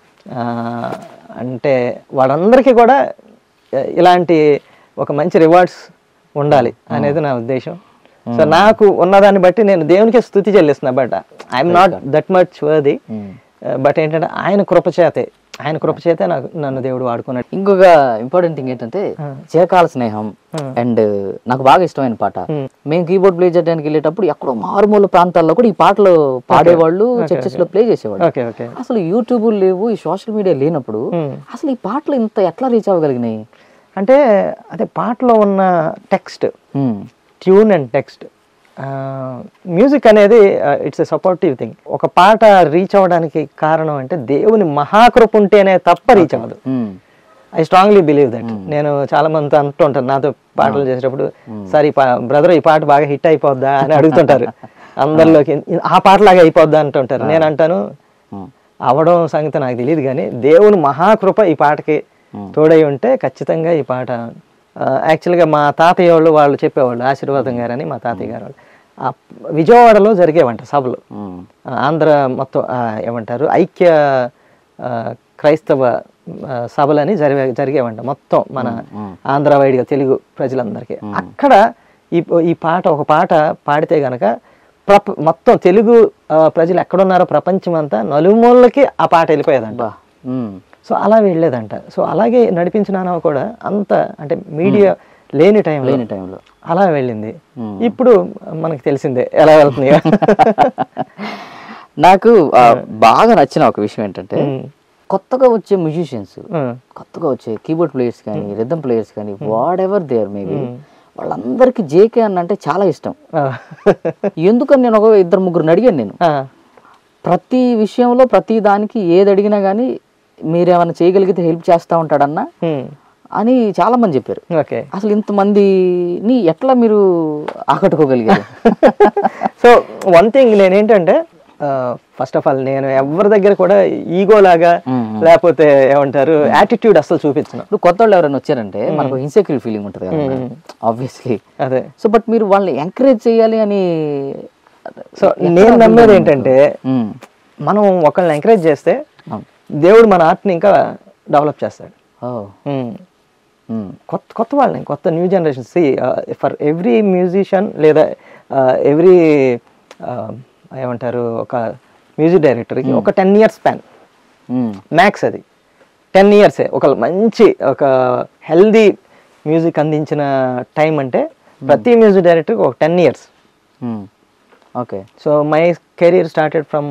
అంటే వాళ్ళందరికీ కూడా ఆ, ఇలాంటి ఒక మంచి రివార్డ్స్ ఉండాలి అనేది నా ఉద్దేశం సో నాకు ఉన్నదాన్ని బట్టి నేను దేవునికే స్థుతి చెల్లిస్తున్నా but I'm not that much worthy um. But ఏంటంటే ఆయన కృపచేతే ఆయన కృపచేతే నాకు నన్ను దేవుడు వాడుకున్నాడు ఇంకొక ఇంపార్టెంట్ థింగ్ ఏంటంటే చిరకాల స్నేహం అండ్ నాకు బాగా ఇష్టమైన పాట మేము కీబోర్డ్ ప్లే చేయడానికి వెళ్ళేటప్పుడు ఎక్కడో మారుమూల ప్రాంతాల్లో కూడా ఈ పాటలు పాడేవాళ్ళు చర్చెస్ లో ప్లే చేసేవాళ్ళు ఓకే ఓకే అసలు యూట్యూబ్ లేవు ఈ సోషల్ మీడియా లేనప్పుడు అసలు ఈ పాటలు ఇంత ఎట్లా రీచ్ అవ్వగలిగినాయి అంటే అదే పాటలో ఉన్న text um, tune and text music అనేది ఇట్స్ ఎ సపోర్టివ్ థింగ్ ఒక పాట రీచ్ అవ్వడానికి కారణం అంటే దేవుని మహాకృప ఉంటేనే తప్ప రీచ్ అవ్వదు um, I strongly believe that నేను చాలా మంది అంటూ ఉంటాను నాతో పాటలు చేసేటప్పుడు సార్ ఈ పా బ్రదర్ ఈ పాట బాగా హిట్ అయిపోద్దా అని అడుగుతుంటారు అందరిలోకి ఆ పాటలాగా అయిపోద్దా అంటుంటారు నేను అంటాను ఉమ్, అవడం సంగతి నాకు తెలియదు కానీ దేవుని మహాకృప ఈ పాటకి తోడై ఉంటే ఖచ్చితంగా ఈ పాట ఆ, యాక్చువల్గా మా తాతయ్య వాళ్ళు వాళ్ళు చెప్పేవాళ్ళు ఆశీర్వాదం గారని మా తాతయ్య గారు వాళ్ళు ఆ విజయవాడలో జరిగేవంట సభలు ఉమ్, ఆ, ఆంధ్ర మొత్తం ఆ, ఏమంటారు ఐక్య ఆ, క్రైస్తవ ఆ, సభలని జరిగే జరిగేవంట మొత్తం మన ఆంధ్ర వైడ్గా తెలుగు ప్రజలందరికీ అక్కడ ఈ ఈ పాట ఒక పాట పాడితే గనక ప్రప మొత్తం తెలుగు ఆ, ప్రజలు ఎక్కడున్నారో ప్రపంచం అంతా నలుమూలకి ఆ పాట వెళ్ళిపోయేదంట బా, ఉమ్, సో అలా వెళ్ళేదంట సో అలాగే నడిపించిన నాన్న కూడా అంత అంటే మీడియా లేని టైంలో లేని టైంలో అలా వెళ్ళింది ఇప్పుడు మనకి తెలిసిందే ఎలా వెళ్తుంది నాకు ఆ, బాగా నచ్చిన ఒక విషయం ఏంటంటే కొత్తగా వచ్చే మ్యూజిషియన్స్ కొత్తగా వచ్చే కీబోర్డ్ ప్లేయర్స్ కానీ రిథమ్ ప్లేయర్స్ కానీ వాట్ ఎవర్ దేర్ మేబీ వాళ్ళందరికీ జేకే అన్న అంటే చాలా ఇష్టం ఎందుకని నేను ఒక ఇద్దరు ముగ్గురు అడిగాను నేను ప్రతి విషయంలో ప్రతి దానికి ఏది అడిగినా కానీ మీరేమైనా చేయగలిగితే హెల్ప్ చేస్తూ ఉంటాడన్నా అని చాలా మంది చెప్పారు ఓకే అసలు ఇంతమందిని ఎట్లా మీరు ఆకట్టుకోగలిగారు సో వన్ థింగ్ నేనేంటంటే ఫస్ట్ ఆఫ్ ఆల్ నేను ఎవరి దగ్గర కూడా ఈగో లాగా లేకపోతే ఏమంటారు యాటిట్యూడ్ అసలు చూపించను ఇప్పుడు కొత్త వాళ్ళు ఎవరైనా వచ్చారంటే మనకు ఇన్సెక్యూర్ ఫీలింగ్ ఉంటుంది కదా ఆబ్వియస్లీ అదే సో బట్ మీరు వాళ్ళని ఎంకరేజ్ చేయాలి అని సో నేను నమ్మేది ఏంటంటే మ్మ్. మనం ఒకళ్ళని ఎంకరేజ్ చేస్తే అవును. దేవుడు మన ఆర్ట్ని ఇంకా డెవలప్ చేస్తాడు ఓ మ్మ్. మ్మ్. కొత్త కొత్త వాళ్ళని కొత్త new generation see for every musician లేదా ఎవ్రీ ఏమంటారు ఒక మ్యూజిక్ డైరెక్టర్కి ఒక టెన్ ఇయర్స్ స్పాన్ మ్మ్. మ్యాక్స్ అది టెన్ ఇయర్సే ఒక మంచి ఒక హెల్దీ మ్యూజిక్ అందించిన టైం అంటే ప్రతి మ్యూజిక్ డైరెక్టర్కి ఒక టెన్ ఇయర్స్ మ్మ్. Okay so my career started from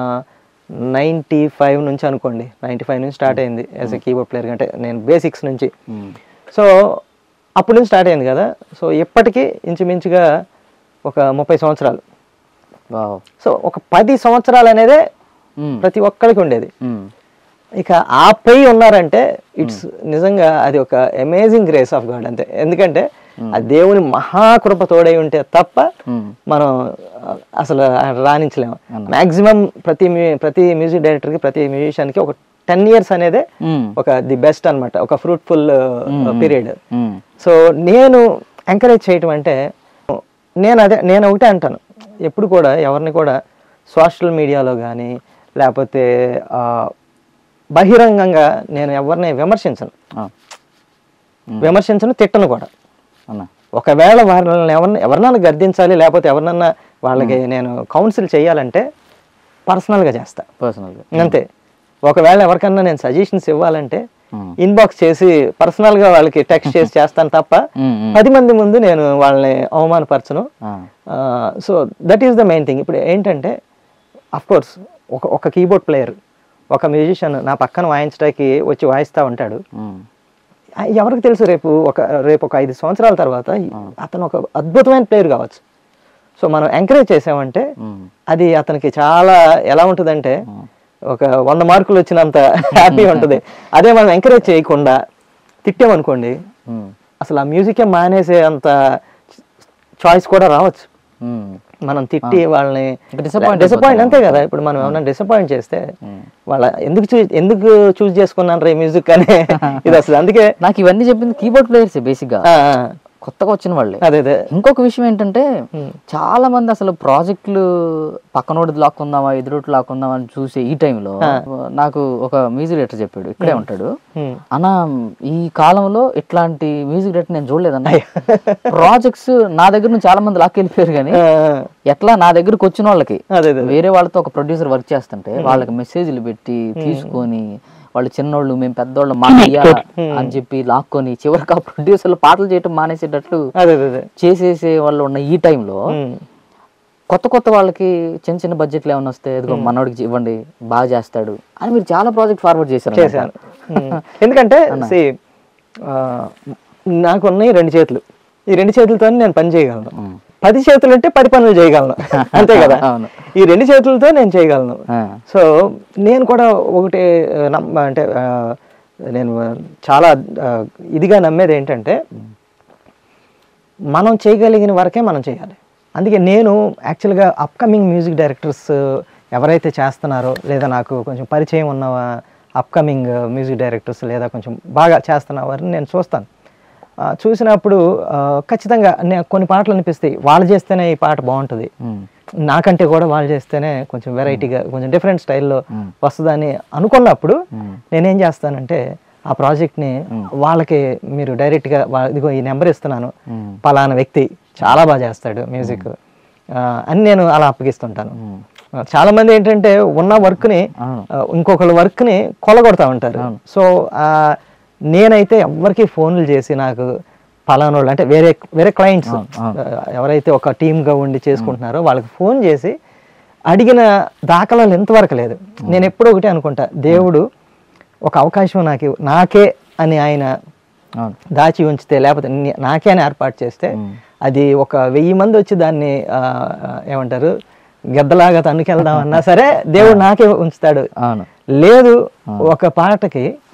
ninety five నుంచి అనుకోండి నైంటీ ఫైవ్ నుంచి స్టార్ట్ అయింది యాజ్ ఎ కీబోర్డ్ ప్లేయర్ అంటే నేను బేసిక్స్ నుంచి మ్మ్. సో అప్పటి నుంచి స్టార్ట్ అయింది కదా సో ఇప్పటికీ ఇంచుమించుగా ఒక ముప్పై సంవత్సరాలు వావ్ సో ఒక పది సంవత్సరాలు అనేదే మ్మ్. ప్రతి ఒక్కరికి ఉండేది మ్మ్. ఇక ఆ పై ఉన్నారంటే ఇట్స్ నిజంగా అది ఒక అమేజింగ్ గ్రేస్ ఆఫ్ గాడ్ అంతే ఎందుకంటే ఆ దేవుని మహాకృప తోడై ఉంటే తప్ప మ్మ్. మనం ఆ, అసలు రాణించలేము మాక్సిమం ప్రతి mu- ప్రతి మ్యూజిక్ డైరెక్టర్కి ప్రతి మ్యూజిషియన్కి ఒక టెన్ ఇయర్స్ అనేదే మ్మ్. ఒక ది బెస్ట్ అన్నమాట ఒక ఫ్రూట్ఫుల్ పీరియడ్ మ్మ్. సో నేను ఎంకరేజ్ చేయటం అంటే నేను అదే నేను ఒకటే అంటాను ఎప్పుడు కూడా ఎవరిని కూడా సోషల్ మీడియాలో కానీ లేకపోతే ఆ, బహిరంగంగా నేను ఎవరిని విమర్శించను ఆ. విమర్శించను తిట్టను కూడా అన్నా ఒకవేళ వాళ్ళని ఎవరిని ఎవరినైనా గర్దించాలి లేకపోతే ఎవరినన్నా వాళ్ళకి నేను కౌన్సిల్ చేయాలంటే పర్సనల్గా చేస్తా పర్సనల్గా అంతే ఒకవేళ ఎవరికన్నా నేను సజెషన్స్ ఇవ్వాలంటే మ్మ్. ఇన్బాక్స్ చేసి పర్సనల్ గా వాళ్ళకి టెక్స్ట్ చేసి చేస్తాను తప్ప మ్మ్. మ్మ్. పది మంది ముందు నేను వాళ్ళని అవమానపరచను ఆ. So that is the main thing ఇప్పుడు ఏంటంటే అఫ్ కోర్స్ ఒక ఒక కీబోర్డ్ ప్లేయర్ ఒక మ్యూజిషియన్ నా పక్కన వాయించడానికి వచ్చి వాయిస్తూ ఉంటాడు మ్మ్. ఆ, ఎవరికి తెలుసు రేపు ఒక రేపు ఒక ఐదు సంవత్సరాల తర్వాత అతను ఒక అద్భుతమైన ప్లేయర్ కావచ్చు సో మనం ఎంకరేజ్ చేసామంటే మ్మ్. అది అతనికి చాలా ఎలా ఉంటుందంటే ఒక వంద మార్కులు వచ్చినంత హ్యాపీ ఉంటుంది అదే మనం ఎంకరేజ్ చేయకుండా తిట్టామనుకోండి మ్మ్. అసలు ఆ మ్యూజికే మానేసే అంత చాయిస్ కూడా రావచ్చు మ్మ్. మనం తిట్టి వాళ్ళని ఇంకా disappoint డిసప్పాయింట్ అంతే కదా ఇప్పుడు మనం ఏమైనా డిసప్పాయింట్ చేస్తే వాళ్ళ ఎందుకు చూ ఎందుకు చూస్ చేసుకున్నాను రే మ్యూజిక్ అనే ఇది అసలు అందుకే నాకు ఇవన్నీ చెప్పింది కీబోర్డ్ ప్లేయర్స్ బేసిక్గా ఆ, ఆ, కొత్తగా వచ్చిన వాళ్ళే అదే అదే ఇంకొక విషయం ఏంటంటే చాలా మంది అసలు ప్రాజెక్టులు పక్కనోడిది లాక్కుందామా ఎదురోటి లాక్కుందామా అని చూసే ఈ టైంలో నాకు ఒక మ్యూజిక్ డైరెక్టర్ చెప్పాడు ఇక్కడే ఉంటాడు Hmm. అన్న ఈ కాలంలో ఇట్లాంటి మ్యూజిక్ డైరెక్టర్ నేను చూడలేదన్న ప్రాజెక్ట్స్ నా దగ్గర నుంచి చాలా మంది లాక్కెళ్ళిపోయారు కానీ ఆ, ఎట్లా నా దగ్గరకు వచ్చిన వాళ్ళకి అదే అదే వేరే వాళ్ళతో ఒక ప్రొడ్యూసర్ వర్క్ చేస్తుంటే వాళ్ళకి మెసేజ్లు పెట్టి తీసుకొని వాళ్ళు చిన్నోళ్ళు మేము పెద్దోళ్ళు మా అయ్యా అని చెప్పి లాక్కొని చివరికి ఆ ప్రొడ్యూసర్లు పాటలు చేయటం మానేసేటట్లు అదే అదే అదే చేసేసే వాళ్ళు ఉన్న ఈ టైంలో ఉమ్. కొత్త కొత్త వాళ్ళకి చిన్న చిన్న బడ్జెట్లు ఏమైనా వస్తే ఇదిగో మనోడికి ఇవ్వండి బాగా చేస్తాడు అని మీరు చాలా ప్రాజెక్ట్ ఫార్వర్డ్ చేశారు చేశాను ఉమ్. ఎందుకంటే see, ఆ, నాకు ఉన్నాయి రెండు చేతులు ఈ రెండు చేతులతో నేను పని చేయగలను పది చేతులు ఉంటే పది పనులు చేయగలను అంతే కదా అవును. ఈ రెండు చేతులతో నేను చేయగలను ఆ, సో నేను కూడా ఒకటి ఆ, నమ్మ అంటే ఆ, నేను చాలా ఆ, ఇదిగా నమ్మేది ఏంటంటే మనం చేయగలిగిన వరకే మనం చేయాలి అందుకే నేను యాక్చువల్గా అప్కమింగ్ మ్యూజిక్ డైరెక్టర్స్ ఎవరైతే చేస్తున్నారో లేదా నాకు కొంచెం పరిచయం ఉన్న అప్కమింగ్ మ్యూజిక్ డైరెక్టర్స్ లేదా కొంచెం బాగా చేస్తున్న వారిని నేను చూస్తాను ఆ, చూసినప్పుడు ఆ, ఖచ్చితంగా నే- కొన్ని పాటలు అనిపిస్తాయి వాళ్ళు చేస్తేనే ఈ పాట బాగుంటుంది ఉమ్, నాకంటే కూడా వాళ్ళు చేస్తేనే కొంచెం వెరైటీగా కొంచెం డిఫరెంట్ స్టైల్లో వస్తుందని అనుకున్నప్పుడు నేనేం చేస్తానంటే ఆ ప్రాజెక్ట్ని వాళ్ళకి మీరు డైరెక్ట్గా వా- ఇదిగో ఈ నెంబర్ ఇస్తున్నాను పలానా వ్యక్తి చాలా బాగా చేస్తాడు మ్యూజిక్ అని నేను అలా అప్పగిస్తుంటాను ఆ, చాలా మంది ఏంటంటే ఉన్న వర్క్ని ఇంకొకళ్ళ వర్క్ని కొలగొడతా ఉంటారు సో ఆ, నేనైతే ఎవరికి ఫోన్లు చేసి నాకు పలానా వాళ్ళు అంటే వేరే వేరే క్లయింట్స్ ఎవరైతే ఒక టీమ్గా ఉండి చేసుకుంటున్నారో వాళ్ళకి ఫోన్ చేసి అడిగిన దాఖలాలు ఎంతవరకు లేదు నేను ఎప్పుడూ ఒకటే అనుకుంటా దేవుడు ఒక అవకాశం నాకు ఇవ్వు- నాకే అని ఆయన అవును దాచి ఉంచితే లేకపోతే నే- నాకే అని ఏర్పాటు చేస్తే అది ఒక వెయ్యి మంది వచ్చి దాన్ని ఆ, ఆ, ఏమంటారు గద్దలాగా తన్నుకెళ్దామన్నా సరే దేవుడు నాకే ఉంచుతాడు అవును లేదు ఒక పాటకి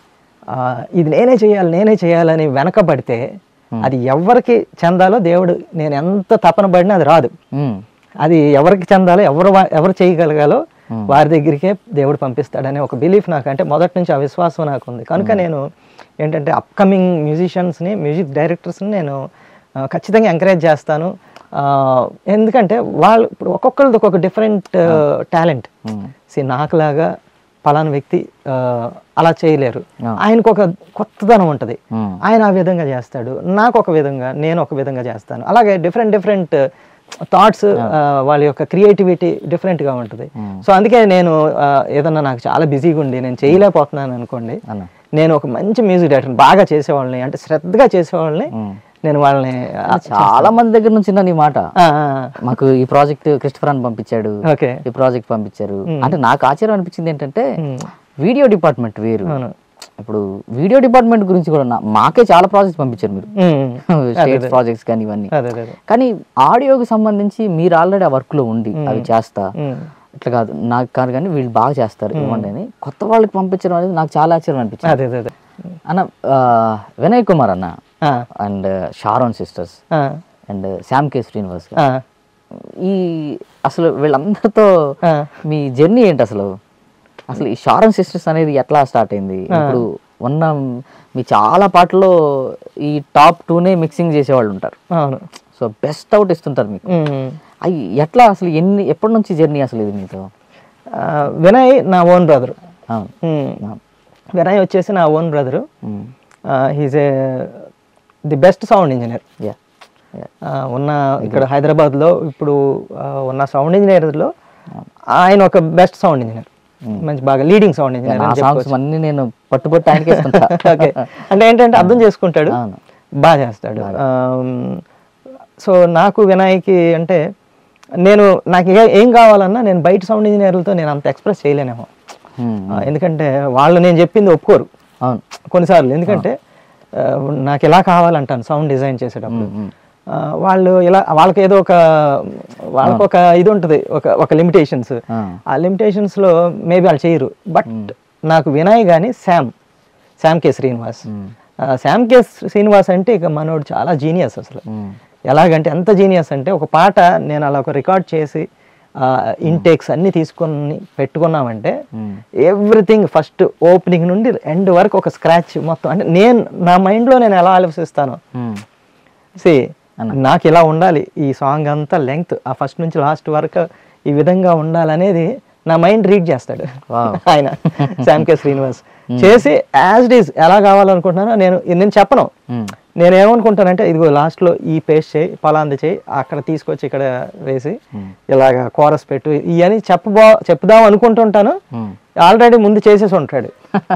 ఆ, ఇది నేనే చేయాలి నేనే చేయాలని వెనకబడితే అది ఎవరికి చెందాలో దేవుడు నేను ఎంత తపన పడినా అది రాదు ఉమ్, అది ఎవరికి చెందాలో ఎవరు వా- ఎవరు చేయగలగాలో వారి దగ్గరికే దేవుడు పంపిస్తాడనే ఒక బిలీఫ్ నాకు అంటే మొదటి నుంచి ఆ విశ్వాసం నాకు ఉంది కనుక నేను ఏంటంటే అప్కమింగ్ మ్యూజిషియన్స్ని మ్యూజిక్ డైరెక్టర్స్ని నేను ఆ, ఖచ్చితంగా ఎంకరేజ్ చేస్తాను ఆ, ఎందుకంటే వాళ్ళు ఇప్పుడు ఒక్కొక్కరిది ఒక్కొక్క డిఫరెంట్ టాలెంట్ సి నాకులాగా పలానా వ్యక్తి ఆ, అలా చేయలేరు ఆయనకు ఒక కొత్తదనం ఉంటుంది ఉమ్, ఆయన ఆ విధంగా చేస్తాడు నాకు ఒక విధంగా నేను ఒక విధంగా చేస్తాను అలాగే డిఫరెంట్ డిఫరెంట్ థాట్స్ వాళ్ళ యొక్క క్రియేటివిటీ డిఫరెంట్గా ఉంటుంది సో అందుకే నేను ఆ, ఏదన్నా నాకు చాలా బిజీగా ఉండి నేను చేయలేకపోతున్నాను అనుకోండి అన్న నేను ఒక మంచి మ్యూజిక్ డైరెక్టర్ బాగా చేసేవాళ్ళని అంటే శ్రద్ధగా చేసేవాళ్ళని నేను వాళ్ళని ఆ, చాలా మంది దగ్గర నుంచి విన్నాను ఈ మాట ఆ, ఆ, మాకు ఈ ప్రాజెక్ట్ క్రిస్టఫర్ అని పంపించాడు ఓకే ఈ ప్రాజెక్ట్ పంపించారు అంటే నాకు ఆశ్చర్యం అనిపించింది ఏంటంటే వీడియో డిపార్ట్మెంట్ వేరు అవును. ఇప్పుడు వీడియో డిపార్ట్మెంట్ గురించి కూడా నా- మాకే చాలా ప్రాజెక్ట్స్ పంపించారు మీరు ఉమ్, స్టేట్స్ ప్రాజెక్ట్స్ కానీ ఇవన్నీ అదే అదే అదే కానీ ఆడియోకి సంబంధించి మీరు ఆల్రెడీ ఆ వర్క్ లో ఉండి అవి చేస్తా ఉమ్, ఇట్లా కాదు నాకు కాదు కానీ వీళ్ళు బాగా చేస్తారు ఇవ్వండి అని కొత్త వాళ్ళకి పంపించడం అనేది నాకు చాలా ఆశ్చర్యం అనిపించింది అదే అదే అదే అన్న ఆ, వినయ్ కుమార్ అన్న ఆ, అండ్ షారోన్ సిస్టర్స్ ఆ, అండ్ శ్యామ్ కే శ్రీనివాస్ గారు. ఆ, ఈ అసలు వీళ్ళందరితో ఆ. మీ జర్నీ ఏంటి అసలు అసలు ఈ షారన్ సిస్టర్స్ అనేది ఎట్లా స్టార్ట్ అయింది ఇప్పుడు ఉన్న మీ చాలా పాటల్లో ఈ టాప్ టూనే మిక్సింగ్ చేసేవాళ్ళు ఉంటారు అవును సో బెస్ట్ అవుట్ ఇస్తుంటారు మీకు ఉమ్. అవి ఎట్లా అసలు ఎన్ని ఎప్పటి నుంచి జర్నీ అసలు ఇది మీతో ఆ, వినయ్ నా ఓన్ బ్రదర్ అవును వినయ్ వచ్చేసి నా own brother hmm. He's a the best sound engineer yeah yeah ఉన్న ఇక్కడ హైదరాబాద్లో ఇప్పుడు ఆ, ఉన్న సౌండ్ ఇంజనీర్లో ఆయన ఒక బెస్ట్ సౌండ్ ఇంజనీర్ మంచి బాగా లీడింగ్ సౌండ్ ఇంజనీర్ ఆ సాంగ్స్ అన్ని నేను పట్టుబట్టి ఆయనకి ఇస్తుంటా ఓకే అంటే ఏంటంటే అర్థం చేసుకుంటాడు అవును. బాగా చేస్తాడు సో నాకు వినాయకి అంటే నేను నాకు ఏ- ఏం కావాలన్నా నేను బయట సౌండ్ ఇంజనీర్లతో నేను అంత ఎక్స్ప్రెస్ చేయలేనేమో మ్మ్. ఆ, ఎందుకంటే వాళ్ళు నేను చెప్పింది ఒప్పుకోరు అవును కొన్నిసార్లు ఎందుకంటే ఆ, నాకు ఇలా కావాలంటాను సౌండ్ డిజైన్ చేసేటప్పుడు మ్మ్. ఆ, వాళ్ళు ఇలా వాళ్ళకి ఏదో ఒక వాళ్ళకి ఒక ఇది ఉంటుంది ఒక ఒక లిమిటేషన్స్ ఆ. ఆ లిమిటేషన్స్లో మేబీ వాళ్ళు చేయరు బట్ నాకు వినయ్ కానీ శామ్ శామ్ కే శ్రీనివాస్ ఆ, శామ్ కే శ్రీనివాస్ అంటే ఇక మనోడు చాలా జీనియస్ అసలు మ్మ్. ఎలాగంటే ఎంత జీనియస్ అంటే ఒక పాట నేను అలా ఒక రికార్డ్ చేసి ఇంటేక్స్ అన్ని తీసుకొని పెట్టుకున్నామంటే ఎవ్రీథింగ్ ఫస్ట్ ఓపెనింగ్ నుండి ఎండ్ వరకు ఒక స్క్రాచ్ మొత్తం అంటే నేను నా మైండ్లో నేను ఎలా ఆలోచిస్తాను మ్మ్. సి నాకు ఇలా ఉండాలి ఈ సాంగ్ అంతా లెంగ్త్ ఆ ఫస్ట్ నుంచి లాస్ట్ వరకు ఈ విధంగా ఉండాలనేది నా మైండ్ రీడ్ చేస్తాడు Wow. ఆయన శామ్ కే శ్రీనివాస్ చేసి యాజ్ ఇట్ ఈస్ ఎలా కావాలనుకుంటున్నానో నేను నేను చెప్పను మ్మ్. నేను ఏమనుకుంటానంటే ఇదిగో లాస్ట్లో ఈ పేస్ట్ చేయి పలాంది చేయి అక్కడ తీసుకొచ్చి ఇక్కడ వేసి ఇలాగ కోరస్ పెట్టు ఇవని చెప్పబో చెప్దాం అనుకుంటుంటాను మ్మ్. ఆల్రెడీ ముందు చేసేసి ఉంటాడు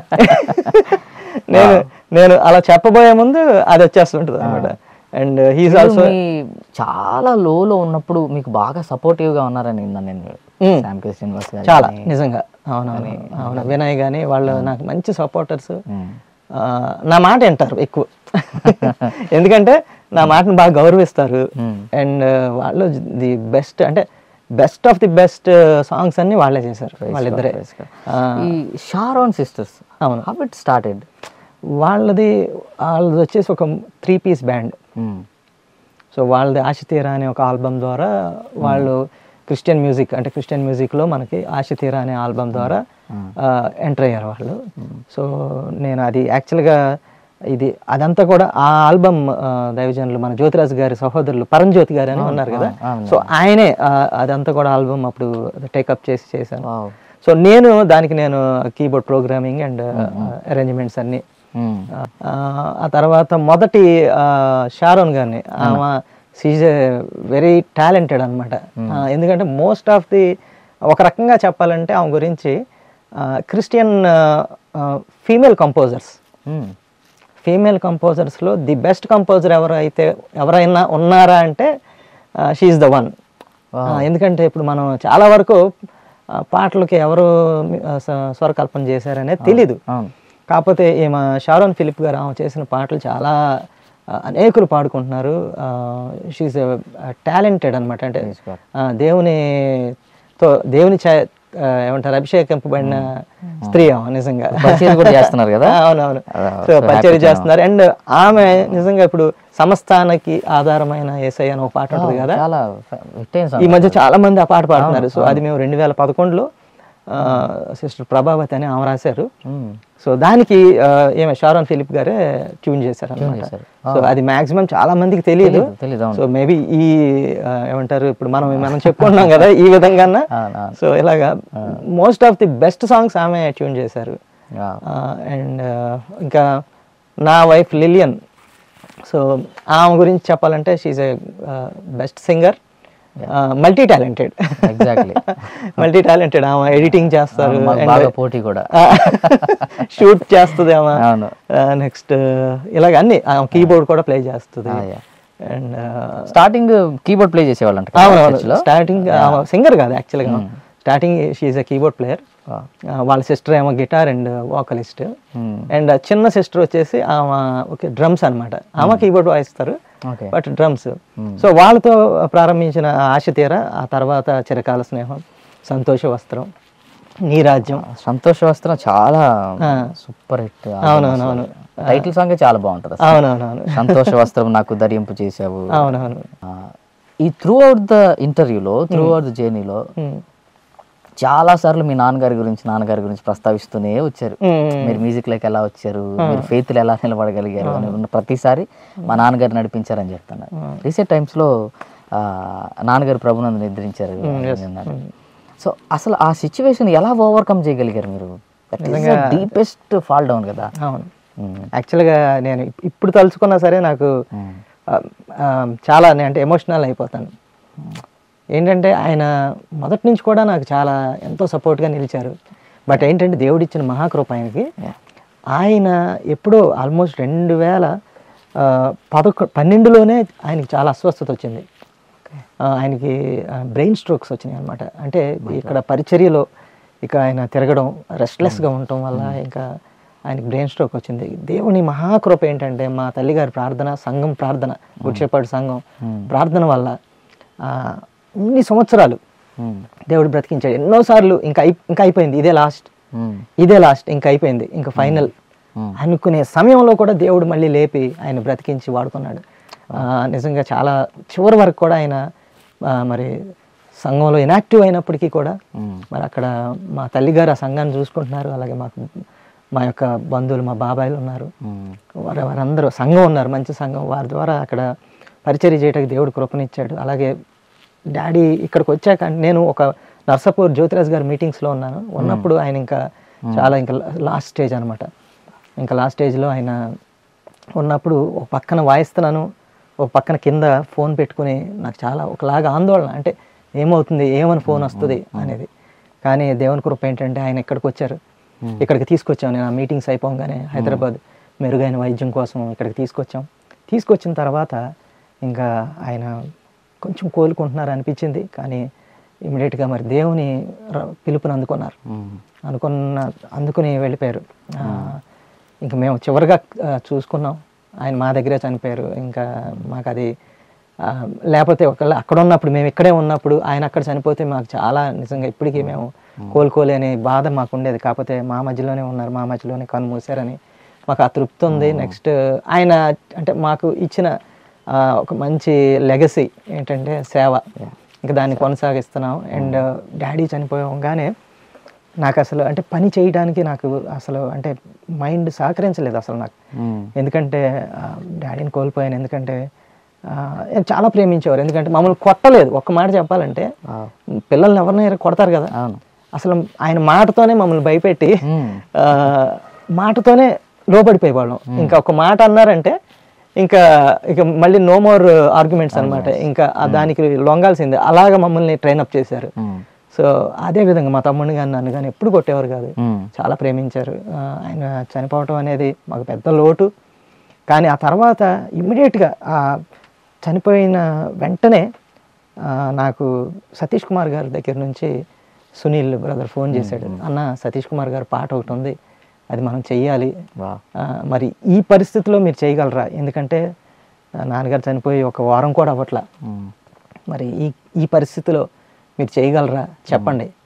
నేను నేను అలా చెప్పబోయే ముందు అది వచ్చేస్తుంటుంది అనమాట అండ్ హీస్ మీరు ఆల్సో మీ చాలా లోలో ఉన్నప్పుడు మీకు బాగా సపోర్టివ్ గా ఉన్నారని విన్నాను నేను మ్మ్. శామ్ కే శ్రీనివాస్ గారు చాలా నిజంగా అవునవును అవును వినయ్ కానీ వాళ్ళు నాకు మంచి సపోర్టర్స్ మ్మ్. నా మాట వింటారు ఎక్కువ ఎందుకంటే నా మాటను బాగా గౌరవిస్తారు మ్మ్. అండ్ వాళ్ళు ది బెస్ట్ అంటే best of the best songs అన్ని వాళ్ళే చేశారు వాళ్ళిద్దరే ఆ, ఈ షారోన్ సిస్టర్స్ అవును హౌ ఇట్ స్టార్టెడ్ వాళ్ళది వాళ్ళది వచ్చేసి ఒక త్రీ పీస్ బ్యాండ్ సో వాళ్ళది ఆశతీర అనే ఒక ఆల్బమ్ ద్వారా వాళ్ళు క్రిస్టియన్ మ్యూజిక్ అంటే క్రిస్టియన్ మ్యూజిక్లో మనకి ఆశతీర అనే ఆల్బమ్ ద్వారా ఎంటర్ అయ్యారు వాళ్ళు సో నేను అది యాక్చువల్గా ఇది అదంతా కూడా ఆ ఆల్బమ్ దైవజనులు మన జ్యోతిరాజు గారి సహోదరులు పరంజ్యోతి గారు అని ఉన్నారు కదా సో ఆయనే ఆ, అదంతా కూడా ఆల్బమ్ అప్పుడు టేకప్ చేసి చేశాను సో నేను దానికి నేను కీబోర్డ్ ప్రోగ్రామింగ్ అండ్ అరేంజ్మెంట్స్ అన్ని ఆ, ఆ తర్వాత మొదటి ఆ, షారోన్ గారిని ఆమె సీజ్ వెరీ టాలెంటెడ్ అనమాట ఎందుకంటే మోస్ట్ ఆఫ్ ది ఒక రకంగా చెప్పాలంటే ఆమె గురించి క్రిస్టియన్ ఫీమేల్ కంపోజర్స్ ఫీమేల్ కంపోజర్స్లో ది బెస్ట్ కంపోజర్ ఎవరైతే ఎవరైనా ఉన్నారా అంటే షీఈ్ ద వన్ ఎందుకంటే ఇప్పుడు మనం చాలా వరకు ఆ, పాటలకి ఎవరు ఆ, స- స్వరకల్పన చేశారనేది తెలీదు అవును కాకపోతే ఈమె షారోన్ ఫిలిప్ గారు ఆమె చేసిన పాటలు చాలా ఆ, అనేకులు పాడుకుంటున్నారు షీఈ్ టాలెంటెడ్ అనమాట అంటే ఆ, దేవునితో దేవుని చే ఆ, ఏమంటారు అభిషేకింపబడిన స్త్రీ ఆమె నిజంగా పరిచయం కూడా చేస్తున్నారు కదా అవునవును ఆ, సో so పరిచయం happy చేస్తున్నారు అండ్ ఆమె నిజంగా ఇప్పుడు సమస్తానికి ఆధారమైన ఏసై అని ఒక పాట ఉంటుంది కదా చాలా హిట్ అయిన ఈ మధ్య చాలా మంది ఆ పాట పాడుతున్నారు సో అది మేము రెండు వేల పదకొండులో సిస్టర్ ప్రభావతి అని ఆమె రాశారు మ్మ్. సో దానికి ఆ, ఏమే షారోన్ ఫిలిప్ గారే ట్యూన్ చేశారు అనమాట చేశారు. సో అది మాక్సిమం చాలా మందికి తెలియదు తెలీదు, తెలీదు అవును సో మేబీ ఈ ఆ, ఏమంటారు ఇప్పుడు మనం మనం చెప్పుకుంటున్నాం కదా ఈ విధంగా అవును, అవును. సో ఇలాగా most of the best songs ఆమె ట్యూన్ చేశారు ఆ, అండ్ ఇంకా నా వైఫ్ లిలియన్ సో ఆమె గురించి చెప్పాలంటే she's a best singer multi talented exactly multi talented ఆమె ఎడిటింగ్ చేస్తారు మాకు బాగా పోటీ కూడా షూట్ చేస్తుంది ఆమె అవును నెక్స్ట్ ఇలాగ అన్ని కీబోర్డ్ కూడా ప్లే చేస్తుంది Ah, yeah. And starting keyboard play చేసేవాళ్ళంట కదా అవునవును church లో? స్టార్టింగ్ సింగర్ కాదు యాక్చువల్గా starting she's a keyboard player Ah. వాళ్ళ సిస్టర్ ఏమో guitar and vocalist Hmm. And చిన్న సిస్టర్ వచ్చేసి ఆమె ఓకే డ్రమ్స్ అన్నమాట ఆమె కీబోర్డ్ వాయిస్తారు ఓకే బట్ డ్రమ్స్ సో వాళ్ళతో ప్రారంభించిన ఆశ తీర ఆ తర్వాత చిరకాల స్నేహం సంతోష వస్త్రం నీ రాజ్యం సంతోష వస్త్రం చాలా ఆ. సూపర్ హిట్ అవునవునవును. టైటిల్ సాంగ్ చాలా బాగుంటది అసలు. అవునవునవును సంతోష వస్త్రం నాకు ధరింపు చేసావు అవునవును ఆ, ఈ త్రూ అవుట్ ద ఇంటర్వ్యూలో త్రూ అవుట్ ద జర్నీలో ఉమ్. చాలా సార్లు మీ నాన్నగారి గురించి నాన్నగారి గురించి ప్రస్తావిస్తూనే వచ్చారు ఉమ్. మీరు మ్యూజిక్ లోకి ఎలా వచ్చారు మీరు ఫెయిత్ ఎలా నిలబడగలిగారు అని ఉన్న ప్రతిసారి మా నాన్నగారు నడిపించారని చెప్తున్నారు రీసెంట్ టైమ్స్ లో ఆ, నాన్నగారు ప్రభునందు నిద్రించారు అని అన్నారు సో అసలు ఆ సిచ్యువేషన్ ఎలా ఓవర్కమ్ చేయగలిగారు మీరు డీపెస్ట్ ఫాల్ డౌన్ కదా అవును ఉమ్. యాక్చువల్గా నేను ఇప్- ఇప్పుడు తలుచుకున్నా సరే నాకు ఉమ్. ఆ, ఆ, చాలా నేను అంటే ఎమోషనల్ అయిపోతాను ఏంటంటే ఆయన మొదటి నుంచి కూడా నాకు చాలా ఎంతో సపోర్ట్గా నిలిచారు బట్ ఏంటంటే దేవుడిచ్చిన మహాకృప ఆయనకి ఆయన ఎప్పుడో ఆల్మోస్ట్ రెండు వేల ఆ, పదకొ పన్నెండులోనే ఆయనకి చాలా అస్వస్థత వచ్చింది ఆ, ఆయనకి బ్రెయిన్ స్ట్రోక్స్ వచ్చినాయి అనమాట అంటే ఇక్కడ పరిచర్యలో ఇక ఆయన తిరగడం రెస్ట్లెస్గా ఉండటం వల్ల ఇంకా ఆయనకి బ్రెయిన్ స్ట్రోక్ వచ్చింది దేవుని మహాకృప ఏంటంటే మా తల్లిగారి ప్రార్థన సంఘం ప్రార్థన గుడ్చేపాడు సంఘం ప్రార్థన వల్ల ఆ, ఇన్ని సంవత్సరాలు ఉమ్. దేవుడు బ్రతికించాడు ఎన్నోసార్లు ఇంకా అయి ఇంకా అయిపోయింది ఇదే లాస్ట్ ఉమ్. ఇదే లాస్ట్ ఇంకా అయిపోయింది ఇంకా ఫైనల్ ఉమ్. అనుకునే సమయంలో కూడా దేవుడు మళ్ళీ లేపి ఆయన బ్రతికించి వాడుకున్నాడు ఆ, నిజంగా చాలా చివరి వరకు కూడా ఆయన ఆ, మరి సంఘంలో ఇనాక్టివ్ అయినప్పటికీ కూడా ఉమ్. మరి అక్కడ మా తల్లిగారు ఆ సంఘాన్ని చూసుకుంటున్నారు అలాగే మాకు మా యొక్క బంధువులు మా బాబాయిలు ఉన్నారు ఉమ్. వారు వారందరూ సంఘం ఉన్నారు మంచి సంఘం వారి ద్వారా అక్కడ పరిచర్య చేయడానికి దేవుడు కృపనిచ్చాడు అలాగే డాడీ ఇక్కడికి వచ్చాక నేను ఒక నర్సాపూర్ జ్యోతిరాజ్ గారి మీటింగ్స్లో ఉన్నాను ఉన్నప్పుడు ఆయన ఇంకా చాలా ఇంకా లాస్ట్ స్టేజ్ అనమాట ఇంకా లాస్ట్ స్టేజ్లో ఆయన ఉన్నప్పుడు ఒక పక్కన వాయిస్తున్నాను ఒక పక్కన కింద ఫోన్ పెట్టుకుని నాకు చాలా ఒకలాగా ఆందోళన అంటే ఏమవుతుంది ఏమని ఫోన్ వస్తుంది అనేది కానీ దేవుని కృప ఏంటంటే ఆయన ఇక్కడికి వచ్చారు ఇక్కడికి తీసుకొచ్చాం నేను ఆ మీటింగ్స్ అయిపోగానే హైదరాబాద్ మెరుగైన వైద్యం కోసం ఇక్కడికి తీసుకొచ్చాం తీసుకొచ్చిన తర్వాత ఇంకా ఆయన కొంచెం కోలుకుంటున్నారు అనిపించింది కానీ ఇమీడియట్గా మరి దేవుని ర- పిలుపుని అందుకున్నారు ఉమ్. అనుకున్న అందుకుని వెళ్ళిపోయారు ఆ, ఇంకా మేము చివరిగా ఆ, చూసుకున్నాం ఆయన మా దగ్గరే చనిపోయారు ఇంకా మాకు అది ఆ, లేకపోతే ఒకవేళ అక్కడ ఉన్నప్పుడు మేము ఇక్కడే ఉన్నప్పుడు ఆయన అక్కడ చనిపోతే మాకు చాలా నిజంగా ఇప్పటికీ మేము కోలుకోలేని బాధ మాకు ఉండేది కాకపోతే మా మధ్యలోనే ఉన్నారు మా మధ్యలోనే కన్ను మూసారని మాకు ఆ తృప్తి ఉంది నెక్స్ట్ ఆయన అంటే మాకు ఇచ్చిన ఆ, ఒక మంచి లెగసీ ఏంటంటే సేవ ఇంకా దాన్ని కొనసాగిస్తున్నాం అండ్ డాడీ చనిపోగానే నాకు అసలు అంటే పని చేయడానికి నాకు అసలు అంటే మైండ్ సహకరించలేదు అసలు నాకు ఉమ్. ఎందుకంటే ఆ, డాడీని కోల్పోయాను ఎందుకంటే ఆ, చాలా ప్రేమించేవారు ఎందుకంటే మమ్మల్ని కొట్టలేదు ఒక్క మాట చెప్పాలంటే ఆ. పిల్లల్ని ఎవరినైనా కొడతారు కదా అవును అసలు ఆయన మాటతోనే మమ్మల్ని భయపెట్టి ఉమ్. ఆ, మాటతోనే లోబడిపోయేవాళ్ళం ఇంకా ఒక మాట అన్నారంటే ఇంకా ఇక మళ్ళీ నో మోర్ ఆర్గ్యుమెంట్స్ అన్నమాట ఇంకా ఆ దానికి లొంగాల్సిందే అలాగ మమ్మల్ని ట్రైన్ అప్ చేశారు ఉమ్. సో అదే విధంగా మా తమ్ముడిని కానీ నన్ను కానీ ఎప్పుడు కొట్టేవారు కాదు ఉమ్. చాలా ప్రేమించారు ఆ, ఆయన చనిపోవటం అనేది మాకు పెద్ద లోటు కానీ ఆ తర్వాత ఇమ్మీడియట్గా ఆ చనిపోయిన వెంటనే ఆ, నాకు సతీష్ కుమార్ గారి దగ్గర నుంచి సునీల్ బ్రదర్ ఫోన్ చేశాడు అన్న సతీష్ కుమార్ గారి పాట ఒకటి ఉంది అది మనం చెయ్యాలి వా ఆ, మరి ఈ పరిస్థితిలో మీరు చేయగలరా ఎందుకంటే ఆ, నాన్నగారు చనిపోయి ఒక వారం కూడా అవ్వట్లా ఉమ్. మరి ఈ ఈ పరిస్థితిలో మీరు చేయగలరా చెప్పండి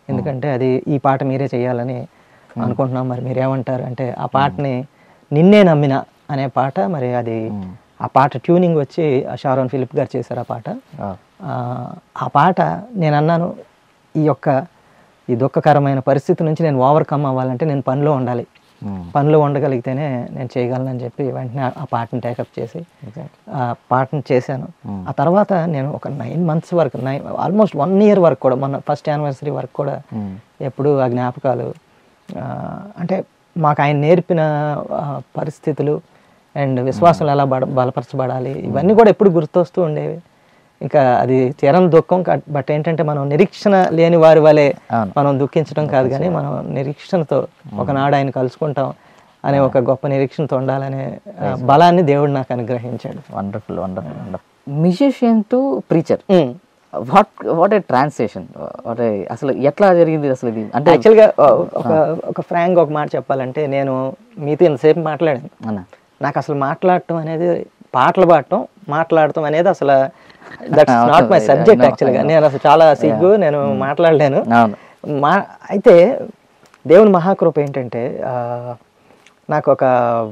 ఎందుకంటే అది ఈ పాట మీరే చేయాలని అనుకుంటున్నాం మరి మీరేమంటారు అంటే ఆ పాటని నిన్నే నమ్మిన అనే పాట మరి అది ఆ పాట ట్యూనింగ్ వచ్చి షారోన్ ఫిలిప్ గారు చేశారు ఆ పాట ఆ, ఆ, ఆ పాట నేను అన్నాను ఈ యొక్క ఈ దుఃఖకరమైన పరిస్థితి నుంచి నేను ఓవర్కమ్ అవ్వాలంటే నేను పనిలో ఉండాలి ఉమ్, పనిలో ఉండగలిగితేనే నేను చేయగలనని చెప్పి వెంటనే ఆ- ఆ పాటను టేకప్ చేసి ఆ పాటను చేశాను ఆ తర్వాత నేను ఒక నైన్ మంత్స్ వరకు నైన్ ఆల్మోస్ట్ వన్ ఇయర్ వరకు కూడా మొన్న ఫస్ట్ యానివర్సరీ వరకు కూడా ఉమ్, ఎప్పుడు ఆ జ్ఞాపకాలు ఆ, అంటే మాకు ఆయన నేర్పిన ఆ, పరిస్థితులు అండ్ విశ్వాసాలు ఎలా బడ బలపరచబడాలి ఇవన్నీ కూడా ఎప్పుడు గుర్తొస్తూ ఉండేవి ఇంకా అది తీరని దుఃఖం కా- బట్ ఏంటంటే మనం నిరీక్షణ లేని వారి వలె అవును. మనం దుఃఖించడం కాదు కానీ మనం నిరీక్షణతో ఒకనాడు ఆయన కలుసుకుంటాం అనే ఒక గొప్ప నిరీక్షణతో ఉండాలనే ఆ, బలాన్ని దేవుడు నాకు అనుగ్రహించాడు wonderful wonderful wonderful musician to preacher what what a translation what అసలు ఎట్లా జరిగింది అసలు ఇది అంటే యాక్చువల్గా ఒక ఒక ఫ్రాంక్ ఒక మాట చెప్పాలంటే నేను మీతో ఇంతసేపు మాట్లాడాను అన్న నాకు అసలు మాట్లాడటం అనేది పాటలు పాడటం మాట్లాడటం అనేది అసలు దట్స్ నాట్ మై సబ్జెక్ట్ యాక్చువల్గా నేను అసలు చాలా సిగ్గు నేను మాట్లాడలేను అవును మా అయితే దేవుని మహాకృప ఏంటంటే ఆ, నాకు ఒక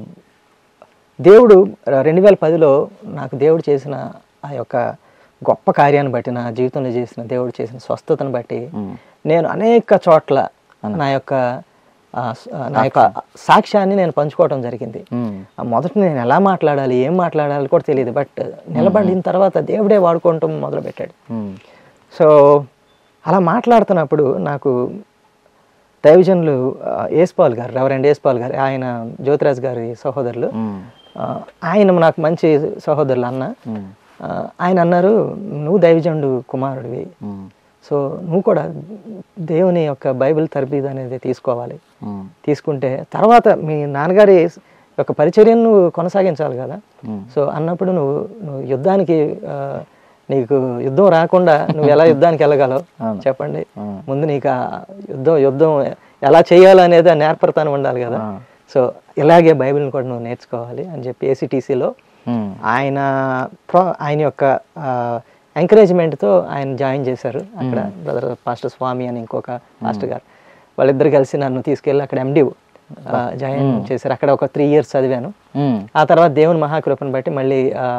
దేవుడు రెండు వేల పదిలో నాకు దేవుడు చేసిన ఆ యొక్క గొప్ప కార్యాన్ని బట్టి నా జీవితంలో చేసిన దేవుడు చేసిన స్వస్థతను బట్టి నేను అనేక చోట్ల నా యొక్క ఆ, స- నా యొక్క సాక్ష్యాన్ని నేను పంచుకోవడం జరిగింది ఉమ్, ఆ మొదట నేను ఎలా మాట్లాడాలి ఏం మాట్లాడాలి కూడా తెలియదు బట్ నిలబడిన తర్వాత దేవుడే వాడుకోవటం మొదలుపెట్టాడు ఉమ్, సో అలా మాట్లాడుతున్నప్పుడు నాకు దైవజనులు ఆ, ఏస్పాల్ గారు రెవరెండ్ ఏస్పాల్ గారు ఆయన జ్యోతిరాజ్ గారి సహోదరులు ఉమ్, ఆ, ఆయన నాకు మంచి సహోదరులు అన్న ఉమ్, ఆ, ఆయన అన్నారు నువ్వు దైవజనుడు కుమారుడివి ఉమ్, సో నువ్వు కూడా దేవుని యొక్క బైబిల్ తరబీదు అనేది తీసుకోవాలి ఉమ్, తీసుకుంటే తర్వాత మీ నాన్నగారి యొక్క పరిచర్యను నువ్వు కొనసాగించాలి కదా ఉమ్. సో అన్నప్పుడు నువ్వు నువ్వు యుద్ధానికి ఆ, నీకు యుద్ధం రాకుండా నువ్వు ఎలా యుద్ధానికి వెళ్ళగలవు చెప్పండి అవును. ముందు నీకు ఆ యుద్ధం యుద్ధం ఎలా చేయాలనేది ఆ నేర్పడతాను ఉండాలి కదా ఆ. సో ఇలాగే బైబిల్ని కూడా నువ్వు నేర్చుకోవాలి అని చెప్పి ఏసీటీసీలో ఉమ్, ఆయన ప్రో ఆయన యొక్క ఎంకరేజ్మెంట్తో ఆయన జాయిన్ చేశారు అక్కడ బ్రదర్ పాస్టర్ స్వామి అని ఇంకొక పాస్టర్ గారు వాళ్ళిద్దరు కలిసి నన్ను తీసుకెళ్ళి అక్కడ ఎండి జాయిన్ చేశారు అక్కడ ఒక త్రీ ఇయర్స్ చదివాను ఉమ్, ఆ తర్వాత దేవుని మహాకృపను బట్టి మళ్ళీ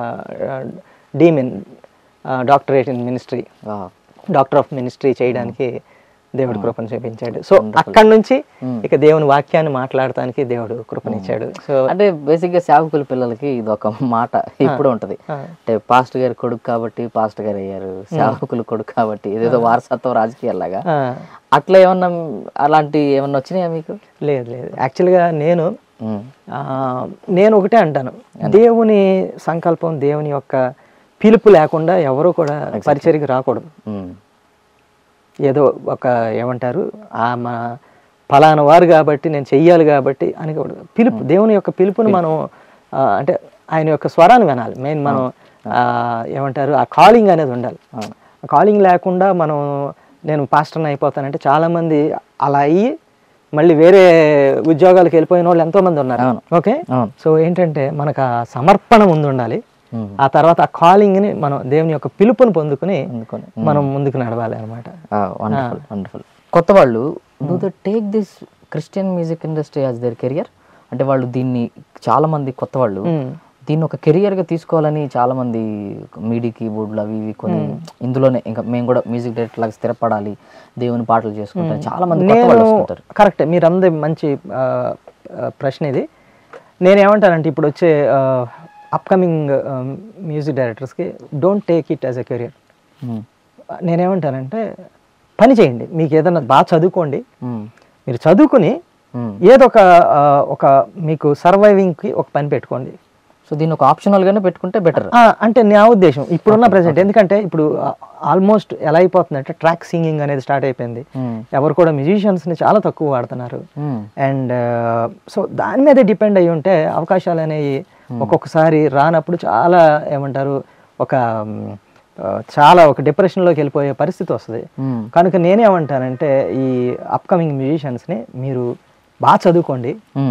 DMin doctorate in ministry wow. Doctor of ministry చేయడానికి దేవుడు కృపను చూపించాడు సో అక్కడి నుంచి ఇక దేవుని వాక్యాన్ని మాట్లాడటానికి దేవుడు కృపనిచ్చాడు సో అంటే బేసిక్ గా సేవకుల పిల్లలకి ఇది ఒక మాట ఇప్పుడు ఉంటది అంటే పాస్ట్ గారి కొడుకు కాబట్టి పాస్ట్ గారు అయ్యారు సేవకులు కొడుకు కాబట్టి ఇదేదో వారసత్వం రాజకీయాలాగా ఆ, అట్లా ఏమన్నా అలాంటి ఏమన్నా వచ్చినాయా మీకు లేదు లేదు యాక్చువల్గా నేను ఉమ్, ఆ, నేను ఒకటే అంటాను దేవుని సంకల్పం దేవుని యొక్క పిలుపు లేకుండా ఎవరు కూడా పరిచర్కి రాకూడదు ఉమ్, ఏదో ఒక ఏమంటారు ఆ మా ఫలానా వారు కాబట్టి నేను చెయ్యాలి కాబట్టి అని కూడా పిలుపు దేవుని యొక్క పిలుపుని మనం ఆ, అంటే ఆయన యొక్క స్వరాన్ని వినాలి మెయిన్ మనం ఆ, ఏమంటారు ఆ కాలింగ్ అనేది ఉండాలి ఆ కాలింగ్ లేకుండా మనం నేను పాస్టర్ని అయిపోతానంటే చాలామంది అలా అయ్యి మళ్ళీ వేరే ఉద్యోగాలకు వెళ్ళిపోయిన వాళ్ళు ఎంతోమంది ఉన్నారు అవును. ఓకే అవును. సో ఏంటంటే మనకు ఆ సమర్పణ ముందు ఉండాలి ఉమ్, ఆ తర్వాత ఆ కాలింగ్ని మనం దేవుని యొక్క పిలుపుని పొందుకుని అందుకని మనం ముందుకు నడవాలి అనమాట వండర్ఫుల్ వండర్ఫుల్ కొత్త వాళ్ళు do the take this Christian music industry as there career అంటే వాళ్ళు దీన్ని చాలా మంది కొత్త వాళ్ళు దీన్ని ఒక కెరియర్ గా తీసుకోవాలని చాలా మంది మీడి కీబోర్డులు అవి ఇవి కొని ఇందులోనే ఇంకా మేము కూడా మ్యూజిక్ డైరెక్టర్ లాగా స్థిరపడాలి దేవుని పాటలు చేసుకుంటారు చాలా మంది కొత్త వాళ్ళు నేను వస్తుంటారు కరెక్ట్ మీరు అందరి మంచి ఆ, ఆ, ప్రశ్న ఇది నేను ఏమంటానంటే ఇప్పుడు వచ్చే అప్కమింగ్ మ్యూజిక్ డైరెక్టర్స్కి don't take it as a career um, నేనేమంటానంటే పని చేయండి మీకు ఏదైనా బాగా చదువుకోండి ఉమ్, మీరు చదువుకుని ఉమ్. ఏదో ఒక ఆ, ఒక మీకు సర్వైవింగ్కి ఒక పని పెట్టుకోండి సో దీన్ని ఒక ఆప్షనల్ గానే పెట్టుకుంటే బెటర్ ఆ, అంటే నా ఉద్దేశం ఇప్పుడున్న ప్రజెంట్ ఎందుకంటే ఇప్పుడు ఆల్మోస్ట్ ఎలా అయిపోతుందంటే ట్రాక్ సింగింగ్ అనేది స్టార్ట్ అయిపోయింది ఎవరు కూడా మ్యూజిషియన్స్ని చాలా తక్కువ వాడుతున్నారు అండ్ సో దాని మీదే డిపెండ్ అయ్యి ఉంటే అవకాశాలు అనేవి ఒక్కొక్కసారి రానప్పుడు చాలా ఏమంటారు ఒక మ్, ఆ, చాలా ఒక డిప్రెషన్లోకి వెళ్ళిపోయే పరిస్థితి వస్తుంది కనుక నేనేమంటానంటే ఈ అప్కమింగ్ మ్యూజిషియన్స్ని మీరు బాగా చదువుకోండి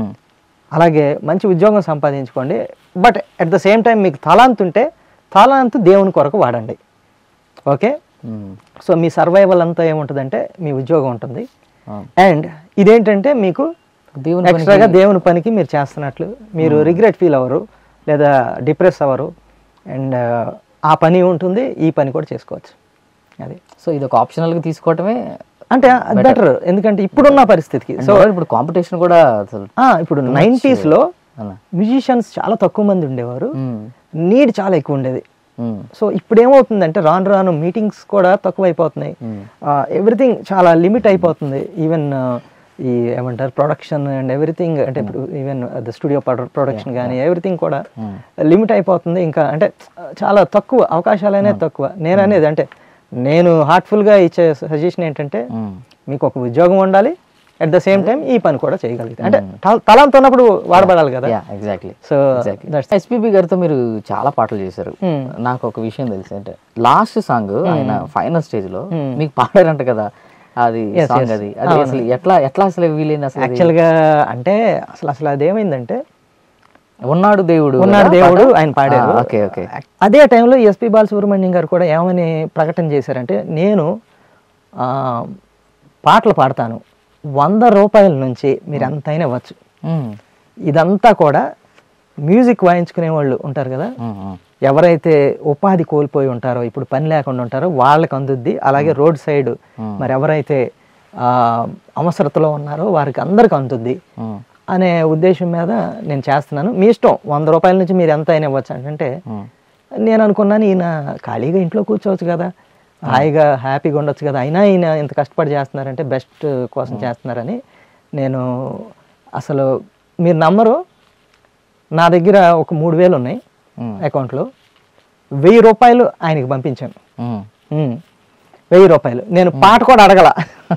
అలాగే మంచి ఉద్యోగం సంపాదించుకోండి but at the same time మీకు తలాంత్ ఉంటే తలాంత్ దేవుని కొరకు వాడండి ఓకే ఉమ్. సో మీ సర్వైవల్ అంతా ఏముంటుందంటే మీ ఉద్యోగం ఉంటుంది అవును. అండ్ ఇదేంటంటే మీకు దేవుని ఎక్స్ట్రాగా దేవుని పనికి మీరు చేస్తున్నట్లు మీరు రిగ్రెట్ ఫీల్ అవ్వరు లేదా డిప్రెస్ అవ్వరు అండ్ ఆ పని ఉంటుంది ఈ పని కూడా చేసుకోవచ్చు అది సో ఇది ఒక ఆప్షనల్గా తీసుకోవటమే అంటే బెటర్ ఎందుకంటే ఇప్పుడున్న పరిస్థితికి సో ఇప్పుడు కాంపిటీషన్ కూడా అసలు ఆ, ఇప్పుడు నైంటీస్లో అలా మ్యూజిషియన్స్ చాలా తక్కువ మంది ఉండేవారు ఉమ్. నీడ్ చాలా ఎక్కువ ఉండేది ఉమ్. సో ఇప్పుడు ఏమవుతుందంటే రాను రాను మీటింగ్స్ కూడా తక్కువ అయిపోతున్నాయి ఎవ్రీథింగ్ చాలా లిమిట్ అయిపోతుంది ఈవెన్ ఈ ఏమంటారు ప్రొడక్షన్ అండ్ ఎవ్రీథింగ్ అంటే ఇప్పుడు ఈవెన్ ద స్టూడియో ప్రొడక్షన్ కానీ ఎవ్రీథింగ్ కూడా లిమిట్ అయిపోతుంది ఇంకా అంటే చాలా తక్కువ అవకాశాలు అనేది తక్కువ నేను అనేది అంటే నేను హార్ట్ఫుల్గా ఇచ్చే సజెషన్ ఏంటంటే ఉమ్. మీకు ఒక ఉద్యోగం ఉండాలి అట్ ద సేమ్ టైం ఈ పని కూడా చేయగలిగితే అంటే తల- తలంతో ఉన్నప్పుడు వాడబడాలి కదా యా ఎగ్జాక్ట్లీ సో ఎస్పీబీ గారితో మీరు చాలా పాటలు చేశారు నాకు ఒక విషయం తెలుసు అంటే లాస్ట్ సాంగ్ ఆయన ఫైనల్ స్టేజ్ లో మీకు పాడారంట కదా అది సాంగ్ అది అది అసలు ఎట్లా ఎట్లా అసలు వీలైంది అసలు అది? యాక్చువల్గా అంటే అసలు అసలు అదేమైందంటే ఉన్నాడు దేవుడు ఉన్నాడు కదా దేవుడు పాట? ఆయన పాడారు ఆ, ఓకే ఓకే అదే టైంలో ఎస్పి బాలసుబ్రహ్మణ్యం గారు కూడా ఏమని ప్రకటన చేశారంటే నేను ఆ, పాటలు పాడతాను వంద రూపాయల నుంచి మీరు ఎంతైనా ఇవ్వచ్చు ఉమ్. ఇదంతా కూడా మ్యూజిక్ వాయించుకునే వాళ్ళు ఉంటారు కదా ఉమ్, ఉమ్. ఎవరైతే ఉపాధి కోల్పోయి ఉంటారో ఇప్పుడు పని లేకుండా ఉంటారో వాళ్ళకి అందుద్ది అలాగే రోడ్ సైడ్ మరి ఎవరైతే ఆ, అవసరతలో ఉన్నారో వారికి అందరికి అందుద్ది ఉమ్. అనే ఉద్దేశం మీద నేను చేస్తున్నాను మీ ఇష్టం వంద రూపాయల నుంచి మీరు ఎంత అయినా ఇవ్వచ్చు అంటే ఉమ్. నేను అనుకున్నాను ఈయన ఖాళీగా ఇంట్లో కూర్చోవచ్చు కదా హాయిగా హ్యాపీగా ఉండొచ్చు కదా అయినా ఈయన ఇంత కష్టపడి చేస్తున్నారంటే బెస్ట్ కోసం చేస్తున్నారని నేను అసలు మీరు నమ్మరు నా దగ్గర ఒక మూడు వేలు ఉన్నాయి ఉమ్. అకౌంట్లో వెయ్యి రూపాయలు ఆయనకి పంపించాను ఉమ్. ఉమ్. వెయ్యి రూపాయలు నేను పాట కూడా అడగల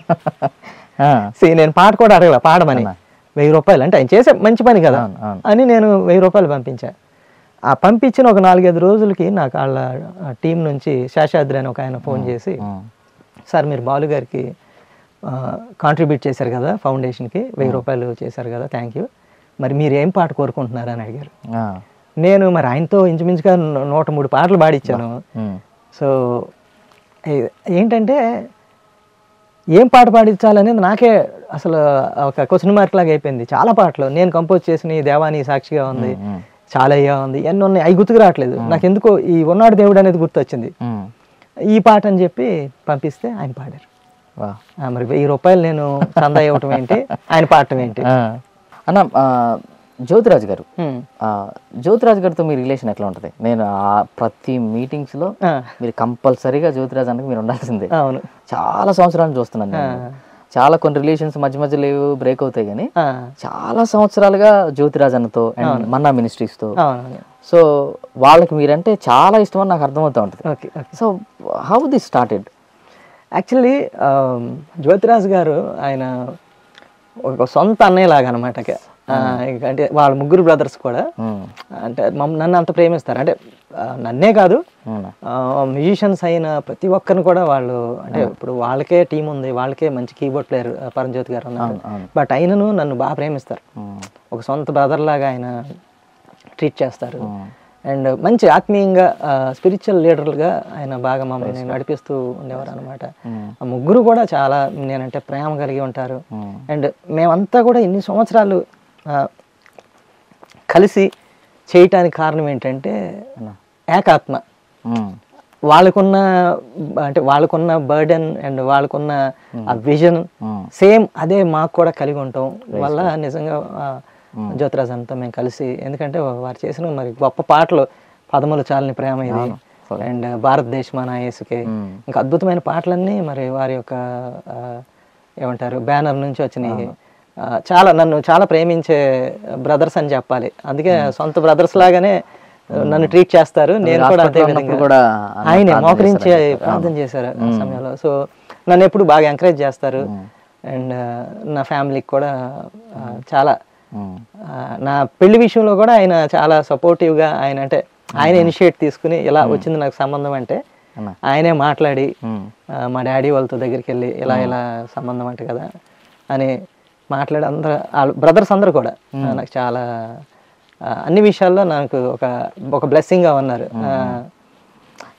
ఆ. See, నేను పాట కూడా అడగల పాడమని వెయ్యి రూపాయలు అంటే ఆయన చేసే మంచి పని కదా అవును, అవును. అని నేను వెయ్యి రూపాయలు పంపించా ఆ పంపించిన ఒక నాలుగైదు రోజులకి నాకు వాళ్ళ టీం నుంచి శేషాద్రి అని ఒక ఆయన ఫోన్ చేసి ఉమ్. సార్ మీరు బాలు గారికి కాంట్రిబ్యూట్ చేశారు కదా ఫౌండేషన్కి వెయ్యి రూపాయలు చేశారు కదా థ్యాంక్ యూ మరి మీరు ఏం పాట కోరుకుంటున్నారు అని అడిగారు ఆ. నేను మరి ఆయనతో ఇంచుమించుగా నూ- నూట మూడు పాటలు పాడిచ్చాను ఉమ్. సో ఏ- ఏంటంటే ఏం పాట పాడించాలనేది నాకే అసలు ఒక క్వశ్చన్ మార్క్ లాగా అయిపోయింది చాలా పాటలు నేను కంపోజ్ చేసిన దేవాని సాక్షిగా ఉంది ఉమ్. చాలయ్య ఉంది ఎన్ని ఉన్నాయి అవి గుర్తుకు రావట్లేదు నాకు ఎందుకో ఈ ఉన్నాడు దేవుడు అనేది గుర్తొచ్చింది ఉమ్. ఈ పాట అని చెప్పి పంపిస్తే ఆయన పాడారు వా ఆ, మరి వెయ్యి రూపాయలు నేను చందా ఇవ్వటం ఏంటి ఆయన పాడటం ఏంటి ఆ. అన్న ఆ, జ్యోతిరాజ్ గారు ఉమ్. ఆ, జ్యోతిరాజ్ గారితో మీ రిలేషన్ ఎట్లా ఉంటుంది నేను ఆ ప్రతి మీటింగ్స్ లో ఆ, మీరు కంపల్సరీగా జ్యోతిరాజ్ అన్నకి మీరు ఉండాల్సిందే అవును చాలా సంవత్సరాలు చూస్తున్నాను నేను. చాలా కొన్ని రిలేషన్స్ మధ్య మధ్య లేవు బ్రేక్ అవుతాయి కానీ ఆ, చాలా సంవత్సరాలుగా జ్యోతిరాజ్ అన్నతో అండ్ మన్నా మినిస్ట్రీస్ తో అవును సో వాళ్ళకి మీరంటే చాలా ఇష్టం అని నాకు అర్థమవుతూ ఉంటుంది okay okay so how this started actually Jyothiraj గారు ఆయన ఒక సొంత అన్నయ్య లాగా అనమాట అంటే వాళ్ళ ముగ్గురు బ్రదర్స్ కూడా అంటే మమ్మ నన్ను అంత ప్రేమిస్తారు అంటే ఆ, నన్నే కాదు మ్యూజిషియన్స్ అయిన ప్రతి ఒక్కరిని కూడా వాళ్ళు అంటే ఇప్పుడు వాళ్ళకే టీం ఉంది వాళ్ళకే మంచి కీబోర్డ్ ప్లేయర్ పరంజ్యోతి గారు ఉన్నారు బట్ అయినను నన్ను బాగా ప్రేమిస్తారు ఒక సొంత బ్రదర్ లాగా ఆయన ట్రీట్ చేస్తారు అండ్ మంచి ఆత్మీయంగా స్పిరిచువల్ లీడర్లుగా ఆయన బాగా మమ్మల్ని నడిపిస్తూ ఉండేవారు అనమాట ఆ ముగ్గురు కూడా చాలా నేనంటే ప్రేమ కలిగి ఉంటారు అండ్ మేమంతా కూడా ఇన్ని సంవత్సరాలు ఆ, కలిసి చేయటానికి కారణం ఏంటంటే ఏకాత్మ వాళ్ళకున్న అంటే వాళ్ళకున్న బర్డెన్ అండ్ వాళ్ళకున్న ఆ విజన్ సేమ్ అదే మాకు కూడా కలిగి ఉంటాం వల్ల నిజంగా ఆ, జ్యోతిరాజ్ అంతా మేము కలిసి ఎందుకంటే వారు చేసిన మరి గొప్ప పాటలు పదములు చాలని ప్రేమ ఇది అండ్ భారతదేశం మన యేసుకే ఇంకా అద్భుతమైన పాటలన్నీ మరి వారి యొక్క ఆ, ఏమంటారు బ్యానర్ నుంచి వచ్చినాయి ఆ, చాలా నన్ను చాలా ప్రేమించే బ్రదర్స్ అని చెప్పాలి అందుకే సొంత బ్రదర్స్ లాగానే నన్ను ట్రీట్ చేస్తారు నేను కూడా అదే విధంగా కూడా ఆయనే మోకరించి ప్రార్థన చేశారు ఆ సమయంలో సో నన్ను ఎప్పుడు బాగా ఎంకరేజ్ చేస్తారు అండ్ నా ఫ్యామిలీకి కూడా ఆ, చాలా ఆ, నా పెళ్లి విషయంలో కూడా ఆయన చాలా సపోర్టివ్గా ఆయన అంటే ఆయన ఇనిషియేట్ తీసుకుని ఇలా వచ్చింది నాకు సంబంధం అంటే అన్న. ఆయనే మాట్లాడి ఆ, మా డాడీ వాళ్ళతో దగ్గరికి వెళ్ళి ఇలా ఇలా సంబంధం అంటే కదా అని మాట్లాడి అందరూ వాళ్ళ బ్రదర్స్ అందరూ కూడా ఆ, నాకు చాలా ఆ, అన్ని విషయాల్లో నాకు ఒక ఒక బ్లెస్సింగ్గా ఉన్నారు ఆ,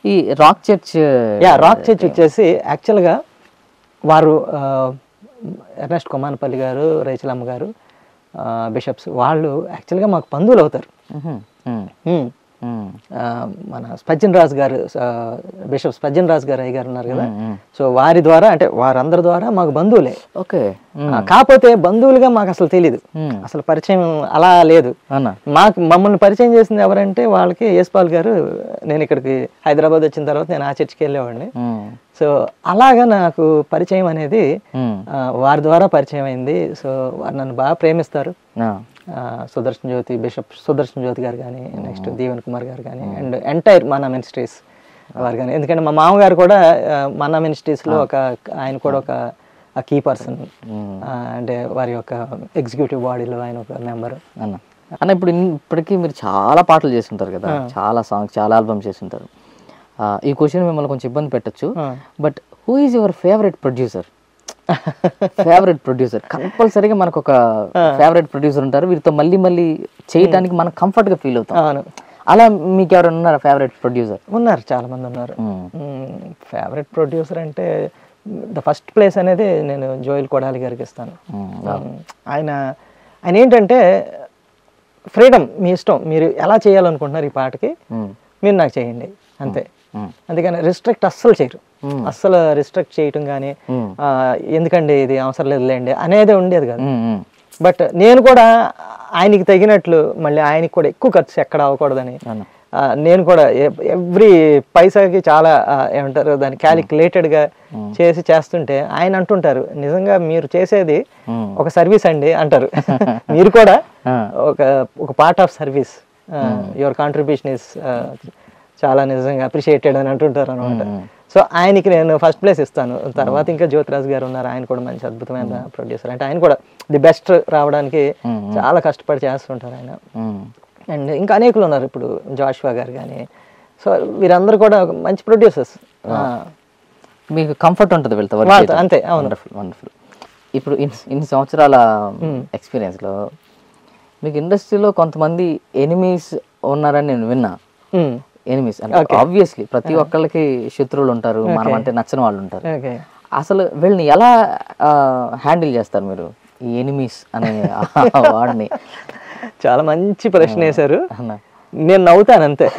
ఈ rock church yeah rock church వచ్చేసి యాక్చువల్గా వారు ఆ, ఎర్నెస్ట్ కొమానపల్లి గారు రైచలమ్మ గారు ఆ, బిషప్స్ వాళ్ళు యాక్చువల్గా మాకు బంధువులు అవుతారు హ్మ్. ఆ, మన స్పజ్జన్ రాజు గారు ఆ, బిషప్ స్పజ్జన్ రాజు గారు అయ్య గారు ఉన్నారు కదా సో వారి ద్వారా అంటే వారందరి ద్వారా మాకు బంధువులే ఓకే ఆ, కాకపోతే బంధువులుగా మాకు అసలు తెలియదు అసలు పరిచయం అలా లేదు అన్న మాకు మమ్మల్ని పరిచయం చేసింది ఎవరంటే వాళ్ళకి యేస్పాల్ గారు నేను ఇక్కడికి హైదరాబాద్ వచ్చిన తర్వాత నేను ఆ చర్చికి వెళ్ళేవాడిని సో అలాగా నాకు పరిచయం అనేది ఆ, వారి ద్వారా పరిచయం అయింది సో వారు నన్ను బాగా ప్రేమిస్తారు ఆ, సుదర్శన్ జ్యోతి బిషప్ సుదర్శన్ జ్యోతి గారు కానీ నెక్స్ట్ దీవెన్ కుమార్ గారు కానీ అండ్ ఎంటైర్ మన మినిస్ట్రీస్ వారు కానీ ఎందుకంటే మా మామగారు కూడా ఆ, మన మినిస్ట్రీస్లో ఒక ఆయన కూడా ఒక కీ పర్సన్ అంటే వారి యొక్క ఎగ్జిక్యూటివ్ బాడీలో ఆయన ఒక మెంబర్ అన్న అన్న ఇప్పుడు ఇన్- ఇప్పటికీ మీరు చాలా పాటలు చేస్తుంటారు కదా చాలా సాంగ్స్ చాలా ఆల్బమ్స్ చేస్తుంటారు ఆ, ఈ క్వశ్చన్ మిమ్మల్ని కొంచెం ఇబ్బంది పెట్టచ్చు but who is your favourite producer favourite producer కంపల్సరీగా మనకు ఒక ఫేవరెట్ ప్రొడ్యూసర్ ఉంటారు వీరితో మళ్ళీ మళ్ళీ చేయడానికి మనం కంఫర్ట్ గా ఫీల్ అవుతాం అవును అలా మీకు ఎవరైనా ఉన్నారా ఫేవరెట్ ప్రొడ్యూసర్ ఉన్నారు చాలా మంది ఉన్నారు ఫేవరెట్ ప్రొడ్యూసర్ అంటే ద ఫస్ట్ ప్లేస్ అనేది నేను జోయల్ కొడాలి గారికి ఇస్తాను మ్మ్. ఆయన ఆయన ఏంటంటే ఫ్రీడమ్ మీ ఇష్టం మీరు ఎలా చేయాలనుకుంటున్నారు ఈ పాటకి మీరు నాకు చేయండి అంతే అందుకని రిస్ట్రిక్ట్ అస్సలు చేయరు అస్సలు రిస్ట్రిక్ట్ చేయటం కానీ ఎందుకండి ఇది అవసరం లేదులేండి అనేది ఉండేది కాదు బట్ నేను కూడా ఆయనకి తగినట్లు మళ్ళీ ఆయనకి కూడా ఎక్కువ ఖర్చు ఎక్కడ అవ్వకూడదని ఆ, నేను కూడా ఎవ్రీ పైసాకి చాలా ఆ, ఏమంటారు దాన్ని క్యాలిక్యులేటెడ్ గా చేసి చేస్తుంటే ఆయన అంటుంటారు నిజంగా మీరు చేసేది ఒక సర్వీస్ అండి అంటారు మీరు కూడా ఒక ఒక part of service your contribution is చాలా నిజంగా అప్రిషియేటెడ్ అని అంటుంటారు అనమాట సో ఆయనకి నేను ఫస్ట్ ప్లేస్ ఇస్తాను తర్వాత ఇంకా జ్యోతిరాజ్ గారు ఉన్నారు ఆయన కూడా మంచి అద్భుతమైన ప్రొడ్యూసర్ అంటే ఆయన కూడా ది బెస్ట్ రావడానికి చాలా కష్టపడి చేస్తుంటారు ఆయన అండ్ ఇంకా అనేకులు ఉన్నారు ఇప్పుడు జాషువా గారు కానీ సో వీరందరూ కూడా ఒక మంచి ప్రొడ్యూసర్స్ మీకు కంఫర్ట్ ఉంటుంది వెళ్తా వాళ్ళతో అంతే అవును వండర్ఫుల్ వండర్ఫుల్ ఇప్పుడు ఇన్ని ఇన్ని సంవత్సరాల experience లో మీకు ఇండస్ట్రీలో కొంతమంది ఎనిమీస్ ఉన్నారని నేను విన్నా మ్మ్. ఎనిమీస్ అంటే ఆబ్వియస్లీ ప్రతి ఒక్కళ్ళకి శత్రువులు ఉంటారు మనం అంటే నచ్చని వాళ్ళు ఉంటారు ఓకే అసలు వీళ్ళని ఎలా హ్యాండిల్ చేస్తారు మీరు ఈ ఎనిమీస్ అనే వాడిని చాలా మంచి ప్రశ్న వేశారు అన్న నేను నవ్వుతాను అంతే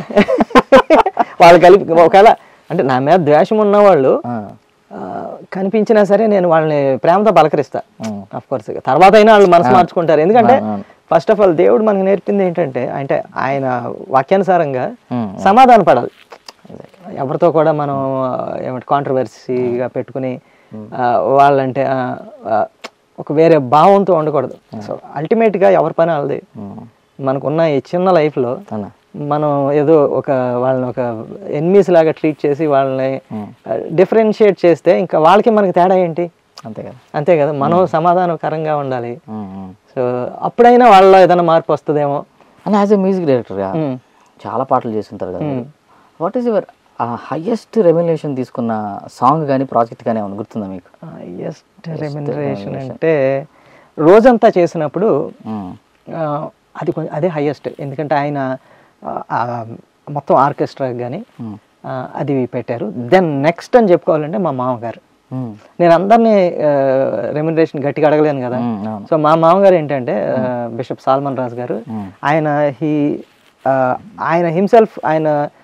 వాళ్ళు కలిపి ఒకవేళ అంటే నా మీద ద్వేషం ఉన్న వాళ్ళు ఆ, ఆ, కనిపించినా సరే నేను వాళ్ళని ప్రేమతో పలకరిస్తా ఉమ్, అఫ్ కోర్స్ తర్వాత అయినా వాళ్ళు మనసు మార్చుకుంటారు ఎందుకంటే అవును. ఫస్ట్ ఆఫ్ ఆల్ దేవుడు మనకు నేర్పింది ఏంటంటే అంటే ఆయన వాక్యానుసారంగా ఉమ్, సమాధాన పడాలి ఎవరితో కూడా మనం ఆ, ఏమంటే కాంట్రవర్సీగా పెట్టుకుని ఆ, వాళ్ళంటే ఆ, ఆ, ఒక వేరే భావంతో ఉండకూడదు సో అల్టిమేట్గా ఎవరి పని వాళ్ళది ఉమ్, మనకున్న ఈ చిన్న లైఫ్లో అన్న మనం ఏదో ఒక వాళ్ళని ఒక ఎన్మీస్ లాగా ట్రీట్ చేసి వాళ్ళని డిఫరెన్షియేట్ చేస్తే ఇంకా వాళ్ళకి మనకి తేడా ఏంటి అంతే కదా అంతే కదా మనం సమాధానకరంగా ఉండాలి ఉమ్, ఉమ్. సో అప్పుడైనా వాళ్ళలో ఏదైనా మార్పు వస్తుందేమో అండ్ యాజ్ ఎ మ్యూజిక్ డైరెక్టర్గా మ్మ్. చాలా పాటలు చేస్తుంటారు కదా what is your highest remuneration తీసుకున్న సాంగ్ కానీ ప్రాజెక్ట్ కానీ ఏమైనా గుర్తుందా మీకు హైయెస్ట్ రెమ్యునరేషన్ అంటే రోజంతా చేసినప్పుడు మ్మ్. ఆ, అది కొంచెం అదే హైయెస్ట్ ఎందుకంటే ఆయన ఆ, ఆ, మొత్తం ఆర్కెస్ట్రా కానీ మ్మ్. అది పెట్టారు దెన్ నెక్స్ట్ అని చెప్పుకోవాలంటే మా మామగారు మ్మ్. నేను అందరినీ రెమ్యునరేషన్ గట్టిగా అడగలేను కదా మ్మ్, అవును సో మా మామగారు ఏంటంటే బిషప్ సాల్మన్ రాజు గారు మ్మ్. ఆయన హీ ఆయన హిమ్సెల్ఫ్ ఆయన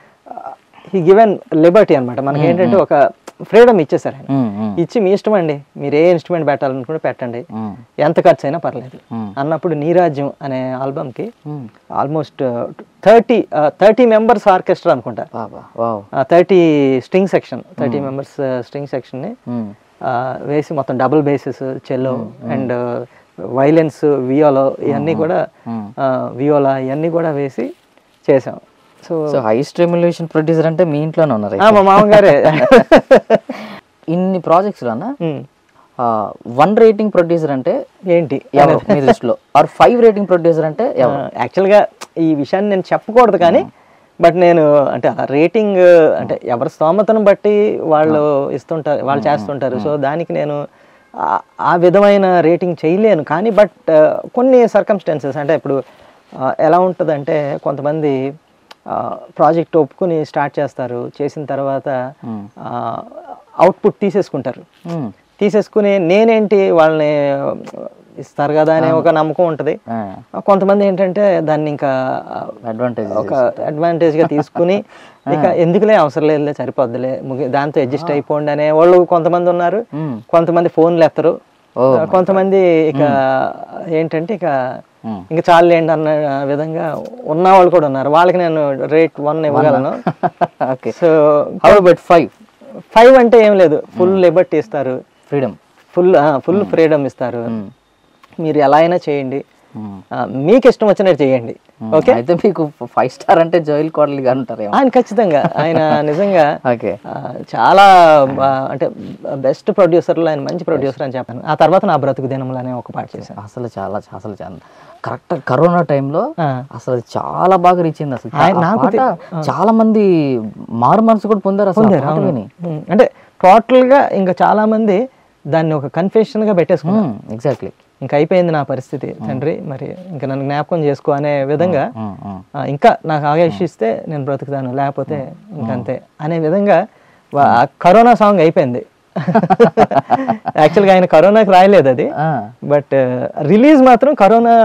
హీ గివెన్ లిబర్టీ అనమాట మనకి ఏంటంటే ఒక ఫ్రీడమ్ ఇచ్చేసారు ఆయన మ్మ్, మ్మ్. ఇచ్చి మీ ఇష్టం అండి మీరు ఏ ఇన్స్ట్రుమెంట్ పెట్టాలనుకుంటే పెట్టండి మ్మ్. ఎంత ఖర్చు అయినా పర్లేదు మ్మ్. అన్నప్పుడు నీరాజ్యం అనే ఆల్బమ్కి hmm. Almost thirty thirty members orchestra అనుకుంటా బాబా wow thirty string section thirty members string సెక్షన్ని మ్మ్. వేసి మొత్తం double basses cello and violins viola ఇవన్నీ కూడా మ్మ్. వియోలా ఇవన్నీ కూడా వేసి చేసాం so so highest remuneration producer అంటే మీ ఇంట్లోనే ఉన్నారు మా మామగారే ఇన్ని ప్రాజెక్ట్స్ అన్న ఉమ్, వన్ రేటింగ్ ప్రొడ్యూసర్ అంటే ఏంటి ఎవరు మీ దృష్టిలో ఆర్ ఫైవ్ రేటింగ్ ప్రొడ్యూసర్ అంటే ఎవరు యాక్చువల్గా ఈ విషయాన్ని నేను చెప్పకూడదు కానీ బట్ నేను అంటే ఆ రేటింగ్ అంటే ఎవరి స్తోమతను బట్టి వాళ్ళు ఇస్తుంటారు వాళ్ళు చేస్తుంటారు సో దానికి నేను ఆ- ఆ విధమైన రేటింగ్ చేయలేను కానీ బట్ కొన్ని సర్కమ్స్టాన్సెస్ అంటే ఇప్పుడు ఆ, ఎలా ఉంటుందంటే కొంతమంది ప్రాజెక్ట్ ఒప్పుకుని స్టార్ట్ చేస్తారు చేసిన తర్వాత మ్మ్. అవుట్పుట్ తీసేసుకుంటారు మ్మ్. తీసేసుకుని నేనేంటి వాళ్ళని ఇస్తారు కదా అనే ఒక నమ్మకం ఉంటుంది ఆ, కొంతమంది ఏంటంటే దాన్ని ఇంకా అడ్వాంటేజ్ ఒక అడ్వాంటేజ్ గా తీసుకుని ఇక ఎందుకులే అవసరం లేదులే సరిపోద్దులే ముగి- దాంతో అడ్జస్ట్ అయిపోండి అనే వాళ్ళు కొంతమంది ఉన్నారు మ్మ్. కొంతమంది ఫోన్లు ఎత్తరు ఓ కొంతమంది ఇక ఏంటంటే ఇక మ్మ్. ఇంకా చాలులేండి అన్న విధంగా ఉన్న వాళ్ళు కూడా ఉన్నారు వాళ్ళకి నేను రేట్ వన్ ఇవ్వగలను okay so how about five five అంటే ఏం లేదు ఫుల్ లిబర్టీ ఇస్తారు ఫ్రీడమ్ ఫుల్ ఫుల్ ఫ్రీడమ్ ఇస్తారు మీరు ఎలా అయినా చేయండి ఆ, మీకు ఇష్టం వచ్చినట్టు చేయండి ఓకే అయితే మీకు ఫైవ్ స్టార్ అంటే జోయిల్ కోడలి గారు ఉంటారేమో ఆయన ఖచ్చితంగా ఆయన నిజంగా ఓకే ఆ, చాలా బా- అంటే బెస్ట్ ప్రొడ్యూసర్లో ఆయన మంచి ప్రొడ్యూసర్ అని చెప్పాను ఆ తర్వాత నా బ్రతుకు దినములు అనే ఒక పాట చేశాను అసలు చాలా అసలు చాలా కరెక్ట్ కరోనా టైంలో ఆ. అసలు అది చాలా బాగా రీచ్ అయింది అసలు ఆయన- ఆ నాకు పాట చాలా మంది మారు మనసు కూడా పొందారు అసలు ఆ పాట విని ఉమ్, అంటే టోటల్గా ఇంకా చాలా మంది దాన్ని ఒక కన్ఫెషన్గా పెట్టేసుకున్నారు ఎగ్జాక్ట్లీ ఇంకా అయిపోయింది నా పరిస్థితి తండ్రి మరి ఇంకా నన్ను జ్ఞాపకం చేసుకో అనే విధంగా ఆ, ఇంకా నాకు ఆవేశిస్తే నేను బ్రతుకుతాను లేకపోతే ఇంకంతే అనే విధంగా వా- ఆ కరోనా సాంగ్ అయిపోయింది యాక్చువల్గా ఆయన కరోనాకి రాయలేదు అది బట్ రిలీజ్ మాత్రం కరోనా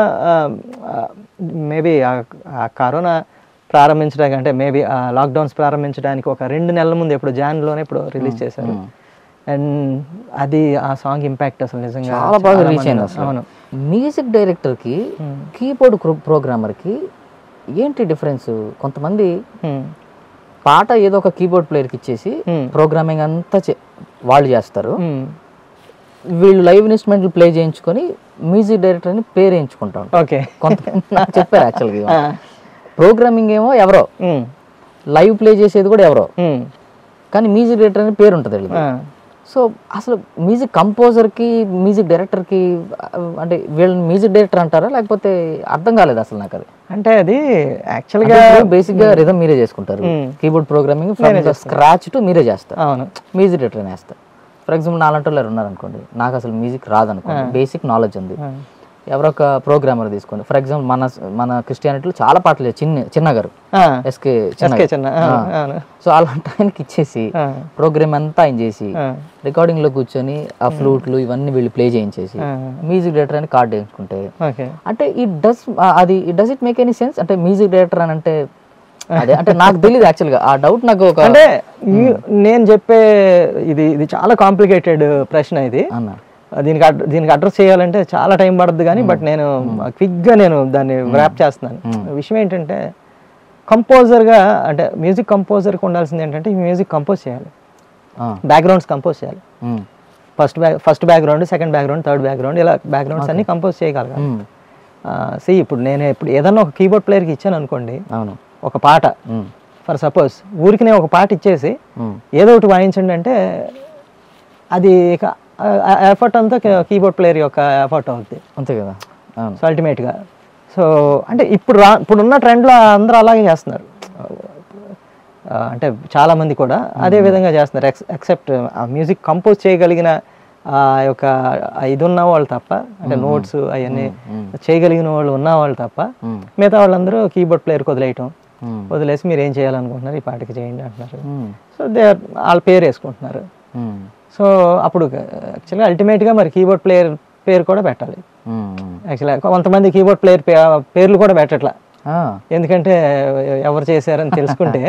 మేబీ ఆ కరోనా ప్రారంభించడానికి అంటే మేబీ ఆ లాక్డౌన్స్ ప్రారంభించడానికి ఒక రెండు నెలల ముందు ఎప్పుడు జాన్లోనే ఇప్పుడు రిలీజ్ చేశారు అండ్ అది ఆ సాంగ్ ఇంపాక్ట్ అసలు నిజంగా చాలా బాగా రీచ్ మంది- అయింది అసలు అవును మ్యూజిక్ డైరెక్టర్ కి కీబోర్డ్ ప్రోగ్రామర్ కి ఏంటి డిఫరెన్స్ కొంతమంది Hmm. పాట ఏదో ఒక కీబోర్డ్ ప్లేయర్కి ఇచ్చేసి Hmm. ప్రోగ్రామింగ్ అంతా చే- వాళ్ళు చేస్తారు Hmm. వీళ్ళు లైవ్ ఇన్స్ట్రుమెంట్లు ప్లే చేయించుకొని మ్యూజిక్ డైరెక్టర్ అని పేరు వేయించుకుంటా ఉంటారు ఓకే కొంతమంది నాకు చెప్పారు యాక్చువల్గా ఆ. ప్రోగ్రామింగ్ ఏమో ఎవరో Hmm. లైవ్ ప్లే చేసేది కూడా ఎవరో Hmm. కానీ మ్యూజిక్ డైరెక్టర్ అని పేరు ఉంటుంది వీళ్ళది ఆ. సో అసలు మ్యూజిక్ కంపోజర్కి మ్యూజిక్ డైరెక్టర్కి అంటే వీళ్ళని మ్యూజిక్ డైరెక్టర్ అంటారా లేకపోతే అర్థం కాలేదు అసలు నాకు అది అంటే అది యాక్చువల్గా బేసిక్గా రిధమ్ మీరే చేసుకుంటారు keyboard programming from the scratch to మీరే చేస్తారు అవును మ్యూజిక్ డైరెక్టర్ అని వేస్తారు ఫర్ ఎగ్జాంపుల్ నాలంటి వాళ్ళు ఉన్నారు అనుకోండి నాకు అసలు మ్యూజిక్ రాదనుకోండి బేసిక్ నాలెడ్జ్ ఉంది ఎవరో ఒక ప్రోగ్రామర్ తీసుకోండి ఫర్ ఎగ్జాంపుల్ మన మన క్రిస్టియానిటీలో చాలా పాటలు చేస్తారు. చిన్న చిన్న గారు ఆ. ఎస్కే ఎస్కే చిన్న ఆ, అవును సో అలాంటి ఆయనకి ఇచ్చేసి ఆ. ప్రోగ్రామ్ అంతా ఆయన చేసి ఆ. రికార్డింగ్ లో కూర్చొని ఆ ఫ్లూట్లు ఇవన్నీ వీళ్ళు ప్లే చేయించేసి ఆ. మ్యూజిక్ డైరెక్టర్ అని కార్డ్ వేయించుకుంటే ఓకే అంటే ఇట్ డస్ అది does it make any sense అంటే మ్యూజిక్ డైరెక్టర్ అని అంటే అదే అంటే నాకు తెలియదు యాక్చువల్గా ఆ డౌట్ నాకు ఒక అంటే ఈ- నేను చెప్పే ఇది ఇది చాలా కాంప్లికేటెడ్ ప్రశ్న ఇది అన్న దీనికి అడ్- దీనికి అడ్రస్ చేయాలంటే చాలా టైం పడుతుంది కానీ బట్ నేను క్విక్గా నేను దాన్ని ర్యాప్ చేస్తున్నాను విషయం ఏంటంటే కంపోజర్గా అంటే మ్యూజిక్ కంపోజర్కి ఉండాల్సింది ఏంటంటే మ్యూజిక్ కంపోజ్ చేయాలి ఆ, బ్యాక్గ్రౌండ్స్ కంపోజ్ చేయాలి um, first back first background second background third background ఇలా బ్యాక్గ్రౌండ్స్ అన్ని కంపోజ్ చేయగలగాలి ఉమ్, సి ఇప్పుడు నేను ఇప్పుడు ఏదన్నా ఒక కీబోర్డ్ ప్లేయర్కి ఇచ్చాను అనుకోండి అవును ఒక పాట ఉమ్, ఫర్ సపోజ్ ఊరికి నేను ఒక పాట ఇచ్చేసి ఉమ్, ఏదో ఒకటి వాయించండి అంటే అది ఇక ఎఫర్ట్ అంతా కీబోర్డ్ ప్లేయర్ యొక్క ఎఫర్ట్ అవుతుంది అంతే కదా అవును సో అల్టిమేట్గా సో అంటే ఇప్పుడు రా ఇప్పుడున్న ట్రెండ్లో అందరూ అలాగే చేస్తున్నారు ఆ, అంటే చాలా మంది కూడా అదే విధంగా చేస్తున్నారు ఎక్స్ ఎక్సెప్ట్ ఆ మ్యూజిక్ కంపోజ్ చేయగలిగిన ఆ యొక్క ఆ ఇది ఉన్న వాళ్ళు తప్ప అంటే నోట్స్ అవన్నీ చేయగలిగిన వాళ్ళు ఉన్న వాళ్ళు తప్ప ఉమ్, మిగతా వాళ్ళందరూ కీబోర్డ్ ప్లేయర్కి వదిలేయటం ఉమ్, వదిలేసి మీరు ఏం చేయాలనుకుంటున్నారు ఈ పాటకి చేయండి అంటున్నారు ఉమ్, సో దే వాళ్ళ పేరు వేసుకుంటున్నారు ఉమ్, సో అప్పుడు యాక్చువల్గా అల్టిమేట్గా మరి కీబోర్డ్ ప్లేయర్ పేరు కూడా పెట్టాలి ఉమ్, ఉమ్. యాక్చువల్గా కొంతమంది కీబోర్డ్ ప్లేయర్ పేర్లు కూడా పెట్టట్లా ఆ, ఎందుకంటే ఎవరు చేశారని తెలుసుకుంటే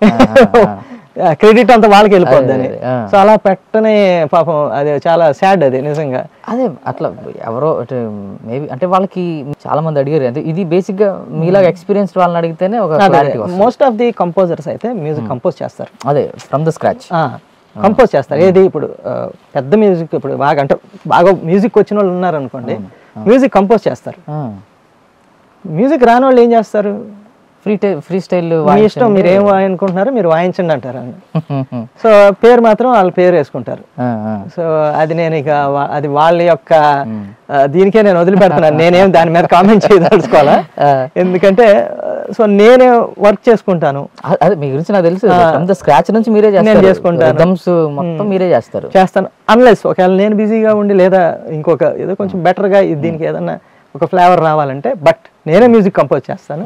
క్రెడిట్ అంతా వాళ్ళకి వెళ్ళిపోద్దని ఆ. సో అలా పెట్టనే పాపం అది చాలా సాడ్ అది నిజంగా అదే అట్లా ఎవరో అంటే మేబీ అంటే వాళ్ళకి చాలా మంది అడిగారు అంటే ఇది బేసిక్ గా మీలాగా ఎక్స్పీరియన్స్ వాళ్ళని అడిగితేనే ఒక క్లారిటీ వస్తుంది మోస్ట్ ఆఫ్ ది కంపోజర్స్ అయితే మ్యూజిక్ కంపోజ్ చేస్తారు అదే ఫ్రమ్ ద స్క్రాచ్ కంపోజ్ చేస్తారు ఏది ఇప్పుడు ఆ, పెద్ద మ్యూజిక్ ఇప్పుడు బాగా అంటే బాగా మ్యూజిక్ వచ్చిన వాళ్ళు ఉన్నారు అనుకోండి మ్యూజిక్ కంపోజ్ చేస్తారు మ్యూజిక్ రాని వాళ్ళు ఏం చేస్తారు ఫ్రీ ఫ్రీ స్టైల్ మీ ఇష్టం మీరు ఏం అనుకుంటున్నారో మీరు వాయించండి అంటారు అని సో పేరు మాత్రం వాళ్ళ పేరు వేసుకుంటారు సో అది నేను ఇక వా- అది వాళ్ళ యొక్క ఆ, దీనికే నేను వదిలిపెడుతున్నాను నేనేం దాని మీద కామెంట్ చేయదలుచుకోవాలా ఎందుకంటే సో నేనే వర్క్ చేసుకుంటాను అదే మీ గురించి నాకు తెలుసు ఫ్రమ్ ద స్క్రాచ్ నుంచి మీరే చేస్తారు చేసుకుంటాను. రిథమ్స్ మొత్తం మీరే చేస్తారు చేస్తాను అన్లెస్ ఒకవేళ నేను బిజీగా ఉండి లేదా ఇంకొక ఏదో కొంచెం బెటర్గా దీనికి ఏదన్నా ఒక ఫ్లేవర్ రావాలంటే బట్ నేనే మ్యూజిక్ కంపోజ్ చేస్తాను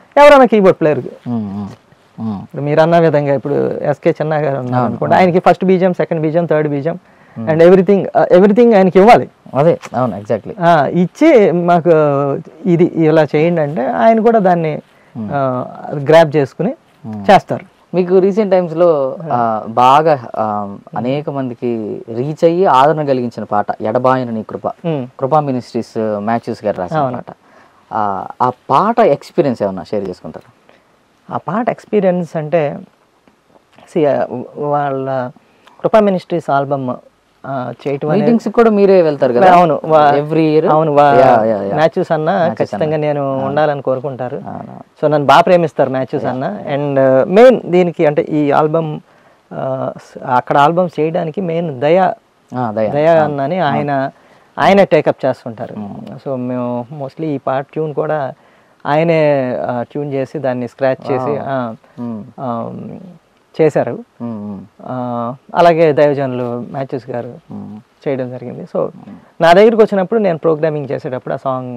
ఎవరైనా కీబోర్డ్ ప్లేయర్ ఉమ్, ఉమ్, ఉమ్. ఇప్పుడు మీరు అన్న విధంగా ఇప్పుడు ఎస్కే చెన్నా గారు ఉన్నారు అనుకోండి ఆయనకి ఫస్ట్ బీజం సెకండ్ బీజం థర్డ్ బీజం అండ్ ఎవ్రీథింగ్ ఎవ్రీథింగ్ ఆయనకి ఇవ్వాలి అదే అవును ఎగ్జాక్ట్లీ ఆ, ఇచ్చి మాకు ఇది ఇలా చేయండి అంటే ఆయన కూడా దాన్ని గ్రాప్ చేసుకుని చేస్తారు మీకు రీసెంట్ టైమ్స్లో బాగా ఆ, అనేక మందికి రీచ్ అయ్యి ఆదరణ కలిగించిన పాట ఎడబాయన నీ కృప ఉమ్. కృపా మినిస్ట్రీస్ మ్యాథ్యూస్ గారు రాసిన పాట ఆ, ఆ పాట ఎక్స్పీరియన్స్ ఏమన్నా షేర్ చేసుకుంటారు ఆ పాట ఎక్స్పీరియన్స్ అంటే see, ఆ, వాళ్ళ కృపా మినిస్ట్రీస్ ఆల్బమ్ చేయటం అనేది మీటింగ్స్ కూడా మీరే వెళ్తారు కదా అవును వా- ఎవ్రీ ఇయర్ అవును మ్యాచెస్ అన్న ఖచ్చితంగా నేను ఉండాలని కోరుకుంటారు సో నన్ను బాగా ప్రేమిస్తారు మ్యాచెస్ అన్న అండ్ మెయిన్ దీనికి అంటే ఈ ఆల్బమ్ అక్కడ ఆల్బమ్ చేయడానికి మెయిన్ దయా దయా దయా అన్న అని ఆయన ఆయనే టేకప్ చేస్తుంటారు సో మేము మోస్ట్లీ ఈ పాట ట్యూన్ కూడా ఆయనే ట్యూన్ చేసి దాన్ని స్క్రాచ్ చేసి ఆ, ఉమ్, ఆ, చేశారు ఉమ్, ఉమ్, ఆ, అలాగే దైవజనులు మ్యాచెస్ గారు ఉమ్. చేయడం జరిగింది సో నా దగ్గరికి వచ్చినప్పుడు నేను ప్రోగ్రామింగ్ చేసేటప్పుడు ఆ సాంగ్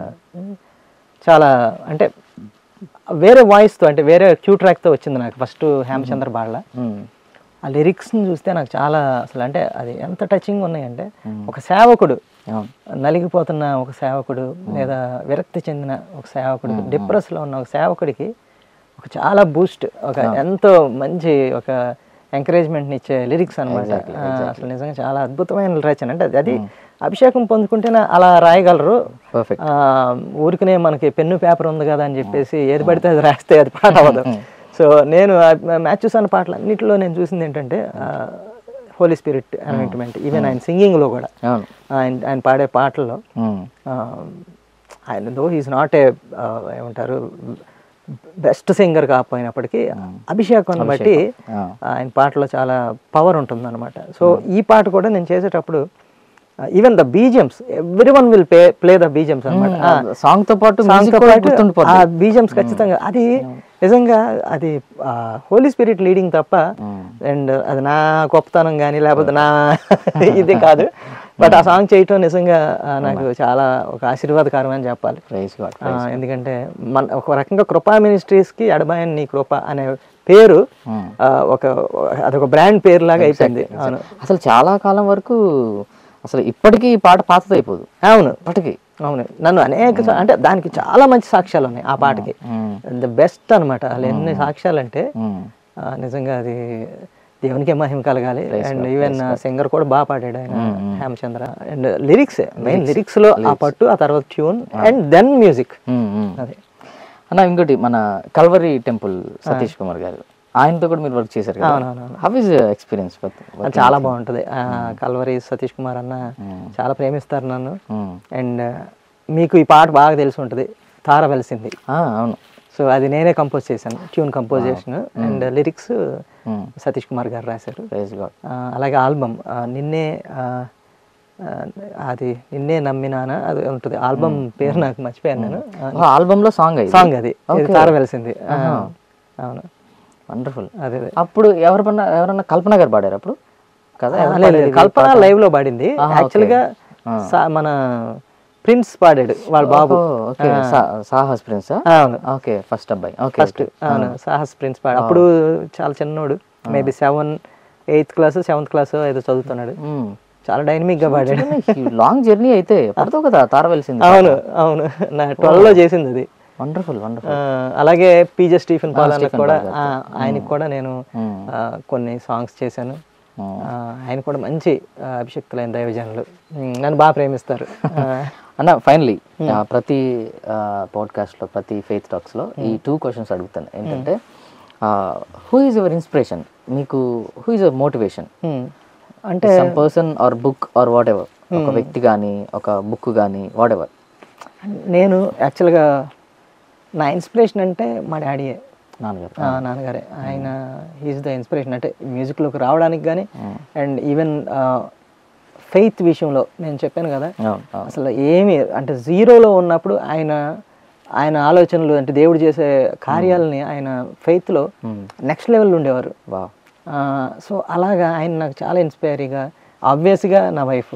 చాలా అంటే వేరే వాయిస్తో అంటే వేరే క్యూ ట్రాక్తో వచ్చింది నాకు ఫస్ట్ హేమచంద్ర బాళ్ళ ఉమ్, ఆ లిరిక్స్ని చూస్తే నాకు చాలా అసలు అంటే అది ఎంత టచింగ్ ఉన్నాయంటే ఒక సేవకుడు అవును నలిగిపోతున్న ఒక సేవకుడు లేదా విరక్తి చెందిన ఒక సేవకుడు డిప్రెస్లో ఉన్న ఒక సేవకుడికి ఒక చాలా బూస్ట్ ఒక ఎంతో మంచి ఒక ఎంకరేజ్మెంట్ని ఇచ్చే లిరిక్స్ అనమాట అసలు నిజంగా చాలా అద్భుతమైన రచన అంటే అది- అది అభిషేకం పొందుకుంటేనే అలా రాయగలరు పర్ఫెక్ట్ ఆ, ఊరికనే మనకి పెన్ను పేపర్ ఉంది కదా అని చెప్పేసి ఏది పడితే అది రాస్తే అది పాట అవ్వదు సో నేను మ్యాచెస్ అన్న పాటలు అన్నింటిలో నేను చూసింది ఏంటంటే హోలీ స్పిరిట్ అనౌంట్మెంట్ ఈవెన్ ఆయన సింగింగ్లో కూడా అవును ఆయన ఆయన పాడే పాటల్లో ఉమ్, ఆ, ఆయన దో ఈజ్ నాట్ ఏ ఏమంటారు బెస్ట్ సింగర్ కాకపోయినప్పటికీ అభిషేకం బట్టి ఆ. ఆయన పాటలో చాలా పవర్ ఉంటుంది అనమాట సో ఈ పాట కూడా నేను చేసేటప్పుడు even the BGMs everyone will play play the BGMs అనమాట సాంగ్ తో పాటు సాంగ్ music తో కూడా పాటు గుర్తుండిపోతుంది ఆ బీజిఎమ్స్ ఖచ్చితంగా అది నిజంగా అది హోలీ స్పిరిట్ లీడింగ్ తప్ప అండ్ అది నా గొప్పతనం కానీ లేకపోతే నా ఇది కాదు బట్ ఆ సాంగ్ చేయటం నిజంగా ఆ, నాకు చాలా ఒక ఆశీర్వాదకరం అని చెప్పాలి ప్రైజ్ గాడ్ ఆ, ఎందుకంటే మన ఒక రకంగా కృపా మినిస్ట్రీస్కి అడబాయన్ నీ కృప అనే పేరు ఆ, ఒక అదొక బ్రాండ్ పేరు లాగా అయిపోయింది అవును అసలు చాలా కాలం వరకు అసలు ఇప్పటికీ ఈ పాట పాతది అయిపోదు అవును ఇప్పటికీ అవును నన్ను అనేక సా- అంటే దానికి చాలా మంచి సాక్ష్యాలు ఉన్నాయి ఆ పాటకి ద బెస్ట్ అన్నమాట అసలు ఎన్ని సాక్ష్యాలు అంటే ఉమ్, ఆ, నిజంగా అది దేవునికే మహిమ కలగాలి అండ్ ఈవెన్ సింగర్ కూడా బాగా పాడాడు ఆయన Hemachandra and lyrics main lyrics లో ఆ పట్టు ఆ తర్వాత tune and then music um, um. అదే అన్న ఇంకోటి మన కల్వరి టెంపుల్ సతీష్ కుమార్ గారు ఆయనతో కూడా మీరు వర్క్ చేశారు కదా అవునవును. హౌ ఇస్ ఎక్స్పీరియన్స్ అది చాలా బాగుంటది ఆ, కల్వరి సతీష్ కుమార్ అన్న చాలా ప్రేమిస్తారు నన్ను అండ్ మీకు ఈ పాట బాగా తెలిసి ఉంటుంది తార వెలిసింది అవును సో అది నేనే కంపోజ్ చేశాను tune composition and lyrics um, Satish Kumar గారు రాశారు ప్రైజ్ గాడ్ ఆ, అలాగే ఆల్బమ్ నిన్నే ఆ, ఆ, అది నిన్నే నమ్మినానా అది ఉంటుంది ఆల్బమ్ పేరు నాకు మర్చిపోయాను నేను ఆల్బమ్ లో సాంగ్ అయింది సాంగ్ అది ఇది తార వెలిసింది ఆ, అవును వండర్ఫుల్ అదే అదే అప్పుడు ఎవరన్నా ఎవరన్నా కల్పన గారు పాడారు అప్పుడు కదా ఆ, ఎవరు లేదు, పాడారు లేదు. ఇది? కల్పన లైవ్ లో పాడింది యాక్చువల్ గా సా- మన ప్రిన్స్ పాడాడు వాళ్ళ బాబు ఓ, ఓకే సా- సాహస్ ప్రిన్స్ అవును ఓకే ఫస్ట్ అబ్బాయి ఓకే ఫస్ట్ అవును సాహస్ ప్రిన్స్ పాడు అప్పుడు చాలా చిన్నోడు maybe seven eighth class seventh class ఏదో చదువుతున్నాడు చాలా డైనమిక్ గా పాడాడు లాంగ్ జర్నీ అయితే పడుతూ కదా తార వెలిసింది అవును అవును నా ట్వెల్వ్ లో చేసింది అది వండర్ఫుల్ ఆ, వండర్ఫుల్ అలాగే పీజే స్టీఫెన్ పాల్ అన్నకు కూడా ఆ, ఆయనకి కూడా నేను ఆ, కొన్ని సాంగ్స్ చేశాను ఆ, ఆయన కూడా మంచి ఆ, అభిషక్తులైన దైవజనులు ఉమ్, నన్ను బాగా ప్రేమిస్తారు ఆ, అన్న ఫైనలీ ప్రతి పాడ్కాస్ట్ లో ప్రతి ఫెయిత్ టాక్స్ లో ఈ టూ క్వశ్చన్స్ అడుగుతాను ఏంటంటే హూ ఈజ్ యువర్ ఇన్స్పిరేషన్ మీకు who is your motivation um, అంటే some person or book or whatever ఒక వ్యక్తి కానీ ఒక బుక్ కానీ వాట్ ఎవర్ నేను యాక్చువల్గా నా ఇన్స్పిరేషన్ అంటే మా డాడీయే నాన్నగారు ఆ, నాన్నగారే ఆయన హీఈస్ ద ఇన్స్పిరేషన్ అంటే మ్యూజిక్లోకి రావడానికి కానీ అండ్ ఈవెన్ ఫెయిత్ విషయంలో నేను చెప్పాను కదా అవును అవును అసలు ఏమి అంటే జీరోలో ఉన్నప్పుడు ఆయన ఆయన ఆలోచనలు అంటే దేవుడు చేసే కార్యాలని ఆయన ఫెయిత్లో నెక్స్ట్ లెవెల్ ఉండేవారు వా సో అలాగా ఆయన నాకు చాలా ఇన్స్పైరీగా ఆబ్వియస్గా నా వైఫ్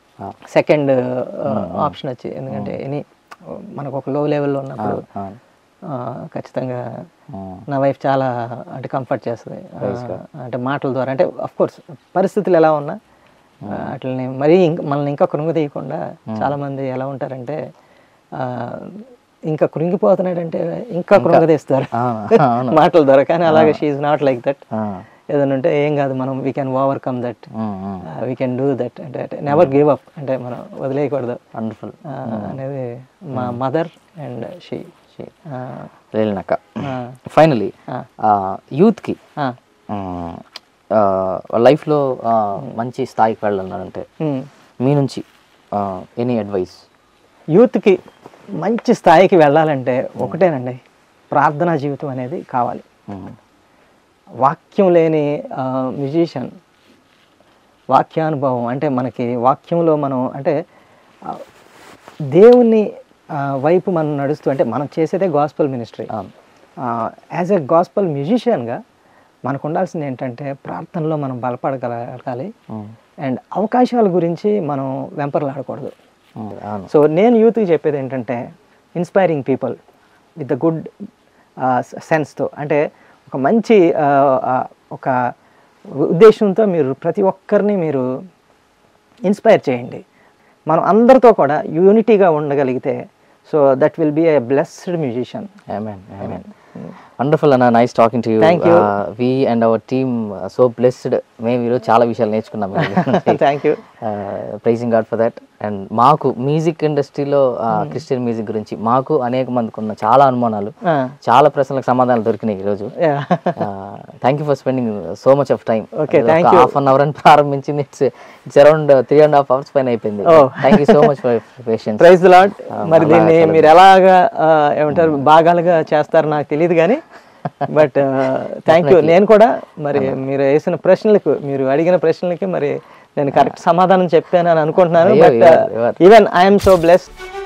సెకండ్ ఆప్షన్ వచ్చి ఎందుకంటే ఎనీ మనకు ఒక లో లెవెల్లో ఉన్నప్పుడు ఆ, ఖచ్చితంగా ఉమ్, నా వైఫ్ చాలా అంటే కంఫర్ట్ చేస్తుంది ఆ, అంటే మాటల ద్వారా అంటే అఫ్ కోర్స్ పరిస్థితులు ఎలా ఉన్నా అట్లనే మరీ ఇంక మనల్ని ఇంకా కృంగ తీయకుండా చాలా మంది ఎలా ఉంటారంటే ఆ, ఇంకా కృంగిపోతున్నాడంటే ఇంకా కృంగదీస్తారు అవును, అవును. మాటల ద్వారా కానీ అలాగే షీఈ్ నాట్ లైక్ దట్ ఆ, ఏదైనా ఉంటే ఏం కాదు మనం we can overcome that um, um, we can do that అంటే నెవర్ గివ్ అప్ అంటే మనం వదిలేయకూడదు వండర్ఫుల్ ఆ, అనేది మా మదర్ అండ్ షీ వెళ్ళినాక ఫైనలీ యూత్కి లైఫ్లో మంచి స్థాయికి వెళ్ళాలంటే మీ నుంచి ఎనీ అడ్వైస్ యూత్కి మంచి స్థాయికి వెళ్ళాలంటే ఒకటేనండి ప్రార్థనా జీవితం అనేది కావాలి వాక్యం లేని మ్యూజిషియన్ వాక్యానుభవం అంటే మనకి వాక్యంలో మనం అంటే ఆ, దేవుని ఆ, వైపు మనం నడుస్తూ అంటే మనం చేసేదే gospel ministry as a gospel మ్యూజిషియన్గా మనకు ఉండాల్సింది ఏంటంటే ప్రార్థనలో మనం బలపడగలగాలి అండ్ అవకాశాల గురించి మనం వెంపర్లాడకూడదు అవును సో నేను యూత్కి చెప్పేది ఏంటంటే inspiring people with the good సెన్స్తో అంటే ఒక మంచి ఆ, ఆ, ఒక ఉద్దేశంతో మీరు ప్రతి ఒక్కరిని మీరు ఇన్స్పైర్ చేయండి మనం అందరితో కూడా యూనిటీగా ఉండగలిగితే so that will be a blessed musician Amen. Amen. Wonderful అన్న nice talking to you Thank you. We and our team so blessed మేము ఈరోజు చాలా విషయాలు నేర్చుకున్నాం thank you praising God for that and మాకు మ్యూజిక్ ఇండస్ట్రీలో క్రిస్టియన్ మ్యూజిక్ గురించి మాకు అనేక మందికి ఉన్న చాలా అనుమానాలు చాలా ప్రశ్నలకు సమాధానాలు దొరికినాయి ఈరోజు thank you for spending so much of time Okay, thank you. Half an hour అని ప్రారంభించింది it's it's around three and half hours పైన అయిపోయింది Oh. Thank you so much for patience praise Lord Ah, మరి అలా దీన్ని చాలా మీరు ఎలాగా ఆ, ఏమంటారు భాగాలుగా చేస్తారో నాకు తెలియదు కానీ బట్ థ్యాంక్ యూ నేను కూడా మరి మీరు వేసిన ప్రశ్నలకు మీరు అడిగిన ప్రశ్నలకి మరి నేను కరెక్ట్ సమాధానం చెప్పాను అని అనుకుంటున్నాను అయ్యో, but you are- you are. Even I'm so blessed